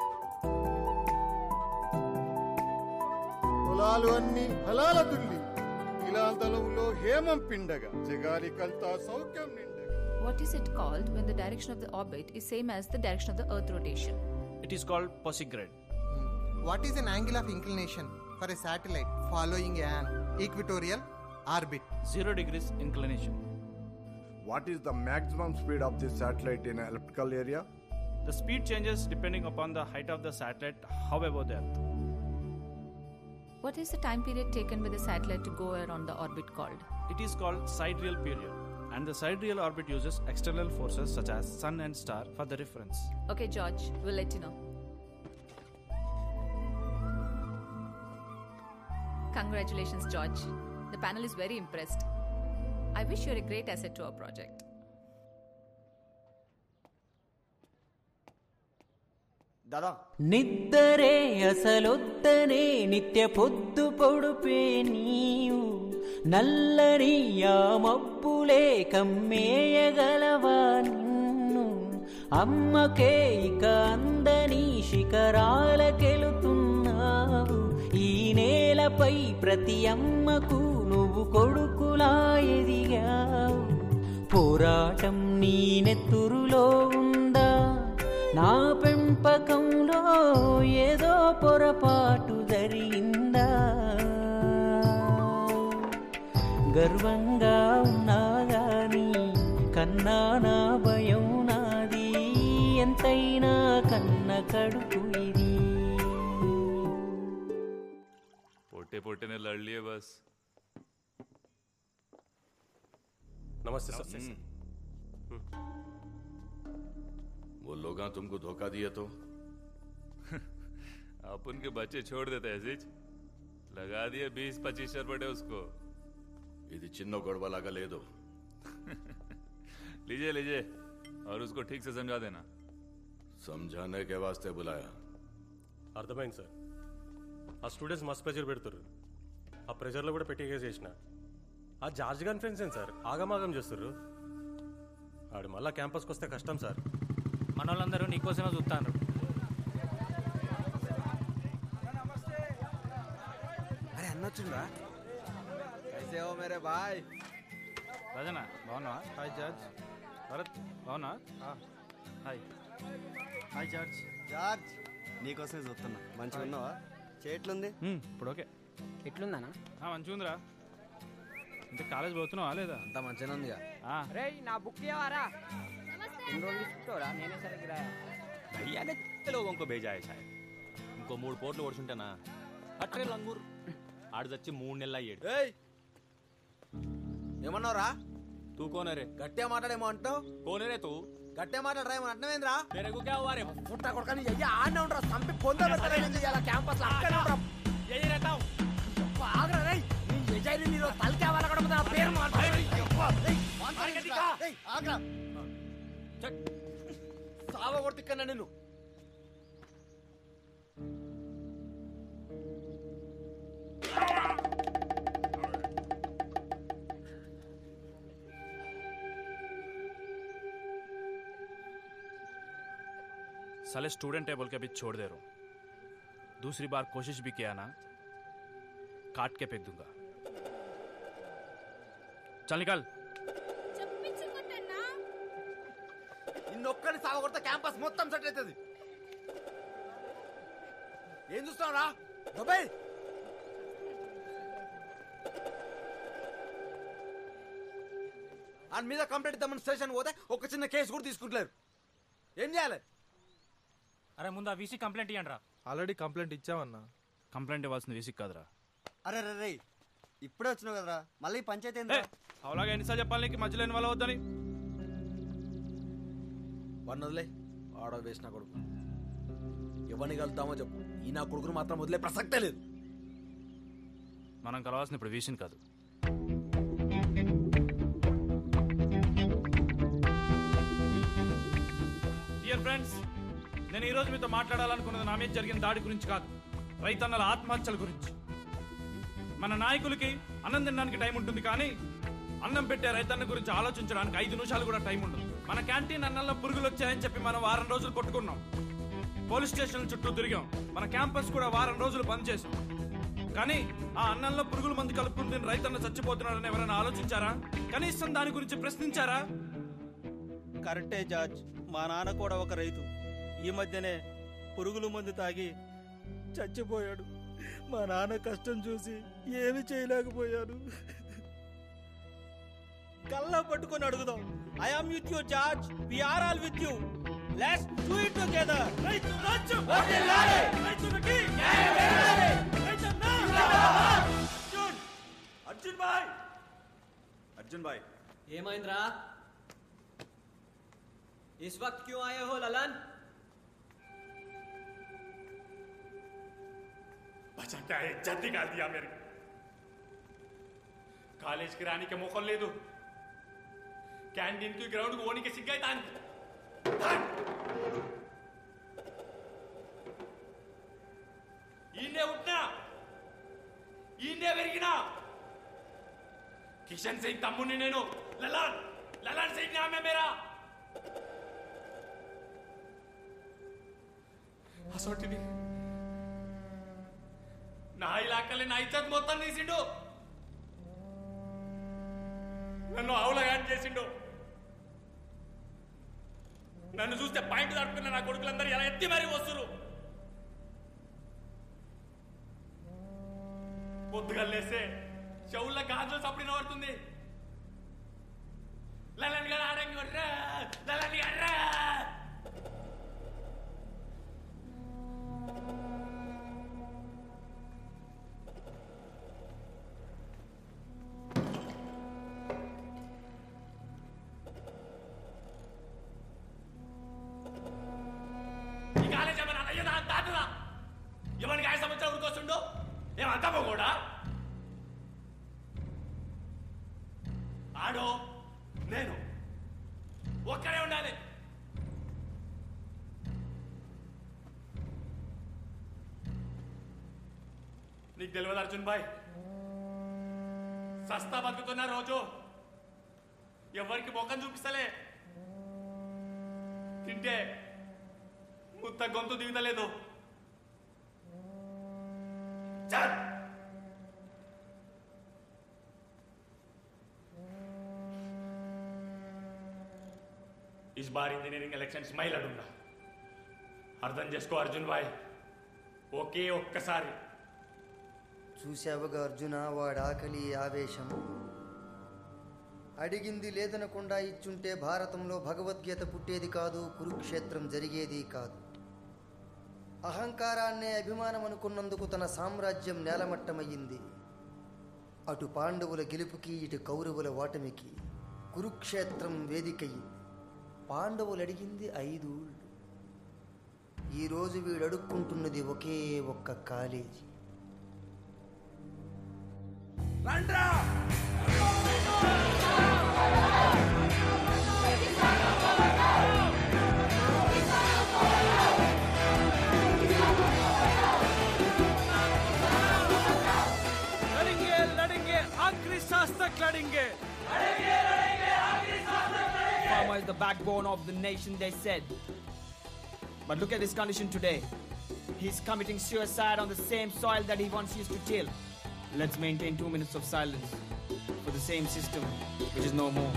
పొలాలు అన్ని హలాల దుల్లి ఇలాంతలంలో హేమం పిండగా జగాలికంతా సౌఖ్యం నిండగా What is it called when the direction of the orbit is same as the direction of the Earth rotation? It is called posigrade What is an angle of inclination for a satellite following an equatorial orbit? Zero degrees inclination. What is the maximum speed of this satellite in an elliptical area? The speed changes depending upon the height of the satellite, how above the Earth. What is the time period taken by the satellite to go around the orbit called? It is called sidereal period, and the sidereal orbit uses external forces such as sun and star for the reference. Okay, George, we'll let you know. Congratulations, George. The panel is very impressed. I wish you're a great asset to our project. దాదా నిద్దరే అసలొద్దనే నిత్య పొద్దు పొడుపే నీవు నల్లని ఆ మబ్బులే కమ్మేయగలవా నిన్ను అమ్మకే ఇక అందని శిఖరాలకెళుతున్నావు ఈ నేలపై ప్రతి అమ్మకు నువ్వు కొడుకులా ఎదిగావు పోరాటం నీ నెత్తురులో ఉందా నా పెంపకంలో ఏదో పొరపాటు జరిగిందా గర్వంగా ఉన్నా గాని కన్నా నా భయం నాది ఎంతైనా కన్న కడుపు ఇది पोटे पोटे ने लड़ लिए बस नमस्ते सर नमस्ते, हम्म। वो लोग तुमको धोखा दिए तो अपन के बच्चे छोड़ देते ऐसे ही लगा दिए बीस पच्चीस रुपये उसको ఇది చిన్న గొడవలాగా లేదు लीजिए लीजिए और उसको ठीक से समझा देना समझाने के वास्ते बुलाया అర్థమైంది సార్ ఆ స్టూడెంట్స్ మస్తు ప్రెజర్ పెడుతుర్రు ఆ ప్రెజర్లో కూడా పెట్టి కేసు చేసిన ఆ జార్జ్ గన్ ఫ్రెండ్స్ ఏం సార్ ఆగమాగం చేస్తుర్రు ఆడు మళ్ళా క్యాంపస్కి వస్తే కష్టం సార్ మన వాళ్ళందరూ నీకోసమే చూస్తాను అరే అన్న వచ్చిందా कैसे हो मेरे भाई రాజనా బాగున్నావా హాయ్ జార్జ్ భరత్ బాగున్నా హాయ్ హాయ్ జార్జ్ జార్జ్ నీకోసమే చూస్తున్నా మంచిగా ఉన్నావా చేట్లుంది ఇప్పుడు ఓకే ఎట్లుందనా మంచిగా ఉందిరా ఇంకా కాలేజ్ పోతున్నావా లేదా అంత మంచిగా ఉంది రే నా బుక్ ఇవ్వరా ఎన్ని రోజులు తీసుకుంటావురా నేనే సరిగ్గా రాయా भैया ने कितने लोगों को भेजा है शायद ఇంకో మూడు పోట్లు ఓడుచుంటానా అట్రే లంగూర్ ఆడు చచ్చి మూడు నెలలు అయ్యాడు ఏయ్ ఏమన్నావురా తూ కోనరే గట్టిగా మాట్లాడేమో అంటావు కోనరే తూ గట్టిగా మాట్లాడరా ఏమో అంటున్నావేంద్రా తెరకు క్యా హువా రే పుట్ట కొడుకని అయ్యా ఆడనే ఉండరా సంపి పొందబెట్టలేదు ఇలా క్యాంపస్ లో అక్కడే ఉండరా యही रहता हूं ఆగరా రేయ్ నీ ఎజైని నీలో తలకే వాళ్ళకడ నా పేరు ఆగ్రా సావ కొడుతున్నా నేను साले स्टूडेंट है बोल के अभी छोड़ दे रहा हूँ दूसरी बार कोशिश भी किया ना काट के फेंक दूंगा चल निकल నిన్నొక్కని సావ కొడితే క్యాంపస్ మొత్తం సెట్ అవుతుంది ఏం చూస్తావురా దుబాయ్ ఆయన మీద కంప్లైంట్ డెమోన్స్ట్రేషన్ పోతే ఒక చిన్న కేసు కూడా తీసుకుంటలేరు ఏం చేయాలి అరే ముందు ఆ వీసీ కంప్లైంట్ ఇవ్వండి రా ఆల్రెడీ కంప్లైంట్ ఇచ్చావన్నా కంప్లైంట్ ఇవ్వాల్సిన వేసిక్ కాదురా అరే రే రే ఇప్పుడే వచ్చినావు కదరా మళ్ళీ పంచాయతీ ఏందిరా? అలాగే ఎన్నిసార్లు చెప్పాలి నీకు మధ్యలో ఇన్వాల్వ్ వద్దని వన్ వదిలే ఆడో వేసిన కొడుకు ఎవరిని కలుద్దామో చెప్పు ఈ నా కొడుకును మాత్రం వదిలే ప్రసక్తే లేదు మనం కలవాల్సిన ఇప్పుడు వీసిన్ కాదు డియర్ ఫ్రెండ్స్ నేను ఈ రోజు మీతో మాట్లాడాలనుకున్నది నా మీద జరిగిన దాడి గురించి కాదు రైతన్నల ఆత్మహత్యల గురించి మన నాయకులకి అన్నం తినడానికి టైం ఉంటుంది కానీ అన్నం పెట్టే రైతన్న గురించి ఆలోచించడానికి ఐదు నిమిషాలు కూడా టైం ఉండదు మన క్యాంటీన్ అన్నంలో పురుగులు వచ్చాయని చెప్పి మనం వారం రోజులు కొట్టుకున్నాం పోలీస్ స్టేషన్ చుట్టూ తిరిగాం మన క్యాంపస్ కూడా వారం రోజులు బంద్ చేసాం కానీ ఆ అన్నంలో పురుగుల మందు కలుపుకుని తిని రైతన్న చచ్చిపోతున్నాడని ఎవరైనా ఆలోచించారా కనీసం దాని గురించి ప్రశ్నించారా కరెక్టే జార్జ్ మా నాన్న కూడా ఒక రైతు ఈ మధ్యనే పురుగుల మందు తాగి చచ్చిపోయాడు మా నాన్న కష్టం చూసి ఏమి చేయలేకపోయాను కల్లా పట్టుకొని అడుగుదాం I am with you George we are all with you let's do it together రైతు రాజ్యం రైతులకి అర్జున్ భాయ్ अर्जुन भाई ये महेंद्रा इस वक्त क्यों आए हो ललन बचा क्या है इज्जत निकाल दिया मेरी కాలేజ్ కి రానికి మొక్కలు లేదు క్యాంటీన్ కి గ్రౌండ్ కి ఓనికి సిగ్గైతాను ఈయనే ఉట్టినా ఈయనే పెరిగినా కిషన్ సింగ్ తమ్ముని నేను లలాన్ లలాన్ సింగ్ నామ్ है मेरा అసోటిని నా ఇలాకలే నా ఇజ్జత్ మొత్తం తీసిండు నన్ను ఆవులగాని చేసిండు నన్ను చూస్తే పాయింట్ తడుపుకున్న నా కొడుకులందరూ ఎలా ఎత్తి మరీ వస్తురు పొద్దుగా లేస్తే చెవుల్లో గాజులు సప్పుడు పడుతుంది లలని గారు ఆడంగి కొట్రా లలని గారా ఈ కాలేజ్ ఏమైనా అయ్యదా తాతదా ఎవరికి ఆయన సంవత్సరం ఊరికొస్తుండో ఏమంటామో కూడా ఆడో నేను ఒక్కడే ఉండాలి నీకు తెలియదు అర్జున్ భాయ్ సస్తా బతుకుతున్న రోజు ఎవరికి ముఖం చూపిస్తలే తింటే ముత్త గొంతు దిగుతలేదు చల్ इस बार इंजीनियरिंग ఎలక్షన్స్ మై లడుండా అర్థం చేసుకో అర్జున్ భాయ్ ఒకే ఒక్కసారి చూశావుగా అర్జున వాడి ఆకలి ఆవేశం అడిగింది లేదనకుండా ఇచ్చుంటే భారతంలో భగవద్గీత పుట్టేది కాదు కురుక్షేత్రం జరిగేది కాదు అహంకారాన్నే అభిమానం అనుకున్నందుకు తన సామ్రాజ్యం నేలమట్టమయ్యింది అటు పాండవుల గెలుపుకి ఇటు కౌరవుల ఓటమికి కురుక్షేత్రం వేదికయ్యింది పాండవులు అడిగింది ఐదు ఈరోజు వీడు అడుక్కుంటున్నది ఒకే ఒక్క కాలేజీ రండ్రా लड़ेंगे लड़ेंगे आखिरी सांस तक लड़ेंगे Farmer is the backbone of the nation, they said. But look at his condition today. He's committing suicide on the same soil that he once used to till. Let's maintain two minutes of silence for the same system, which is no more.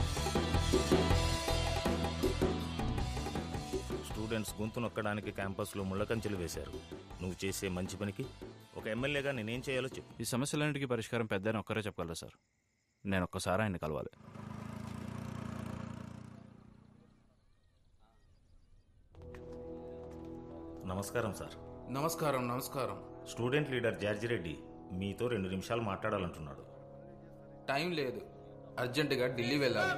Students గొంతు నొక్కడానికి క్యాంపస్లో ముళ్ళకంచెలు వేశారు నువ్వు చేసే మంచి పనికి ఒక ఎమ్మెల్యేగా నేనేం చేయాలో చెప్పు ఈ సమస్యలన్నిటికీ పరిష్కారం పెద్ద ఒక్కరే చెప్పగలరా సార్ నేను ఒక్కసారి ఆయన్ని కలవాలి నమస్కారం సార్ నమస్కారం నమస్కారం స్టూడెంట్ లీడర్ జార్జి రెడ్డి మీతో రెండు నిమిషాలు మాట్లాడాలంటున్నాడు టైం లేదు అర్జెంటుగా ఢిల్లీ వెళ్ళాలి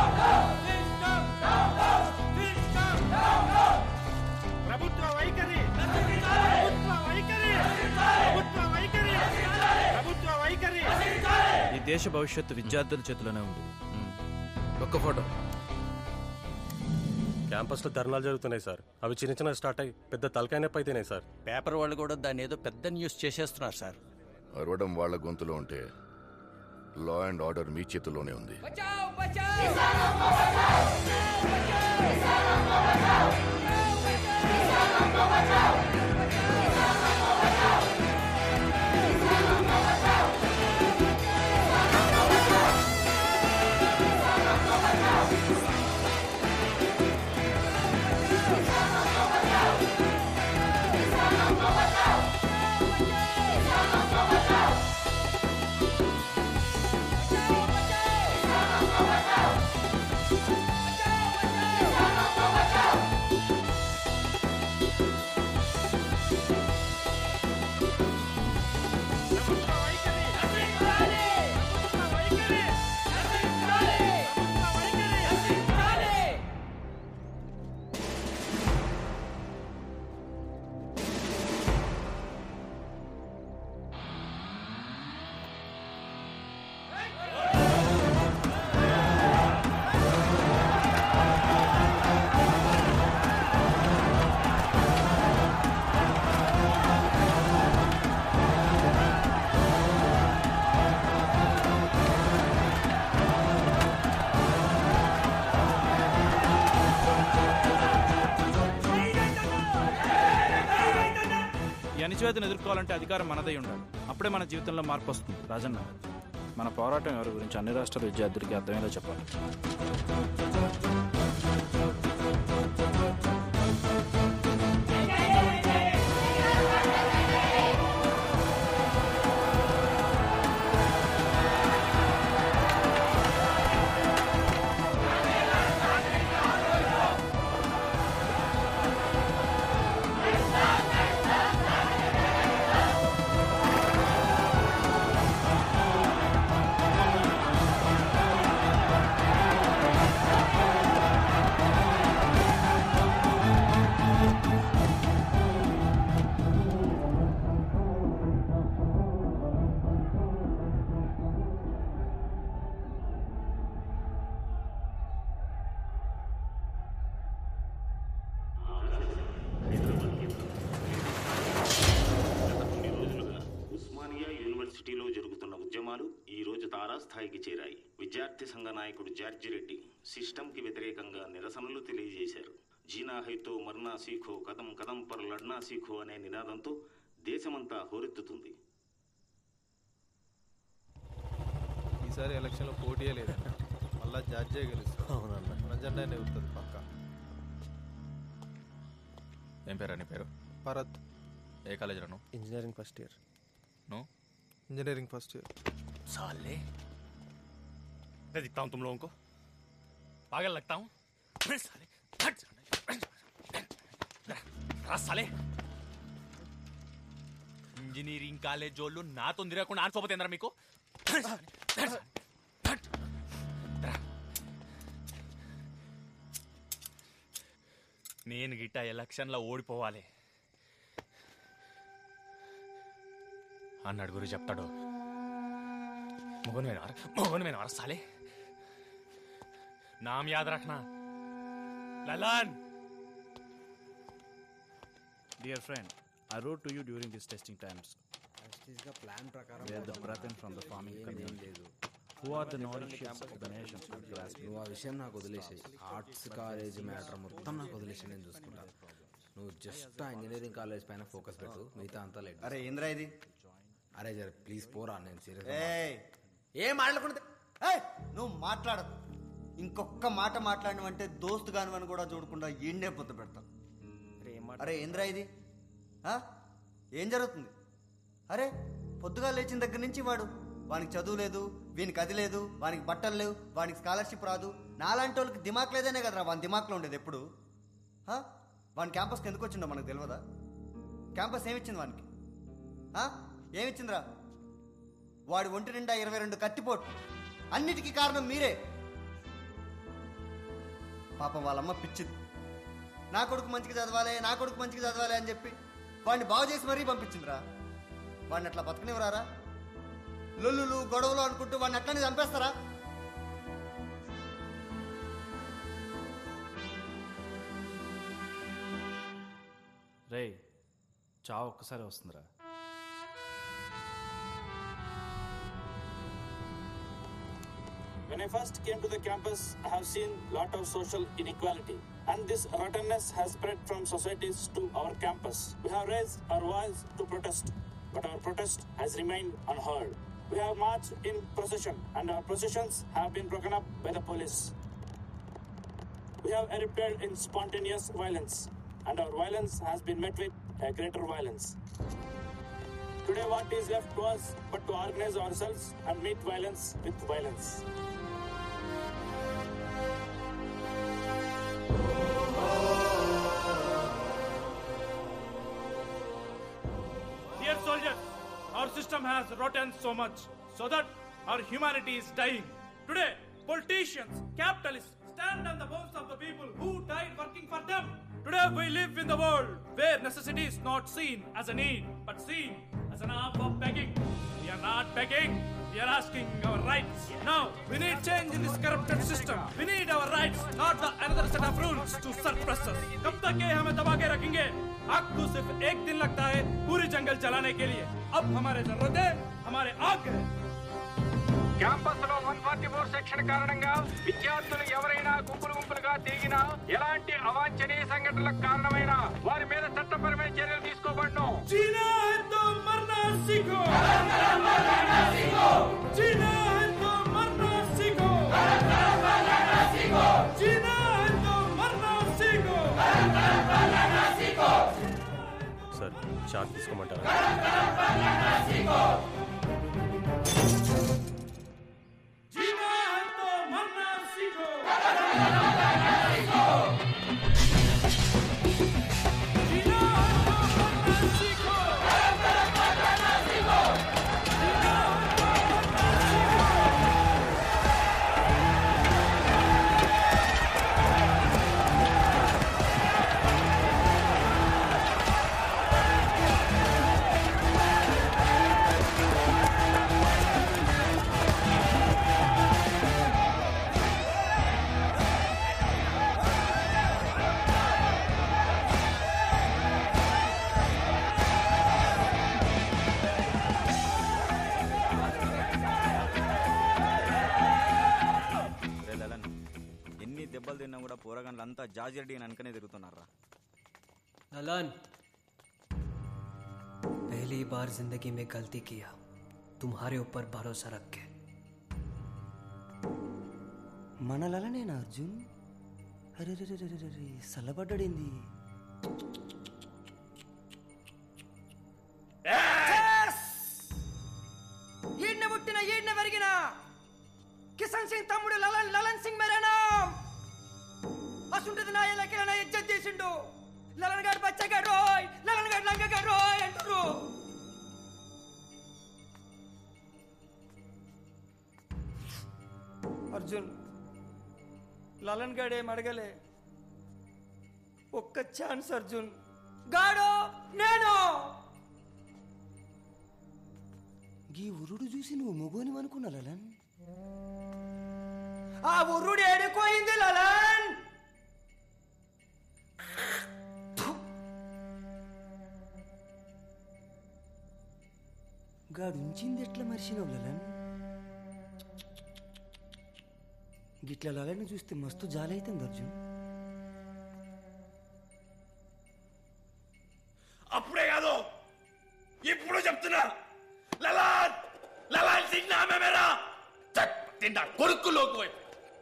ప్రభుత్వ వైఖరి ప్రభుత్వ వైఖరి ప్రభుత్వ వైఖరి ప్రభుత్వ వైఖరి ఈ దేశ భవిష్యత్తు విద్యార్థుల చేతిలోనే ఉంది ఒక్క ఫోటో క్యాంపస్లో ధర్నాలు జరుగుతున్నాయి సార్ అవి చిన్న చిన్న స్టార్ట్ అయ్యి పెద్ద తలకాయ నొప్పి అయితేనే సార్ పేపర్ వాళ్ళు కూడా దాన్ని ఏదో పెద్ద న్యూస్ చేసేస్తున్నారు సార్ అరవడం వాళ్ళ గొంతులో ఉంటే లా అండ్ ఆర్డర్ మీ చేతిలోనే ఉంది ఈ అణిచివేతను ఎదుర్కోవాలంటే అధికారం మనదై ఉండాలి అప్పుడే మన జీవితంలో మార్పు వస్తుంది రాజన్న మన పోరాటం ఎవరి గురించి అన్ని రాష్ట్రాల విద్యార్థులకి అర్థమయ్యేలా చెప్పాలి కొన్ని రోజులుగా ఉస్మానియా యూనివర్సిటీలో జరుగుతున్న ఉద్యమాలు ఈ రోజు తారాస్థాయికి చేరాయి విద్యార్థి సంఘ నాయకుడు జార్జి రెడ్డి సిస్టంకి వ్యతిరేకంగా నిరసనలు తెలియజేశారు జీనా హైతో మర్నా సీఖో కదం కదం పర్ లడ్నా సీఖో అనే నినాదంతో దేశమంతా హోరెత్తుతుంది ఈసారి ఎలక్షన్లో పోటీయే లేదన్న మళ్ళా జార్జే గెలుస్తాడు అవునన్న మన జెండానే ఉంటుంది పక్క ఏం పేరు నీ పేరు భరత్ ఏ కాలేజ్ రాను ఇంజనీరింగ్ ఫస్ట్ ఇయర్ నువ్వు इंजीनियरिंग फर्स्ट ईयर साले मैं दिखता हूँ तुम लोगों को पागल लगता हूँ अरे साले हट రా సాలే ఇంజనీరింగ్ కాలేజ్ వాళ్ళు నాతో తిరగకుండా ఆడుకోపోతుందరా మీకు నేను గిట్ట ఎలక్షన్లో ఓడిపోవాలి అన్నాడు గురి చెప్తాడు మొగన్ में मार మొగన్ में मार साले नाम याद रखना Lalan Dear friend, I wrote to you during these testing times. Plan ప్రకారం Where the brethren from the farming community, who are the nourishes of the nations of grass. నువ్వు ఆ విషయం నాకు వదిలేసాయి ఆర్ట్స్ కాలేజ్ మ్యాటర్ మొత్తం నాకు వదిలేసి నేను చూసుకుంటాను నువ్వు జస్ట్ ఆ ఇంజనీరింగ్ కాలేజ్ పైన ఫోకస్ పెట్టు మిగతా అంతా లేదు అరే ఏంద్రా ఇది అరే జర ప్లీజ్ పోరా నేను సీరియస్ ఏయ్ ఏం మాట్లాడకుండా ఏయ్ నువ్వు మాట్లాడకు ఇంకొక్క మాట మాట్లాడినవంటే దోస్తు కానివని కూడా చూడకుండా ఈయన్నే పొత్తు పెడతాం అరే ఏంద్రా ఇది ఆ? ఏం జరుగుతుంది అరే పొద్దుగా లేచిన దగ్గర నుంచి వాడు వానికి చదువు లేదు వీనికి అది లేదు వానికి బట్టలు లేవు వానికి స్కాలర్షిప్ రాదు నాలాంటి వాళ్ళకి దిమాక్ లేదనే కదరా వాని దిమాక్లో ఉండేది ఎప్పుడు ఆ? వాని క్యాంపస్కి ఎందుకు వచ్చిండో మనకు తెలియదా క్యాంపస్ ఏమిచ్చింది వానికి ఆ? ఏమిచ్చిందిరా వాడి ఒంటి నిండా ఇరవై రెండు కత్తిపోటు అన్నిటికీ కారణం మీరే పాపం వాళ్ళమ్మ పిచ్చింది నా కొడుకు మంచిగా చదవాలి నా కొడుకు మంచిగా చదవాలి అని చెప్పి వాడిని బాగు చేసి మరీ పంపించిందిరా వాడిని అట్లా బతకనివ్వరారా లొల్లులు గొడవలు అనుకుంటూ వాడిని అట్లనే చంపేస్తారా రే చావు ఒక్కసారి వస్తుందిరా When I first came to the campus, I have seen lot of social inequality. And this rottenness has spread from societies to our campus. We have raised our voice to protest, but our protest has remained unheard. We have marched in procession, and our processions have been broken up by the police. We have erupted in spontaneous violence, and our violence has been met with a greater violence. Today, what is left to us but to organize ourselves and meet violence with violence? Dear soldiers, our system has rotten so much so that our humanity is dying. Today, politicians, capitalists stand on the bones of the people who died working for them. Today, we live in the world where necessity is not seen as a need but seen as an arm of begging. We are not begging. We are asking our rights. Now, we need change in this corrupted system. We need our rights, not the another set of rules to suppress us. कब तक ये हमें दबा के रखेंगे आपको सिर्फ एक दिन लगता है पूरी जंगल जलाने के लिए अब हमारे जरूरत है हमारे आग्रह క్యాంపస్ లో వన్ ఫార్టీ ఫోర్ సెక్షన్ కారణంగా విద్యార్థులు ఎవరైనా గుంపులు గుంపులుగా తిరిగినా ఎలాంటి అవాంఛనీయ సంఘటనలకు కారణమైనా వారి మీద చట్టపరమైన చర్యలు తీసుకోబడను जीना है तो मरना सीखो जीना है చార్జ్ తీసుకోమంటారా जीना है तो मरना सीखो जीना है तो मरना सीखो రే లలన్ ఎన్ని దెబ్బలు తిన్నా కూడా పోరగాన్లు అంతా జాజిరెడ్డి వెనకనే తిరుగుతున్నారా ललन पहली बार जिंदगी में गलती किया तुम्हारे ऊपर भरोसा रख के మనలనేనా అర్జున్ అరే రే రే రే రే రే సల్లబడ్డాడింది ఈడ్న పుట్టిన ఈడ్న పెరిగిన కిషన్ సింగ్ తమ్ముడు లలన్ లలన్ సింగ్ మేరేనా అసుంటది నా ఎలకే నా ఇజ్జత్ చేసిండు లలన్ గారు బచ్చగాడు రోయ్ లలన్ గారు లంగగాడు రోయ్ అంటారు అర్జున్ లలన్ గాడు ఏం అడగలే ఒక్క ఛాన్స్ అర్జున్ గాడు నేను గీ ఉరుడు చూసి నువ్వు మొగోని అనుకున్నా లలన్ ఆ ఉర్రుడు ఏడుకోయింది లలన్ గాడు ఉంచింది ఎట్లా మర్చినావు లలన్ గిట్ల లలన్ చూస్తే మస్తు జాలైతుంది అర్జున్ అప్పుడే కాదు ఇప్పుడు చెప్తున్నా లలాన్ లలాన్ సింగ్ నామే మేరా చట్ తింటా కొడుకు లోకు వైపు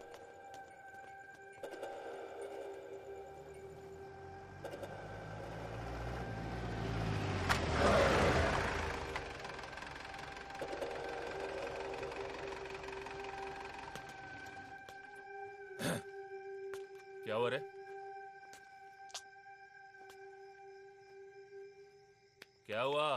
क्या हुआ रे क्या हुआ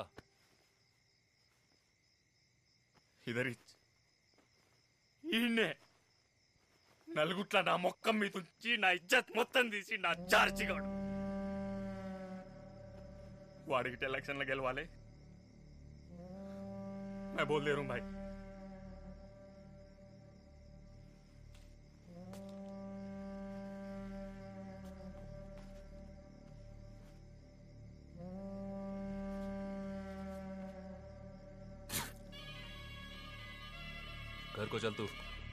ఇదర్ ఇచ్ ఈయన్నే నలుగుట్ల నా మొక్కం మీద ఉంచి నా ఇజ్జత్ మొత్తం తీసి నా చార్జి గాడు వాడికి ఎలక్షన్లో గెలవాలి मैं बोल दे रहा हूं भाई घर को चल तू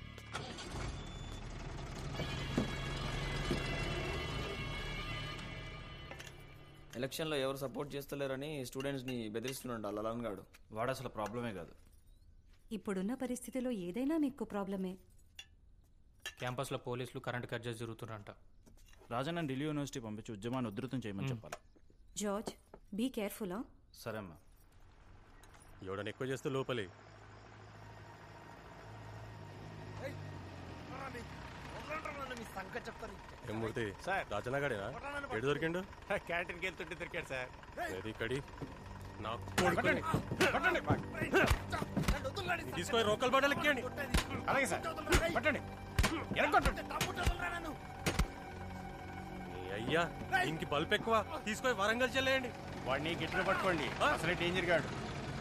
ఎలక్షన్లో ఎవరు సపోర్ట్ చేస్తలేరని స్టూడెంట్స్ని బెదిరిస్తున్నాడు లలన్ గాడు వాడు అసలు ప్రాబ్లమే కాదు ఇప్పుడున్న పరిస్థితిలో ఏదైనా మీకు ప్రాబ్లమే క్యాంపస్లో పోలీసులు కరెంట్ కట్ చేసి జరుగుతున్నారంట రాజన్న ఢిల్లీ యూనివర్సిటీ పంపించి ఉద్యమాన్ని ఉధృతం చేయమని చెప్పాలి జార్జ్ బీ కేర్ఫుల్లా సరే అమ్మా ఎవడని ఎక్కువ చేస్తే లోపలే ఏం మూర్తి రాజనగాడేనా ఎడు దొరికిండు క్యాంటీన్కి వెళ్తుంటే దొరికాడు సార్ వెరీ కడి నా కొడుకుని తీసుకొని రోకల్ బట్టలు ఎక్కండి అలాగే సార్ పట్టండి నీ అయ్యా ఇంక బల్బ్ ఎక్కువ తీసుకొని వరంగల్ చెల్లేయండి వాడిని గట్టిగా పట్టుకోండి అసలే డేంజర్ గాడు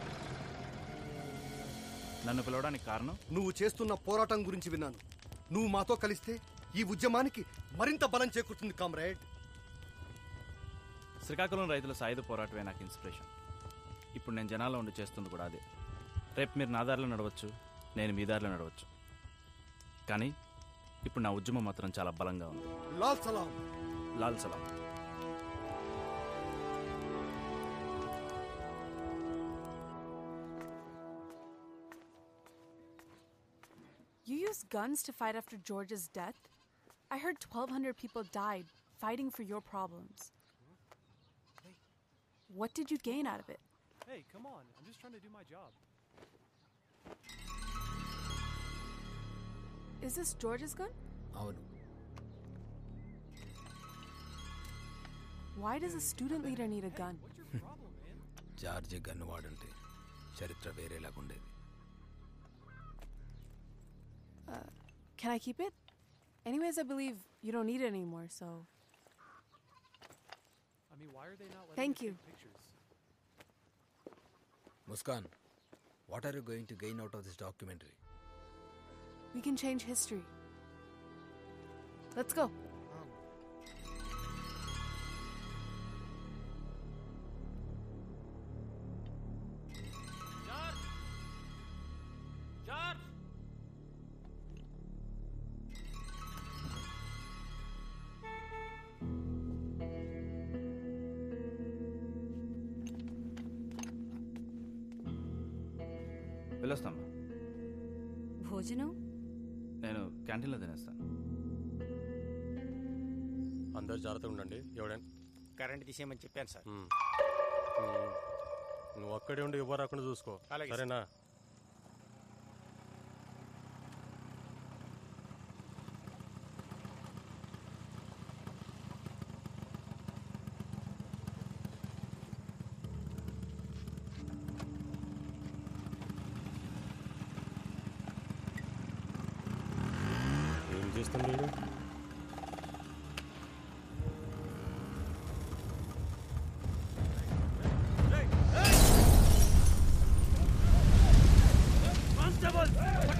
నన్ను పిలవడానికి కారణం నువ్వు చేస్తున్న పోరాటం గురించి విన్నాను నువ్వు మాతో కలిస్తే ఈ ఉద్యమానికి మరింత బలం చేకూరుతుంది కామ్రేడ్ శ్రీకాకుళం రైతుల సాయుధ పోరాటమే నాకు ఇన్స్పిరేషన్ ఇప్పుడు నేను జనాల్లో ఉండి చేస్తుంది కూడా అదే రేపు మీరు నా దారిలో నడవచ్చు నేను మీ దారిలో నడవచ్చు కానీ ఇప్పుడు నా ఉద్యమం మాత్రం చాలా బలంగా ఉంది లాల్ సలాం లాల్ సలాం You used guns to fight after George's death? I heard 1,200 people died fighting for your problems. What did you gain out of it? Hey, come on. I'm just trying to do my job. Is this George's gun? అవును Why does a student leader need a gun? George gun వాడుంటే చరిత్ర వేరేలాగుండేది Uh, can I keep it? Anyways, I believe you don't need it anymore, so. I mean, why are they not letting Thank us you. take pictures? Muskan what are you going to gain out of this documentary We can change history. Let's go. George! వెళ్ళొస్తాను భోజనం నేను క్యాంటీన్లో తినేస్తాను అందరు జాగ్రత్తగా ఉండండి ఎవడైనా current తీసేయమని చెప్పాను సార్ ఉమ్. ఉమ్. నువ్వు అక్కడే ఉండి ఎవరు రాకుండా చూసుకో అలాగే సార్. సరేనా ఏం చేస్తుంది వీడు? కానిస్టేబుల్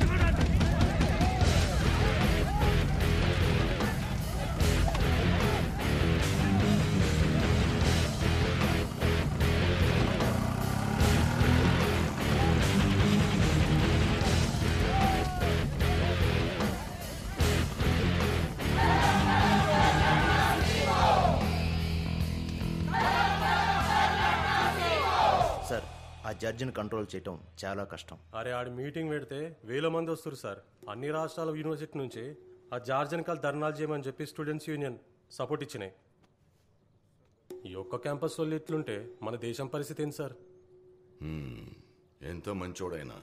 సార్ ఆ జడ్జిని కంట్రోల్ చేయటం చాలా కష్టం అరే ఆడి మీటింగ్ పెడితే వేల మంది వస్తారు సార్ అన్ని రాష్ట్రాల యూనివర్సిటీ నుంచి ఆ జార్జ్ వెనకాల ధర్నాలు చేయమని చెప్పి స్టూడెంట్స్ యూనియన్ సపోర్ట్ ఇచ్చినాయి ఈ ఒక్క క్యాంపస్ వాళ్ళు ఇట్లుంటే మన దేశం పరిస్థితి ఏంటి సార్ హ్మ్, ఎంత మంచోడైనా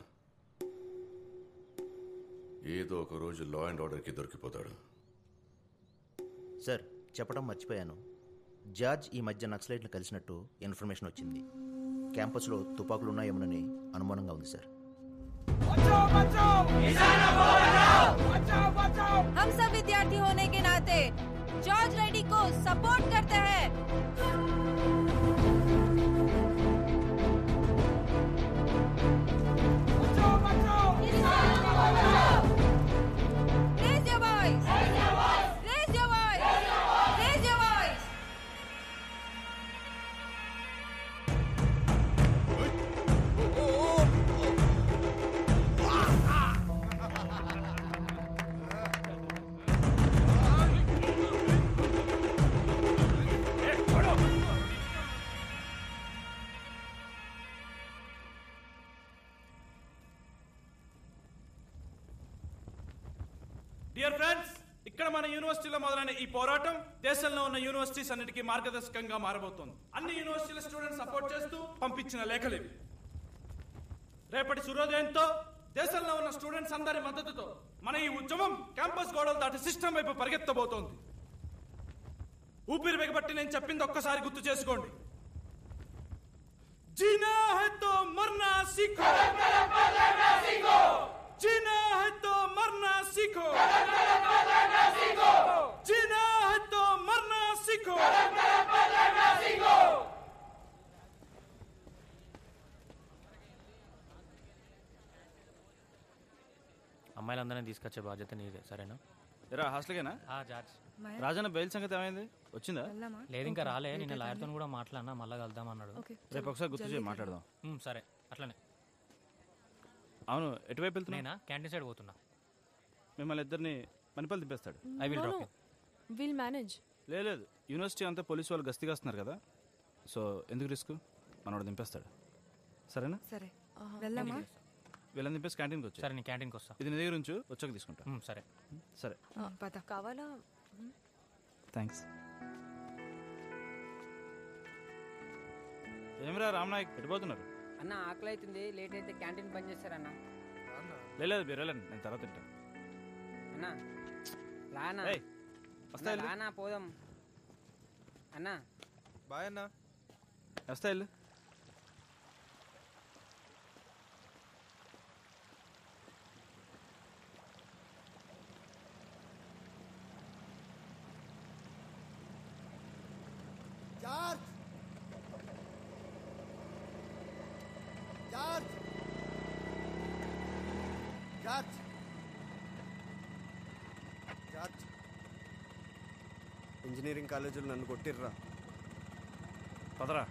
ఏదో ఒక రోజు లా అండ్ ఆర్డర్కి దొరికిపోతాడు సార్ చెప్పడం మర్చిపోయాను జార్జ్ ఈ మధ్య నక్సలైట్లు కలిసినట్టు ఇన్ఫర్మేషన్ వచ్చింది క్యాంపస్లో తుపాకులు ఉన్నాయేమోనని అనుమానంగా ఉంది సార్ हम सब विद्यार्थी होने के नाते जॉर्ज रेड्डी को सपोर्ट करते हैं Raise your voice. Raise your voice. Raise your voice. Dear friends ఇక్కడ మన యూనివర్సిటీలో మొదలైన ఈ పోరాటం దేశంలో ఉన్న యూనివర్సిటీస్ అన్నిటికీ మార్గదర్శకంగా మారబోతోంది అన్ని యూనివర్సిటీల స్టూడెంట్స్ సపోర్ట్ చేస్తూ పంపించిన లేఖలు ఇవి. రేపటి సూర్యోదయంతో దేశంలో ఉన్న స్టూడెంట్స్ అందరి మద్దతుతో మన ఈ ఉద్యమం క్యాంపస్ గోడలు దాటి సిస్టమ్ వైపు పరిగెత్తబోతోంది ఊపిరి బిగబట్టి నేను చెప్పింది ఒక్కసారి గుర్తు చేసుకోండి జీనా హై తో మర్నా సీఖో जीना है तो मरना सीखो जीना है तो मरना सीखो అమ్మాయిలందరినీ తీసుకొచ్చే బాధ్యత నీదే సరేనా ఎరా హాస్టల్కేనా జార్జ్ రాజన్న బెయిల్ సంగతి ఏమైంది వచ్చిందా లేదు ఇంకా రాలే నిన్న లాయర్తో కూడా మాట్లాడినా మళ్ళీ కలుద్దాం అన్నాడు రేపు ఒకసారి గుర్తు చేయి మాట్లాడదాం ఉమ్, సరే అట్లనే అవును ఎటువైపు వెళ్తున్నా నేనా క్యాంటీన్ సైడ్ పోతున్నా మిమ్మల్ని ఇద్దరిని మణిపల్లి తిప్పేస్తాడు I will No, drop no. We'll manage. లేదు లేదు యూనివర్సిటీ అంతా పోలీసు వాళ్ళు గస్తీగా వస్తున్నారు కదా సో ఎందుకు రిస్క్ మనోడు దింపేస్తాడు సరేనా సరే వెళ్దామా వీళ్ళని దింపేసి క్యాంటీన్కి వచ్చి సరే నేను క్యాంటీన్కి వస్తా ఇది నీ దగ్గర ఉంచు వచ్చాక తీసుకుంటా ఉమ్, సరే సరే పద కావాలా థ్యాంక్స్ ఏమిరా రామ్నాయక్ ఎడిపోతున్నారు అన్న ఆకలి అవుతుంది లేట్ అయితే క్యాంటీన్ బంద్ చేస్తారన్న లేదు మీరు వెళ్ళండి నేను తర్వాత తింటాను అన్న రానా ఏయ్, వస్తా అన్న, వెళ్ళు. రానా పోదాం అన్న బాయ్ అన్న వస్తా వెళ్ళు George George George George engineering కాలేజీలో నన్ను కొట్టిర్రా పదరా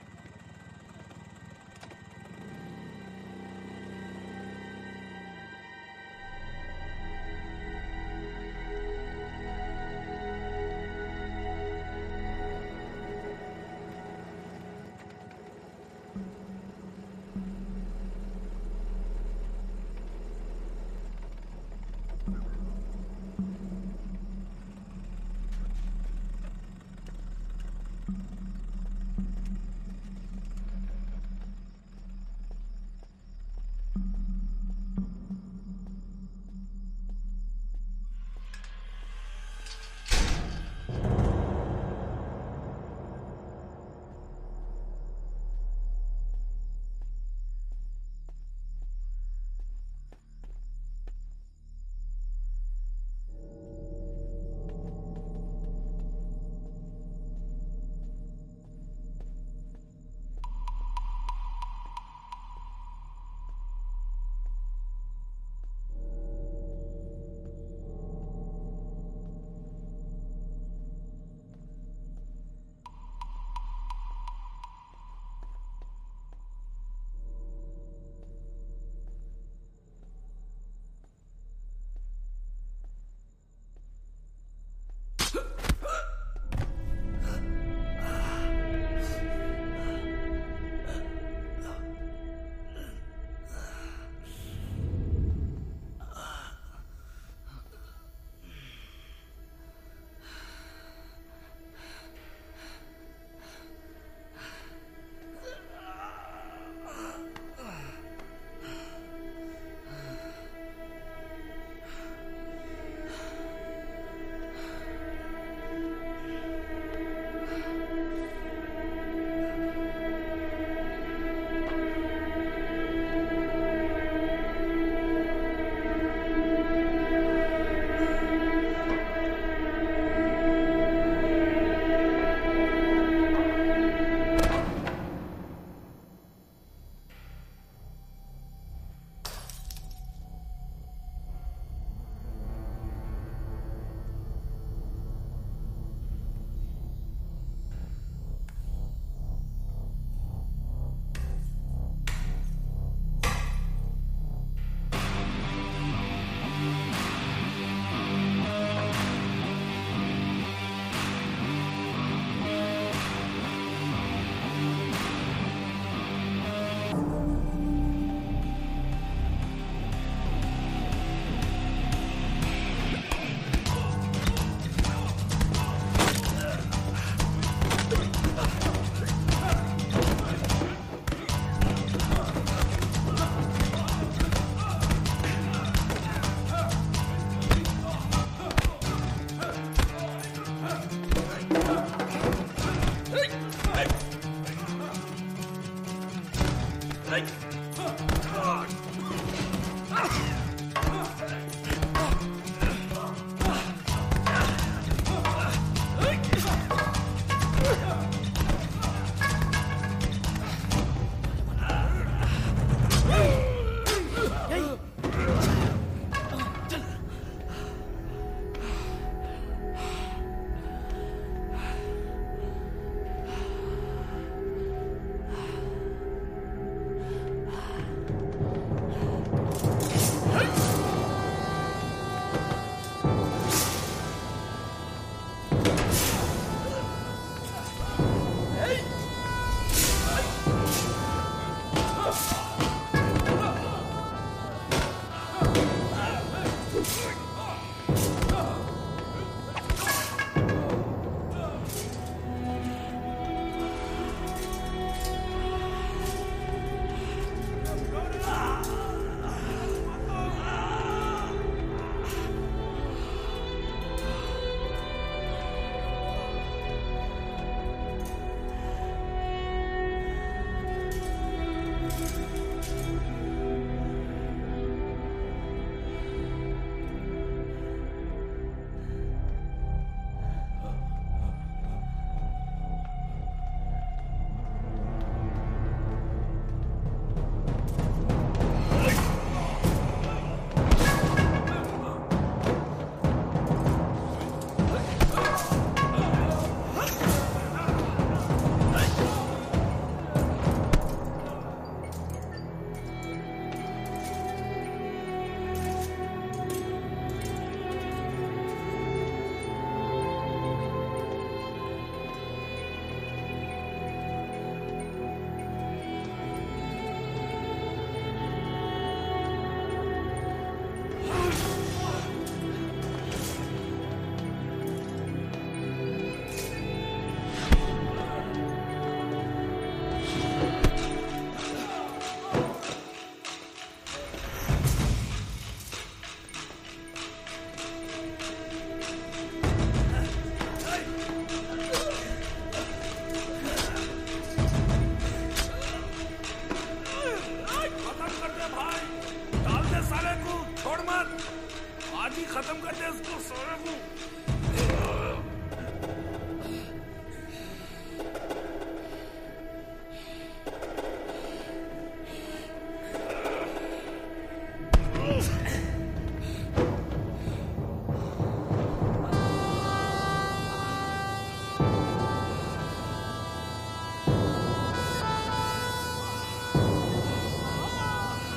आज ही खत्म कर दे उसको सारे को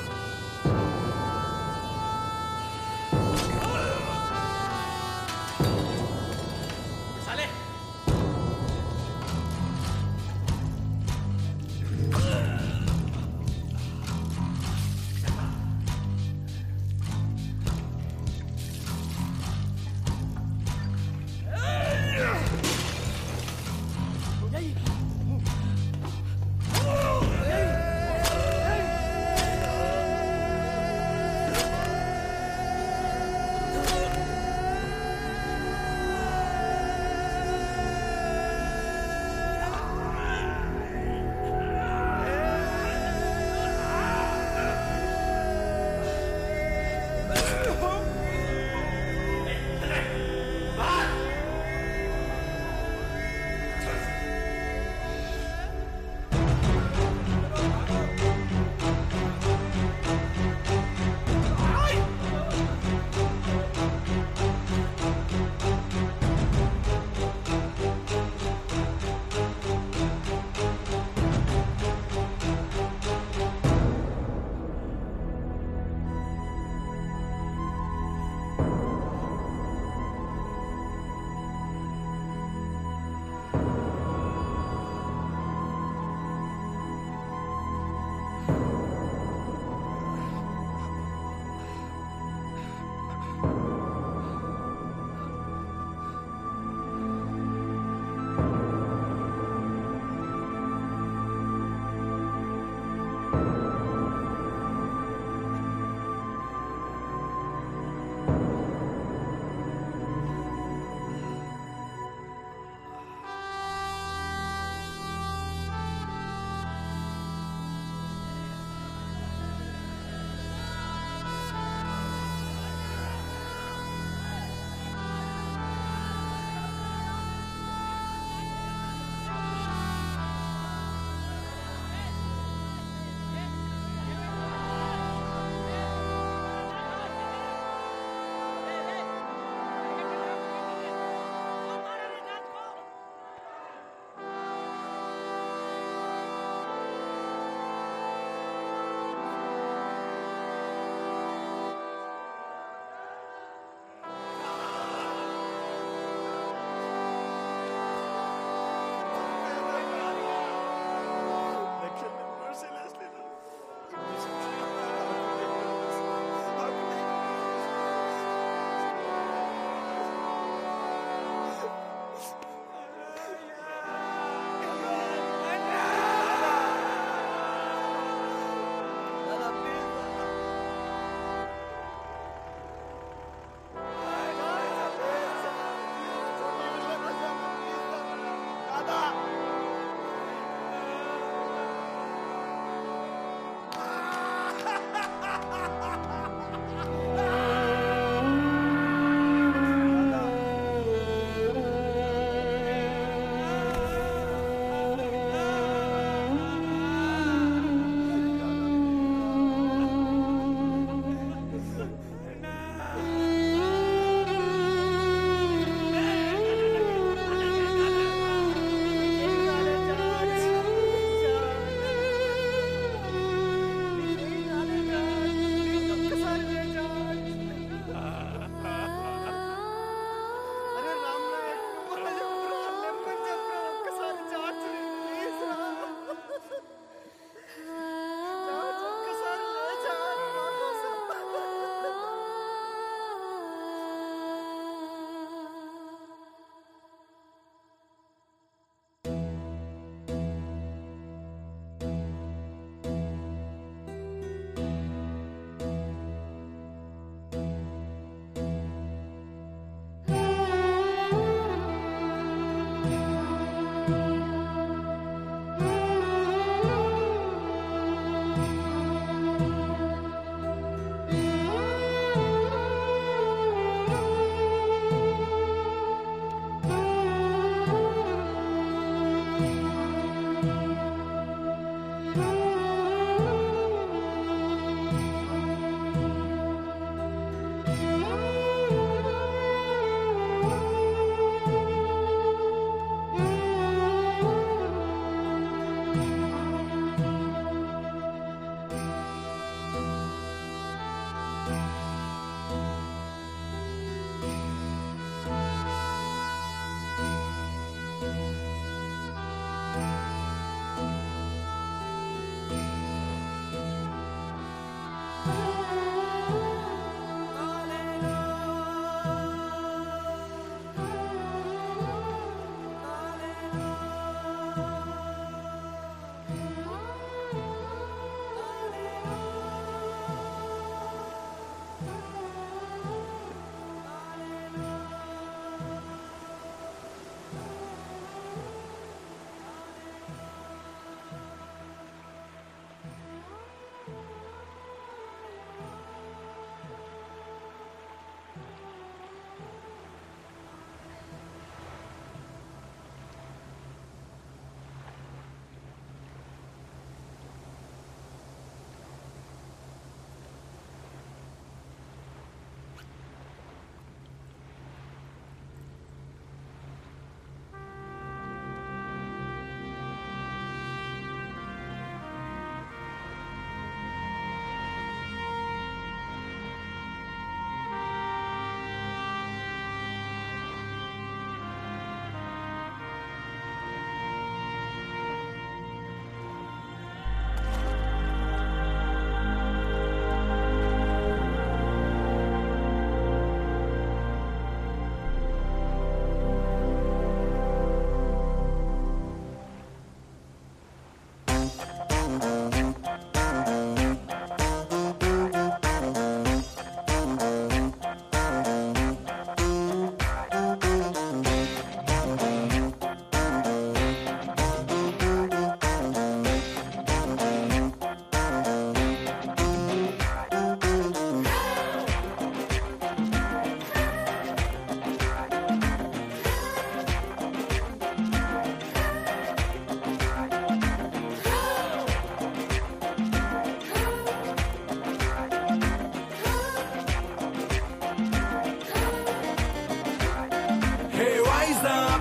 ఆ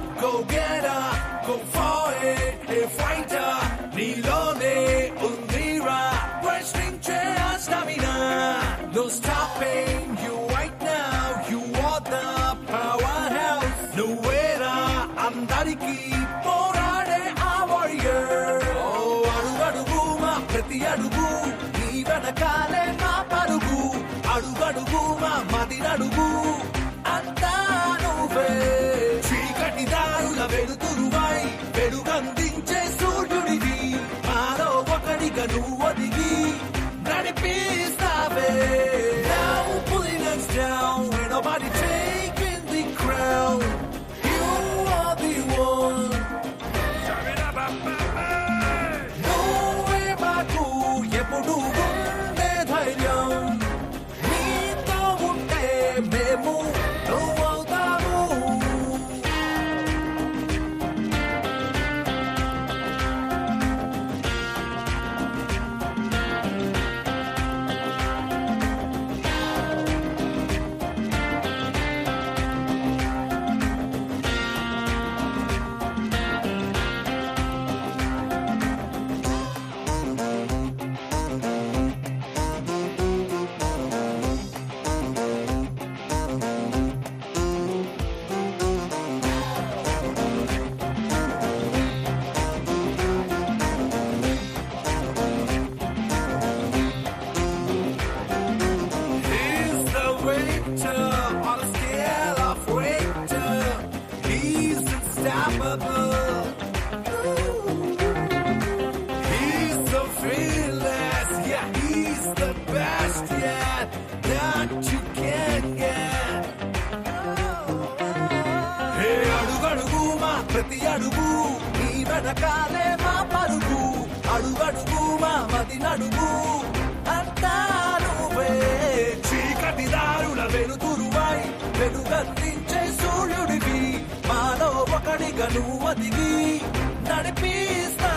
go getter, go for it, a fighter. నీలోనే ఉందిరా ప్రశ్నించే ఆ stamina. No stopping you right now, you are the powerhouse. నువ్వేరా అందరికీ పోరాడే ఆ warrior. ఓ అడుగడుగు మా ప్రతి అడుగు నీ వెనకాలే మా పరుగు అడుగడుగు మా మది నడుగు అంతా నువ్వే చీకటి దారుల వెలుతురువై వెలుగందించే సూర్యుడివి మాలో ఒకడిగా నువ్వు ఒదిగి నడిపిస్తావే Now pulling us down, ain't nobody taking the crown. You are the one. నువ్వే మాకు ఎప్పుడు ఉండే ధైర్యం నీతో ఉంటే మేము నువ్వవుతాము He's the Richter on a scale of Richter. He's unstoppable. He's so fearless, yeah, he's the best yet that you can get. హే అడుగడుగు మా ప్రతి అడుగు నీ వెనకాలే మా పరుగు అడుగడుగు మా మది నడుగు అంతా నువ్వే చీకటి దారుల వెలుతురువై వెలుగందించే సూర్యుడివి మాలో ఒకడిగా నువ్వు ఒదిగి నడిపిస్తా